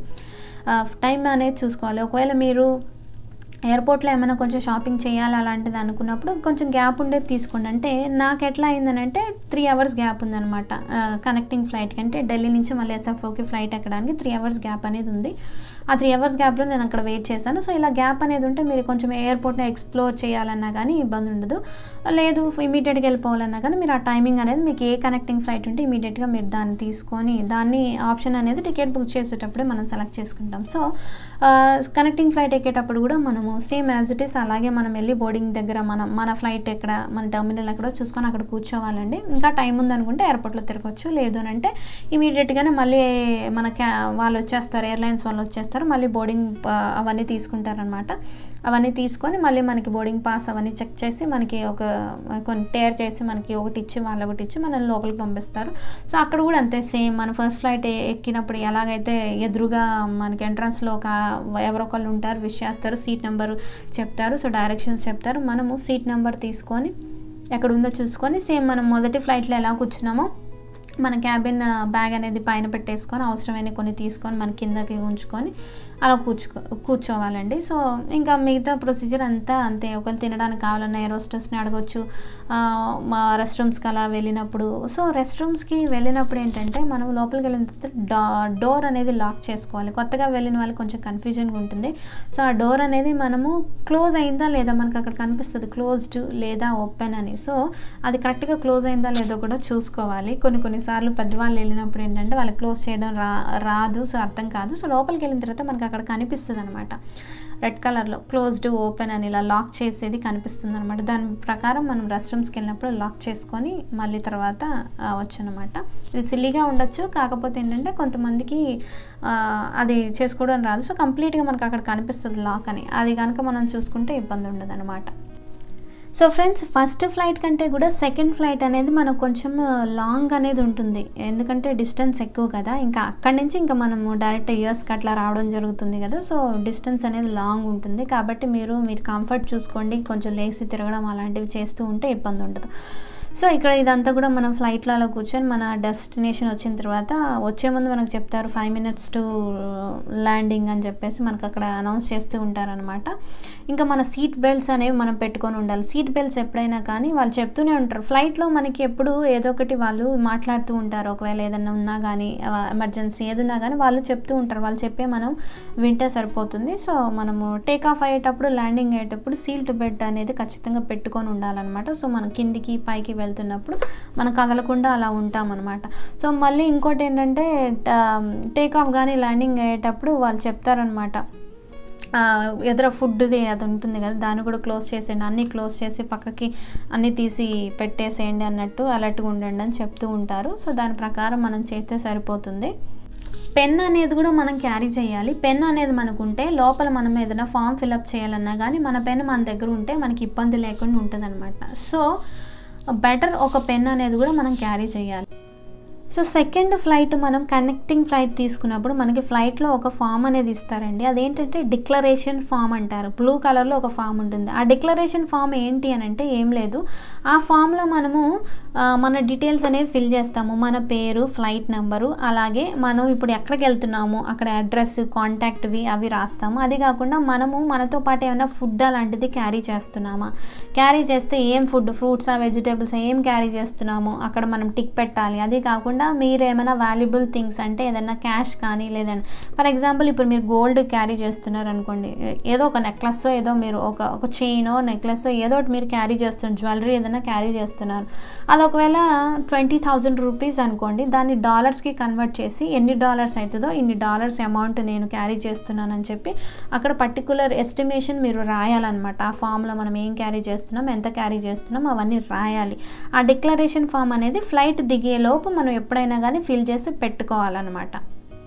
టైం అనేది చూసుకోవాలి ఒకవేళ మీరు ఎయిర్పోర్ట్లో ఏమైనా కొంచెం షాపింగ్ చేయాలి అలాంటిది అనుకున్నప్పుడు కొంచెం గ్యాప్ ఉండేది తీసుకోండి అంటే నాకు ఎట్లా అయిందనంటే త్రీ అవర్స్ గ్యాప్ ఉందన్నమాట కనెక్టింగ్ ఫ్లైట్కి అంటే ఢిల్లీ నుంచి మళ్ళీ ఎస్ఎఫ్ఓకి ఫ్లైట్ ఎక్కడానికి త్రీ అవర్స్ గ్యాప్ అనేది ఉంది ఆ త్రీ అవర్స్ గ్యాప్లో నేను అక్కడ వెయిట్ చేశాను సో ఇలా గ్యాప్ అనేది ఉంటే మీరు కొంచెం ఎయిర్పోర్ట్ని ఎక్స్ప్లోర్ చేయాలన్నా కానీ ఇబ్బంది ఉండదు లేదు ఇమీడియట్గా వెళ్ళిపోవాలన్నా కానీ మీరు ఆ టైమింగ్ అనేది మీకు ఏ కనెక్టింగ్ ఫ్లైట్ ఉంటే ఇమీడియట్గా మీరు దాన్ని తీసుకొని దాన్ని ఆప్షన్ అనేది టికెట్ బుక్ చేసేటప్పుడే మనం సెలెక్ట్ చేసుకుంటాం సో కనెక్టింగ్ ఫ్లైట్ ఎక్కేటప్పుడు కూడా మనము సేమ్ యాజ్ ఇట్ ఈస్ అలాగే మనం వెళ్ళి బోర్డింగ్ దగ్గర మనం మన ఫ్లైట్ ఎక్కడ మన టర్మినల్ ఎక్కడో చూసుకొని అక్కడ కూర్చోవాలండి ఇంకా టైం ఉందనుకుంటే ఎయిర్పోర్ట్లో తిరగచ్చు లేదు అని అంటే ఇమీడియట్గానే మళ్ళీ మన క్యా వాళ్ళు వచ్చేస్తారు ఎయిర్లైన్స్ వాళ్ళు వచ్చేస్తారు మళ్ళీ బోర్డింగ్ అవన్నీ తీసుకుంటారనమాట అవన్నీ తీసుకొని మళ్ళీ మనకి బోర్డింగ్ పాస్ అవన్నీ చెక్ చేసి మనకి ఒక కొన్ని టేర్ చేసి మనకి ఒకటి ఇచ్చి వాళ్ళు ఒకటి ఇచ్చి మనల్ని లోపలికి పంపిస్తారు సో అక్కడ కూడా అంతే సేమ్ మన ఫస్ట్ ఫ్లైట్ ఎక్కినప్పుడు ఎలాగైతే ఎదురుగా మనకి ఎంట్రన్స్లో ఒక ఎవరొకళ్ళు ఉంటారు విష్ చేస్తారు సీట్ నెంబర్ చెప్తారు సో డైరెక్షన్స్ చెప్తారు మనము సీట్ నెంబర్ తీసుకొని ఎక్కడ ఉందో చూసుకొని సేమ్ మనం మొదటి ఫ్లైట్లో ఎలా కూర్చున్నామో మన క్యాబిన్ బ్యాగ్ అనేది పైన పెట్టేసుకొని అవసరమైన కొన్ని తీసుకొని మన కిందకి ఉంచుకొని అలా కూర్చో కూర్చోవాలండి సో ఇంకా మిగతా ప్రొసీజర్ అంతా అంతే ఒకవేళ తినడానికి కావాలన్నా ఎయిర్ హోస్టెస్ని అడగొచ్చు ఆ, మా రెస్ట్ రూమ్స్కి అలా వెళ్ళినప్పుడు సో రెస్ట్ రూమ్స్కి వెళ్ళినప్పుడు ఏంటంటే మనం లోపలికి వెళ్ళిన తర్వాత డా డోర్ అనేది లాక్ చేసుకోవాలి కొత్తగా వెళ్ళిన వాళ్ళకి కొంచెం కన్ఫ్యూజన్గా ఉంటుంది సో ఆ డోర్ అనేది మనము క్లోజ్ అయిందా లేదా మనకు అక్కడ కనిపిస్తుంది క్లోజ్డ్ లేదా ఓపెన్ అని సో అది కరెక్ట్గా క్లోజ్ అయిందా లేదో కూడా చూసుకోవాలి కొన్ని కొన్నిసార్లు పెద్దవాళ్ళు వెళ్ళినప్పుడు ఏంటంటే వాళ్ళకి క్లోజ్ చేయడం రా రాదు సో అర్థం కాదు సో లోపలికి వెళ్ళిన తర్వాత మనకు అక్కడ కనిపిస్తుంది అనమాట రెడ్ కలర్లో క్లోజ్డ్ ఓపెన్ అని ఇలా లాక్ చేసేది కనిపిస్తుంది అనమాట దాని ప్రకారం మనం రెస్ట్ రూమ్స్కి వెళ్ళినప్పుడు లాక్ చేసుకొని మళ్ళీ తర్వాత వచ్చనమాట ఇది సిల్లీగా ఉండొచ్చు కాకపోతే ఏంటంటే కొంతమందికి ఆ, అది చేసుకోవడం రాదు సో కంప్లీట్గా మనకు అక్కడ కనిపిస్తుంది లాక్ అని అది కనుక మనం చూసుకుంటే ఇబ్బంది ఉండదు అనమాట సో ఫ్రెండ్స్ ఫస్ట్ ఫ్లైట్ కంటే కూడా సెకండ్ ఫ్లైట్ అనేది మనకు కొంచెం లాంగ్ అనేది ఉంటుంది ఎందుకంటే డిస్టెన్స్ ఎక్కువ కదా ఇంకా అక్కడి నుంచి ఇంకా మనము డైరెక్ట్ యూఎస్కి అట్లా రావడం జరుగుతుంది కదా సో డిస్టెన్స్ అనేది లాంగ్ ఉంటుంది కాబట్టి మీరు మీరు కంఫర్ట్ చూసుకోండి కొంచెం లేచి తిరగడం అలాంటివి చేస్తూ ఉంటే ఇబ్బంది ఉండదు సో ఇక్కడ ఇదంతా కూడా మనం ఫ్లైట్లో అలా కూర్చొని మన డెస్టినేషన్ వచ్చిన తర్వాత వచ్చే ముందు మనకు చెప్తారు ఫైవ్ మినిట్స్ టు ల్యాండింగ్ అని చెప్పేసి మనకు అక్కడ అనౌన్స్ చేస్తూ ఉంటారనమాట ఇంకా మన సీట్ బెల్ట్స్ అనేవి మనం పెట్టుకొని ఉండాలి సీట్ బెల్ట్స్ ఎప్పుడైనా కానీ వాళ్ళు చెప్తూనే ఉంటారు ఫ్లైట్లో మనకి ఎప్పుడు ఏదో ఒకటి వాళ్ళు మాట్లాడుతూ ఉంటారు ఒకవేళ ఏదైనా ఉన్నా కానీ ఎమర్జెన్సీ ఏదున్నా కానీ వాళ్ళు చెప్తూ ఉంటారు వాళ్ళు చెప్పే మనం వింటే సరిపోతుంది సో మనము టేక్ ఆఫ్ అయ్యేటప్పుడు ల్యాండింగ్ అయ్యేటప్పుడు సీల్ట్ బెడ్ అనేది ఖచ్చితంగా పెట్టుకొని ఉండాలన్నమాట సో మనం కిందికి పైకి వెళ్తున్నప్పుడు మనం కదలకుండా అలా ఉంటామన్నమాట సో మళ్ళీ ఇంకోటి ఏంటంటే టేక్ ఆఫ్ కానీ ల్యాండింగ్ అయ్యేటప్పుడు వాళ్ళు చెప్తారనమాట ఆ, ఎదుర ఫుడ్ది అది ఉంటుంది కదా దాన్ని కూడా క్లోజ్ చేసేయండి అన్నీ క్లోజ్ చేసి పక్కకి అన్నీ తీసి పెట్టేసేయండి అన్నట్టు అలర్ట్గా ఉండండి అని చెప్తూ ఉంటారు సో దాని ప్రకారం మనం చేస్తే సరిపోతుంది పెన్ అనేది కూడా మనం క్యారీ చేయాలి పెన్ అనేది మనకు ఉంటే లోపల మనం ఏదైనా ఫామ్ ఫిలప్ చేయాలన్నా కానీ మన పెన్ మన దగ్గర ఉంటే మనకి ఇబ్బంది లేకుండా ఉంటుంది సో బెటర్ ఒక పెన్ అనేది కూడా మనం క్యారీ చేయాలి సో సెకండ్ ఫ్లైట్ మనం కనెక్టింగ్ ఫ్లైట్ తీసుకున్నప్పుడు మనకి ఫ్లైట్లో ఒక ఫామ్ అనేది ఇస్తారండి అదేంటంటే డిక్లరేషన్ ఫామ్ అంటారు బ్లూ కలర్లో ఒక ఫామ్ ఉంటుంది ఆ డిక్లరేషన్ ఫామ్ ఏంటి అని అంటే ఏం లేదు ఆ ఫామ్లో మనము ఆ, మన డీటెయిల్స్ అనేవి ఫిల్ చేస్తాము మన పేరు ఫ్లైట్ నెంబరు అలాగే మనం ఇప్పుడు ఎక్కడికి వెళ్తున్నాము అక్కడ అడ్రస్ కాంటాక్ట్వి అవి రాస్తాము అది కాకుండా మనము మనతో పాటు ఏమైనా ఫుడ్ అలాంటిది క్యారీ చేస్తున్నామా క్యారీ చేస్తే ఏం ఫుడ్ ఫ్రూట్సా వెజిటేబుల్స్ ఏం క్యారీ చేస్తున్నాము అక్కడ మనం టిక్ పెట్టాలి అది కాకుండా మీరు ఏమైనా వాల్యుబుల్ థింగ్స్ అంటే ఏదైనా క్యాష్ కానీ లేదంటే ఫర్ ఎగ్జాంపుల్ ఇప్పుడు మీరు గోల్డ్ క్యారీ చేస్తున్నారు అనుకోండి ఏదో ఒక నెక్లెస్ ఏదో మీరు ఒక ఒక చైనో నెక్లెస్ ఏదో ఒకటి మీరు క్యారీ చేస్తున్నారు జ్యువెలరీ ఏదైనా క్యారీ చేస్తున్నారు అది ఒకవేళ ట్వంటీ థౌజండ్ రూపీస్ అనుకోండి దాన్ని డాలర్స్కి కన్వర్ట్ చేసి ఎన్ని డాలర్స్ అవుతుందో ఇన్ని డాలర్స్ అమౌంట్ నేను క్యారీ చేస్తున్నానని చెప్పి అక్కడ పర్టికులర్ ఎస్టిమేషన్ మీరు రాయాలన్నమాట ఆ ఫామ్లో మనం ఏం క్యారీ చేస్తున్నాం ఎంత క్యారీ చేస్తున్నాం అవన్నీ రాయాలి ఆ డిక్లరేషన్ ఫామ్ అనేది ఫ్లైట్ దిగే లోపు మనం ఎప్పుడైనా కానీ ఫిల్ చేసి పెట్టుకోవాలన్నమాట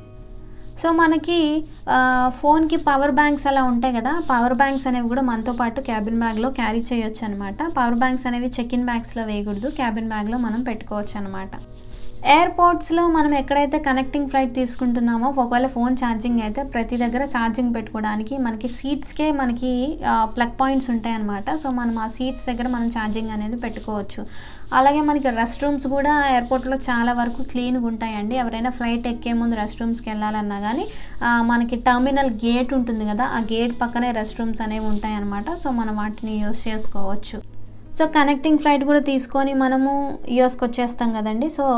సో మనకి ఆ, ఫోన్కి పవర్ బ్యాంక్స్ అలా ఉంటాయి కదా పవర్ బ్యాంక్స్ అనేవి కూడా మనతో పాటు క్యాబిన్ బ్యాగ్లో క్యారీ చేయొచ్చు అనమాట పవర్ బ్యాంక్స్ అనేవి చెక్ ఇన్ బ్యాగ్స్లో వేయకూడదు క్యాబిన్ బ్యాగ్లో మనం పెట్టుకోవచ్చు అనమాట ఎయిర్పోర్ట్స్లో మనం ఎక్కడైతే కనెక్టింగ్ ఫ్లైట్ తీసుకుంటున్నామో ఒకవేళ ఫోన్ ఛార్జింగ్ అయితే ప్రతి దగ్గర ఛార్జింగ్ పెట్టుకోవడానికి మనకి సీట్స్కే మనకి ప్లగ్ పాయింట్స్ ఉంటాయన్నమాట సో మనం ఆ సీట్స్ దగ్గర మనం ఛార్జింగ్ అనేది పెట్టుకోవచ్చు అలాగే మనకి రెస్ట్ రూమ్స్ కూడా ఎయిర్పోర్ట్లో చాలా వరకు క్లీన్గా ఉంటాయండి ఎవరైనా ఫ్లైట్ ఎక్కే ముందు రెస్ట్ రూమ్స్కి వెళ్ళాలన్నా కానీ ఆ, మనకి టర్మినల్ గేట్ ఉంటుంది కదా ఆ గేట్ పక్కనే రెస్ట్ రూమ్స్ అనేవి ఉంటాయన్నమాట సో మనం వాటిని యూస్ చేసుకోవచ్చు సో కనెక్టింగ్ ఫ్లైట్ కూడా తీసుకొని మనము యూఎస్కి వచ్చేస్తాం కదండి సో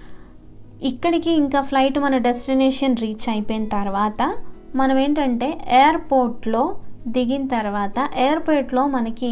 ఇక్కడికి ఇంకా ఫ్లైట్ మన డెస్టినేషన్ రీచ్ అయిపోయిన తర్వాత మనం ఏంటంటే ఎయిర్పోర్ట్లో దిగిన తర్వాత ఎయిర్పోర్ట్లో మనకి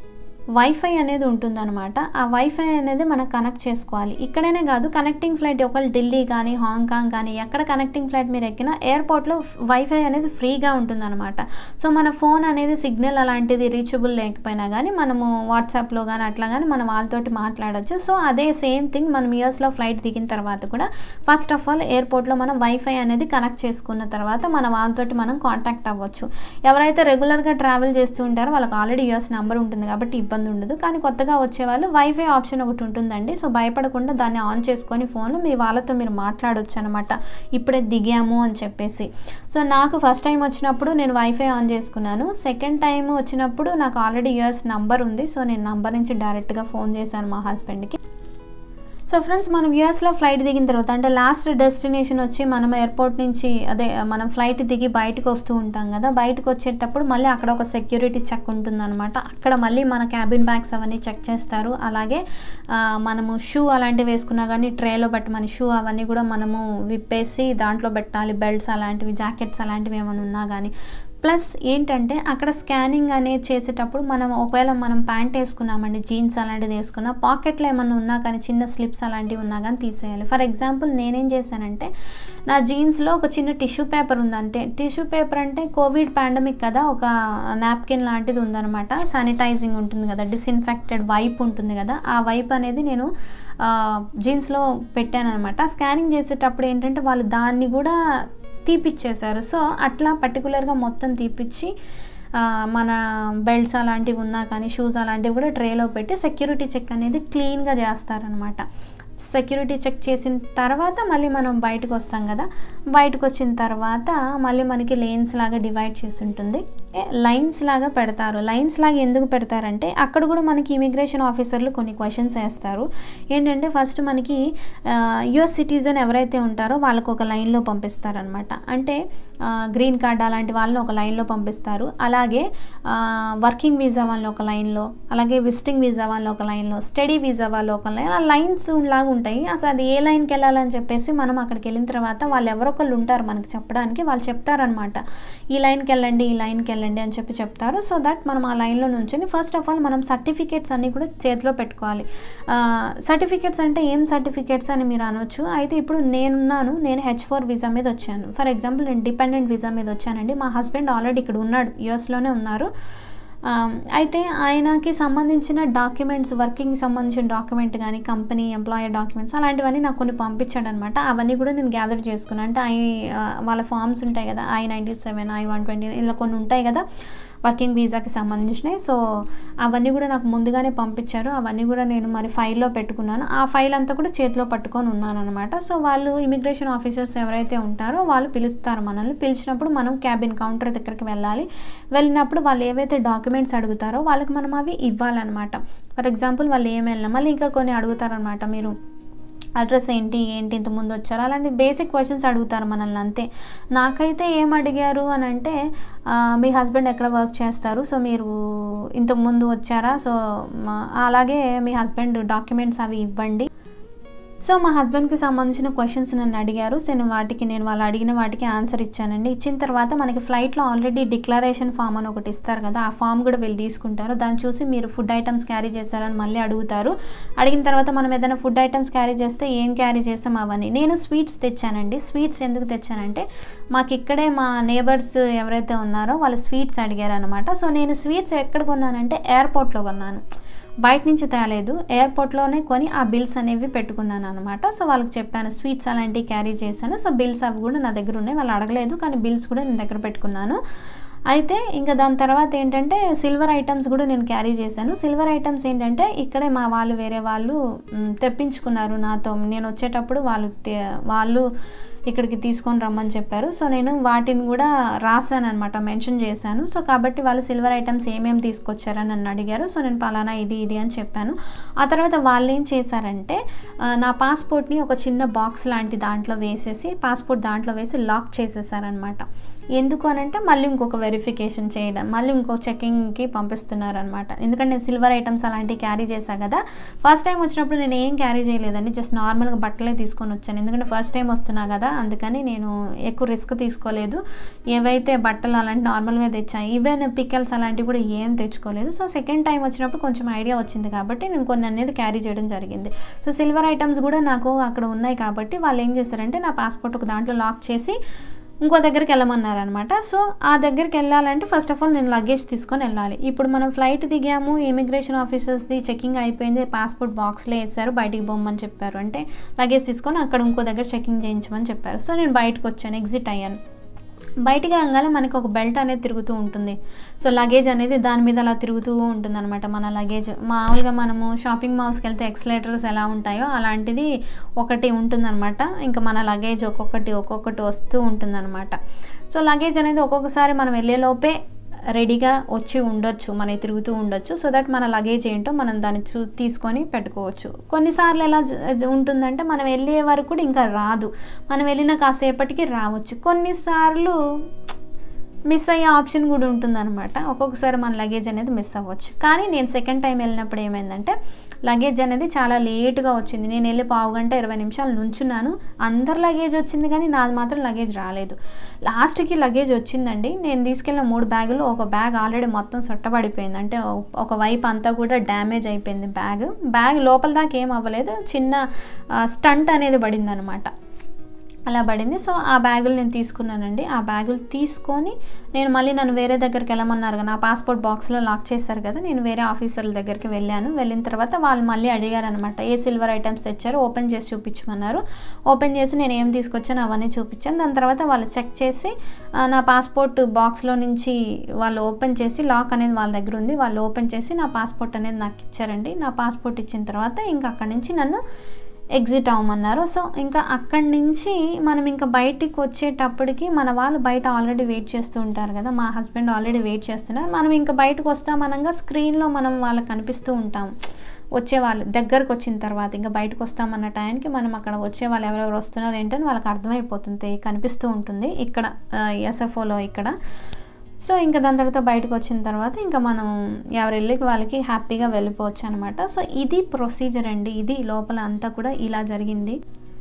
వైఫై అనేది ఉంటుందన్నమాట ఆ వైఫై అనేది మనం కనెక్ట్ చేసుకోవాలి ఇక్కడనే కాదు కనెక్టింగ్ ఫ్లైట్ ఒకవేళ ఢిల్లీ కానీ హాంకాంగ్ కానీ ఎక్కడ కనెక్టింగ్ ఫ్లైట్ మీరు ఎక్కినా ఎయిర్పోర్ట్లో వైఫై అనేది ఫ్రీగా ఉంటుందన్నమాట సో మన ఫోన్ అనేది సిగ్నల్ అలాంటిది రీచబుల్ లేకపోయినా కానీ మనము వాట్సాప్లో కానీ అట్లా కానీ మనం వాళ్ళతోటి మాట్లాడొచ్చు సో అదే సేమ్ థింగ్ మనం ఇయర్స్లో ఫ్లైట్ దిగిన తర్వాత కూడా ఫస్ట్ ఆఫ్ ఆల్ ఎయిర్పోర్ట్లో మనం వైఫై అనేది కనెక్ట్ చేసుకున్న తర్వాత మన వాళ్ళతోటి మనం కాంటాక్ట్ అవ్వచ్చు ఎవరైతే రెగ్యులర్గా ట్రావెల్ చేస్తూ ఉంటారో వాళ్ళకి ఆల్రెడీ యూఎస్ నెంబర్ ఉంటుంది కాబట్టి ఇబ్బంది ఉండదు కానీ కొత్తగా వచ్చే వాళ్ళు వైఫై ఆప్షన్ ఒకటి ఉంటుందండి సో భయపడకుండా దాన్ని ఆన్ చేసుకొని ఫోన్లో మీ వాళ్ళతో మీరు మాట్లాడొచ్చు అనమాట ఇప్పుడే దిగాము అని చెప్పేసి సో నాకు ఫస్ట్ టైం వచ్చినప్పుడు నేను వైఫై ఆన్ చేసుకున్నాను సెకండ్ టైం వచ్చినప్పుడు నాకు ఆల్రెడీ యూఎస్ నంబర్ ఉంది సో నేను నంబర్ నుంచి డైరెక్ట్గా ఫోన్ చేశాను మా హస్బెండ్కి సో ఫ్రెండ్స్ మనం యూఎస్లో ఫ్లైట్ దిగిన తర్వాత అంటే లాస్ట్ డెస్టినేషన్ వచ్చి మనం ఎయిర్పోర్ట్ నుంచి అదే మనం ఫ్లైట్ దిగి బయటకు వస్తూ ఉంటాం కదా బయటకు వచ్చేటప్పుడు మళ్ళీ అక్కడ ఒక సెక్యూరిటీ చెక్ ఉంటుందన్నమాట అక్కడ మళ్ళీ మన క్యాబిన్ బ్యాగ్స్ అవన్నీ చెక్ చేస్తారు అలాగే ఆ, మనము షూ అలాంటివి వేసుకున్నా కానీ ట్రేలో బట్టి మన షూ అవన్నీ కూడా మనము విప్పేసి దాంట్లో పెట్టాలి బెల్ట్స్ అలాంటివి జాకెట్స్ అలాంటివి ఏమైనా ఉన్నా కానీ ప్లస్ ఏంటంటే అక్కడ స్కానింగ్ అనేది చేసేటప్పుడు మనం ఒకవేళ మనం ప్యాంట్ వేసుకున్నామండి జీన్స్ అలాంటిది వేసుకున్నా పాకెట్లో ఏమన్నా ఉన్నా కానీ చిన్న స్లిప్స్ అలాంటివి ఉన్నా కానీ తీసేయాలి ఫర్ ఎగ్జాంపుల్ నేనేం చేశానంటే నా జీన్స్లో ఒక చిన్న టిష్యూ పేపర్ ఉందంటే టిష్యూ పేపర్ అంటే కోవిడ్ పాండమిక్ కదా ఒక నాప్కిన్ లాంటిది ఉందన్నమాట శానిటైజింగ్ ఉంటుంది కదా డిస్ఇన్ఫెక్టెడ్ వైప్ ఉంటుంది కదా ఆ వైప్ అనేది నేను జీన్స్లో పెట్టాను అనమాట స్కానింగ్ చేసేటప్పుడు ఏంటంటే వాళ్ళు దాన్ని కూడా తీపిచ్చేశారు సో అట్లా పర్టికులర్గా మొత్తం తీపిచ్చి ఆ, మన బెల్ట్స్ అలాంటివి ఉన్నా కానీ షూస్ అలాంటివి కూడా ట్రేలో పెట్టి సెక్యూరిటీ చెక్ అనేది క్లీన్గా చేస్తారనమాట సెక్యూరిటీ చెక్ చేసిన తర్వాత మళ్ళీ మనం బయటకు వస్తాం కదా బయటకు వచ్చిన తర్వాత మళ్ళీ మనకి లేన్స్ లాగా డివైడ్ చేసి ఉంటుంది లైన్స్ లాగా పెడతారు లైన్స్ లాగా ఎందుకు పెడతారంటే అక్కడ కూడా మనకి ఇమిగ్రేషన్ ఆఫీసర్లు కొన్ని క్వశ్చన్స్ వేస్తారు ఏంటంటే ఫస్ట్ మనకి యుఎస్ సిటిజన్ ఎవరైతే ఉంటారో వాళ్ళకు ఒక లైన్లో పంపిస్తారనమాట అంటే గ్రీన్ కార్డ్ అలాంటి వాళ్ళని ఒక లైన్లో పంపిస్తారు అలాగే వర్కింగ్ వీసా వాళ్ళని ఒక లైన్లో అలాగే విజిటింగ్ వీసా వాళ్ళని ఒక లైన్లో స్టడీ వీసా వాళ్ళు ఒక లైన్ ఆ లైన్స్ లాగా ఉంటాయి అసలు అది ఏ లైన్కి వెళ్ళాలని చెప్పేసి మనం అక్కడికి వెళ్ళిన తర్వాత వాళ్ళు ఎవరొకళ్ళు ఉంటారు మనకి చెప్పడానికి వాళ్ళు చెప్తారనమాట ఈ లైన్కి వెళ్ళండి ఈ లైన్కి వెళ్ళండి అని చెప్పి చెప్తారు సో దట్ మనం ఆ లైన్లో నుంచి ఫస్ట్ ఆఫ్ ఆల్ మనం సర్టిఫికేట్స్ అన్నీ కూడా చేతిలో పెట్టుకోవాలి సర్టిఫికేట్స్ అంటే ఏం సర్టిఫికేట్స్ అని మీరు అనవచ్చు అయితే ఇప్పుడు నేనున్నాను నేను హెచ్ ఫోర్ వీసా మీద వచ్చాను ఫర్ ఎగ్జాంపుల్ నేను డిపెండెంట్ వీసా మీద వచ్చానండి మా హస్బెండ్ ఆల్రెడీ ఇక్కడ ఉన్నాడు యూఎస్లోనే ఉన్నారు ఆ, అయితే ఆయనకి సంబంధించిన డాక్యుమెంట్స్ వర్కింగ్ సంబంధించిన డాక్యుమెంట్ కానీ కంపెనీ ఎంప్లాయర్ డాక్యుమెంట్స్ అలాంటివన్నీ నాకు కొన్ని పంపించాడు అనమాట అవన్నీ కూడా నేను గ్యాదర్ చేసుకున్నాను అంటే ఐ ఆ, వాళ్ళ ఫామ్స్ ఉంటాయి కదా I ninety seven I one twenty ఇలా కొన్ని ఉంటాయి కదా వర్కింగ్ వీసాకి సంబంధించినవి సో అవన్నీ కూడా నాకు ముందుగానే పంపించారు అవన్నీ కూడా నేను మరి ఫైల్లో పెట్టుకున్నాను ఆ ఫైల్ అంతా కూడా చేతిలో పట్టుకొని ఉన్నాను అనమాట సో వాళ్ళు ఇమిగ్రేషన్ ఆఫీసర్స్ ఎవరైతే ఉంటారో వాళ్ళు పిలుస్తారు మనల్ని పిలిచినప్పుడు మనం క్యాబిన్ కౌంటర్ దగ్గరికి వెళ్ళాలి వెళ్ళినప్పుడు వాళ్ళు ఏవైతే డాక్యుమెంట్స్ అడుగుతారో వాళ్ళకి మనం అవి ఇవ్వాలన్నమాట ఫర్ ఎగ్జాంపుల్ వాళ్ళు ఏమి వెళ్ళినా మళ్ళీ ఇంకా కొన్ని అడుగుతారనమాట మీరు అడ్రస్ ఏంటి ఏంటి ఇంత ముందు వచ్చారు అలాంటి బేసిక్ క్వశ్చన్స్ అడుగుతారు మనల్ని అంతే నాకైతే ఏం అడిగారు అని అంటే ఆ, మీ హస్బెండ్ ఎక్కడ వర్క్ చేస్తారు సో మీరు ఇంతకు ముందు వచ్చారా సో మా- అలాగే మీ హస్బెండ్ డాక్యుమెంట్స్ అవి ఇవ్వండి సో మా హస్బెండ్కి సంబంధించిన క్వశ్చన్స్ నన్ను అడిగారు సో నేను వాటికి నేను వాళ్ళు అడిగిన వాటికి ఆన్సర్ ఇచ్చానండి ఇచ్చిన తర్వాత మనకి ఫ్లైట్లో ఆల్రెడీ డిక్లరేషన్ ఫామ్ అని ఒకటి ఇస్తారు కదా ఆ ఫామ్ కూడా వీళ్ళు తీసుకుంటారు దాన్ని చూసి మీరు ఫుడ్ ఐటమ్స్ క్యారీ చేశారని మళ్ళీ అడుగుతారు అడిగిన తర్వాత మనం ఏదైనా ఫుడ్ ఐటమ్స్ క్యారీ చేస్తే ఏం క్యారీ చేస్తాం అవన్నీ నేను స్వీట్స్ తెచ్చానండి స్వీట్స్ ఎందుకు తెచ్చానంటే మాకు ఇక్కడే మా నేబర్స్ ఎవరైతే ఉన్నారో వాళ్ళు స్వీట్స్ అడిగారు అనమాట సో నేను స్వీట్స్ ఎక్కడ కొన్నానంటే ఎయిర్పోర్ట్లో కొన్నాను బయట నుంచి తేలేదు ఎయిర్పోర్ట్లోనే కొని ఆ బిల్స్ అనేవి పెట్టుకున్నాను అనమాట సో వాళ్ళకి చెప్పాను స్వీట్స్ అలాంటివి క్యారీ చేశాను సో బిల్స్ అవి కూడా నా దగ్గర ఉన్నాయి వాళ్ళు అడగలేదు కానీ బిల్స్ కూడా నేను దగ్గర పెట్టుకున్నాను అయితే ఇంకా దాని తర్వాత ఏంటంటే సిల్వర్ ఐటమ్స్ కూడా నేను క్యారీ చేశాను సిల్వర్ ఐటమ్స్ ఏంటంటే ఇక్కడే మా వాళ్ళు వేరే వాళ్ళు మ్, తెప్పించుకున్నారు నాతో నేను వచ్చేటప్పుడు వాళ్ళు తే- వాళ్ళు ఇక్కడికి తీసుకొని రమ్మని చెప్పారు సో నేను వాటిని కూడా రాశాను అనమాట మెన్షన్ చేశాను సో కాబట్టి వాళ్ళు సిల్వర్ ఐటమ్స్ ఏమేమి తీసుకొచ్చారని నన్ను అడిగారు సో నేను పలానా ఇది ఇది అని చెప్పాను ఆ తర్వాత వాళ్ళు ఏం చేశారంటే ఆ, నా పాస్పోర్ట్ని ఒక చిన్న బాక్స్ లాంటి దాంట్లో వేసేసి పాస్పోర్ట్ దాంట్లో వేసి లాక్ చేసేసారనమాట ఎందుకు అని అంటే మళ్ళీ ఇంకొక వెరిఫికేషన్ చేయడం మళ్ళీ ఇంకో చెకింగ్కి పంపిస్తున్నారనమాట ఎందుకంటే నేను సిల్వర్ ఐటమ్స్ అలాంటివి క్యారీ చేశాను కదా ఫస్ట్ టైం వచ్చినప్పుడు నేను ఏం క్యారీ చేయలేదండి జస్ట్ నార్మల్గా బట్టలే తీసుకొని వచ్చాను ఎందుకంటే ఫస్ట్ టైం వస్తున్నా కదా అందుకని నేను ఎక్కువ రిస్క్ తీసుకోలేదు ఏవైతే బట్టలు అలాంటి నార్మల్గా తెచ్చాను ఈవెన్ పికల్స్ అలాంటివి కూడా ఏం తెచ్చుకోలేదు సో సెకండ్ టైం వచ్చినప్పుడు కొంచెం ఐడియా వచ్చింది కాబట్టి నేను కొన్ని అనేది క్యారీ చేయడం జరిగింది సో సిల్వర్ ఐటమ్స్ కూడా నాకు అక్కడ ఉన్నాయి కాబట్టి వాళ్ళు ఏం చేశారంటే నా పాస్పోర్ట్ ఒక దాంట్లో లాక్ చేసి ఇంకో దగ్గరికి వెళ్ళమన్నారనమాట సో ఆ దగ్గరికి వెళ్ళాలంటే ఫస్ట్ ఆఫ్ ఆల్ నేను లగేజ్ తీసుకొని వెళ్ళాలి ఇప్పుడు మనం ఫ్లైట్ దిగాము ఇమిగ్రేషన్ ఆఫీసర్స్ది చెకింగ్ అయిపోయింది పాస్పోర్ట్ బాక్స్లో వేసారు బయటికి పోమని చెప్పారు అంటే లగేజ్ తీసుకొని అక్కడ ఇంకో దగ్గర చెకింగ్ చేయించమని చెప్పారు సో నేను బయటకు వచ్చాను ఎగ్జిట్ అయ్యాను బయటికి రాగానే మనకి ఒక బెల్ట్ అనేది తిరుగుతూ ఉంటుంది సో లగేజ్ అనేది దాని మీద అలా తిరుగుతూ ఉంటుంది అనమాట మన లగేజ్ మామూలుగా మనము షాపింగ్ మాల్స్కి వెళ్తే ఎక్స్లేటర్స్ ఎలా ఉంటాయో అలాంటిది ఒకటి ఉంటుందన్నమాట ఇంకా మన లగేజ్ ఒక్కొక్కటి ఒక్కొక్కటి వస్తూ ఉంటుందన్నమాట సో లగేజ్ అనేది ఒక్కొక్కసారి మనం వెళ్ళేలోపే రెడీగా వచ్చి ఉండొచ్చు మన తిరుగుతూ ఉండొచ్చు సో దట్ మన లగేజ్ ఏంటో మనం దాన్ని చూ తీసుకొని పెట్టుకోవచ్చు కొన్నిసార్లు ఎలా జ- ఉంటుందంటే మనం వెళ్ళే వరకు కూడా ఇంకా రాదు మనం వెళ్ళిన కాసేపటికి రావచ్చు కొన్నిసార్లు మిస్ అయ్యే ఆప్షన్ కూడా ఉంటుందన్నమాట ఒక్కొక్కసారి మన లగేజ్ అనేది మిస్ అవ్వచ్చు కానీ నేను సెకండ్ టైం వెళ్ళినప్పుడు ఏమైందంటే లగేజ్ అనేది చాలా లేట్గా వచ్చింది నేను వెళ్ళి పావు గంట ఇరవై నిమిషాలు నుంచున్నాను అందరి లగేజ్ వచ్చింది కానీ నాది మాత్రం లగేజ్ రాలేదు లాస్ట్కి లగేజ్ వచ్చిందండి నేను తీసుకెళ్ళిన మూడు బ్యాగులు ఒక బ్యాగ్ ఆల్రెడీ మొత్తం సొట్టబడిపోయింది అంటే ఒక వైపు అంతా కూడా డ్యామేజ్ అయిపోయింది బ్యాగ్ బ్యాగ్ లోపల దాకా ఏం అవ్వలేదు చిన్న స్టంట్ అనేది పడింది అనమాట అలా పడింది సో ఆ బ్యాగులు నేను తీసుకున్నానండి ఆ బ్యాగులు తీసుకొని నేను మళ్ళీ నన్ను వేరే దగ్గరికి వెళ్ళమన్నారు కదా నా పాస్పోర్ట్ బాక్స్లో లాక్ చేశారు కదా నేను వేరే ఆఫీసర్ల దగ్గరికి వెళ్ళాను వెళ్ళిన తర్వాత వాళ్ళు మళ్ళీ అడిగారు అనమాట ఏ సిల్వర్ ఐటమ్స్ తెచ్చారో ఓపెన్ చేసి చూపించమన్నారు ఓపెన్ చేసి నేను ఏం తీసుకొచ్చాను అవన్నీ చూపించాను దాని తర్వాత వాళ్ళు చెక్ చేసి ఆ, నా పాస్పోర్ట్ బాక్స్లో నుంచి వాళ్ళు ఓపెన్ చేసి లాక్ అనేది వాళ్ళ దగ్గర ఉంది వాళ్ళు ఓపెన్ చేసి నా పాస్పోర్ట్ అనేది నాకు ఇచ్చారండి నా పాస్పోర్ట్ ఇచ్చిన తర్వాత ఇంకా అక్కడి నుంచి నన్ను ఎగ్జిట్ అవ్వమన్నారు సో ఇంకా అక్కడి నుంచి మనం ఇంకా బయటికి వచ్చేటప్పటికి మన వాళ్ళు బయట ఆల్రెడీ వెయిట్ చేస్తూ ఉంటారు కదా మా హస్బెండ్ ఆల్రెడీ వెయిట్ చేస్తున్నారు మనం ఇంకా బయటకు వస్తామనగా స్క్రీన్లో మనం వాళ్ళకి కనిపిస్తూ ఉంటాం వచ్చేవాళ్ళు దగ్గరకు వచ్చిన తర్వాత ఇంకా బయటకు వస్తామన్న టైంకి మనం అక్కడ వచ్చే వాళ్ళు ఎవరెవరు వస్తున్నారు ఏంటని వాళ్ళకి అర్థమైపోతుంది కనిపిస్తూ ఉంటుంది ఇక్కడ ఎస్ఎఫ్ఓలో ఇక్కడ సో ఇంకా దాని తర్వాత బయటకు వచ్చిన తర్వాత ఇంకా మనం ఎవరి ఇళ్ళకి వాళ్ళకి హ్యాపీగా వెళ్ళిపోవచ్చు అనమాట సో ఇది ప్రొసీజర్ అండి ఇది లోపల అంతా కూడా ఇలా జరిగింది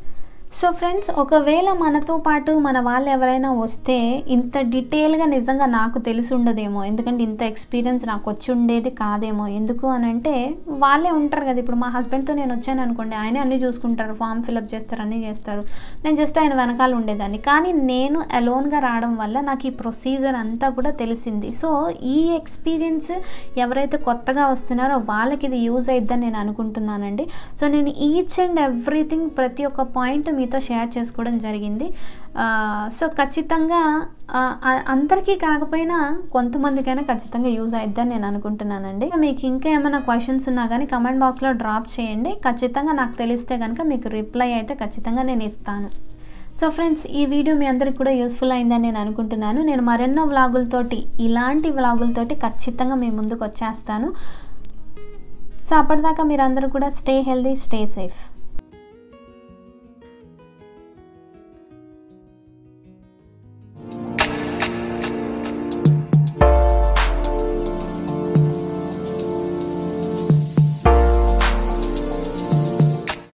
సో ఫ్రెండ్స్ ఒకవేళ మనతో పాటు మన వాళ్ళు ఎవరైనా వస్తే ఇంత డీటెయిల్గా నిజంగా నాకు తెలిసి ఉండదేమో ఎందుకంటే ఇంత ఎక్స్పీరియన్స్ నాకు వచ్చి ఉండేది కాదేమో ఎందుకు అని అంటే వాళ్ళే ఉంటారు కదా ఇప్పుడు మా హస్బెండ్తో నేను వచ్చాను అనుకోండి ఆయనే అన్నీ చూసుకుంటారు ఫామ్ ఫిలప్ చేస్తారు అన్నీ చేస్తారు నేను జస్ట్ ఆయన వెనకాల ఉండేదాన్ని కానీ నేను అలోన్గా రావడం వల్ల నాకు ఈ ప్రొసీజర్ అంతా కూడా తెలిసింది సో ఈ ఎక్స్పీరియన్స్ ఎవరైతే కొత్తగా వస్తున్నారో వాళ్ళకి ఇది యూజ్ అయిద్దని నేను అనుకుంటున్నానండి సో నేను ఈచ్ అండ్ ఎవ్రీథింగ్ ప్రతి ఒక్క పాయింట్ మీతో షేర్ చేసుకోవడం జరిగింది ఆ, సో ఖచ్చితంగా ఆ, ఆ, అందరికీ కాకపోయినా కొంతమందికైనా ఖచ్చితంగా యూజ్ అయిద్దని నేను అనుకుంటున్నానండి మీకు ఇంకా ఏమైనా క్వశ్చన్స్ ఉన్నా కానీ కమెంట్ బాక్స్లో డ్రాప్ చేయండి ఖచ్చితంగా నాకు తెలిస్తే కనుక మీకు రిప్లై అయితే ఖచ్చితంగా నేను ఇస్తాను సో ఫ్రెండ్స్ ఈ వీడియో మీ అందరికి కూడా యూస్ఫుల్ అయిందని నేను అనుకుంటున్నాను నేను మరెన్నో వ్లాగులతోటి ఇలాంటి వ్లాగులతోటి ఖచ్చితంగా మీ ముందుకు వచ్చేస్తాను సో అప్పటిదాకా మీరందరూ కూడా స్టే హెల్దీ స్టే సేఫ్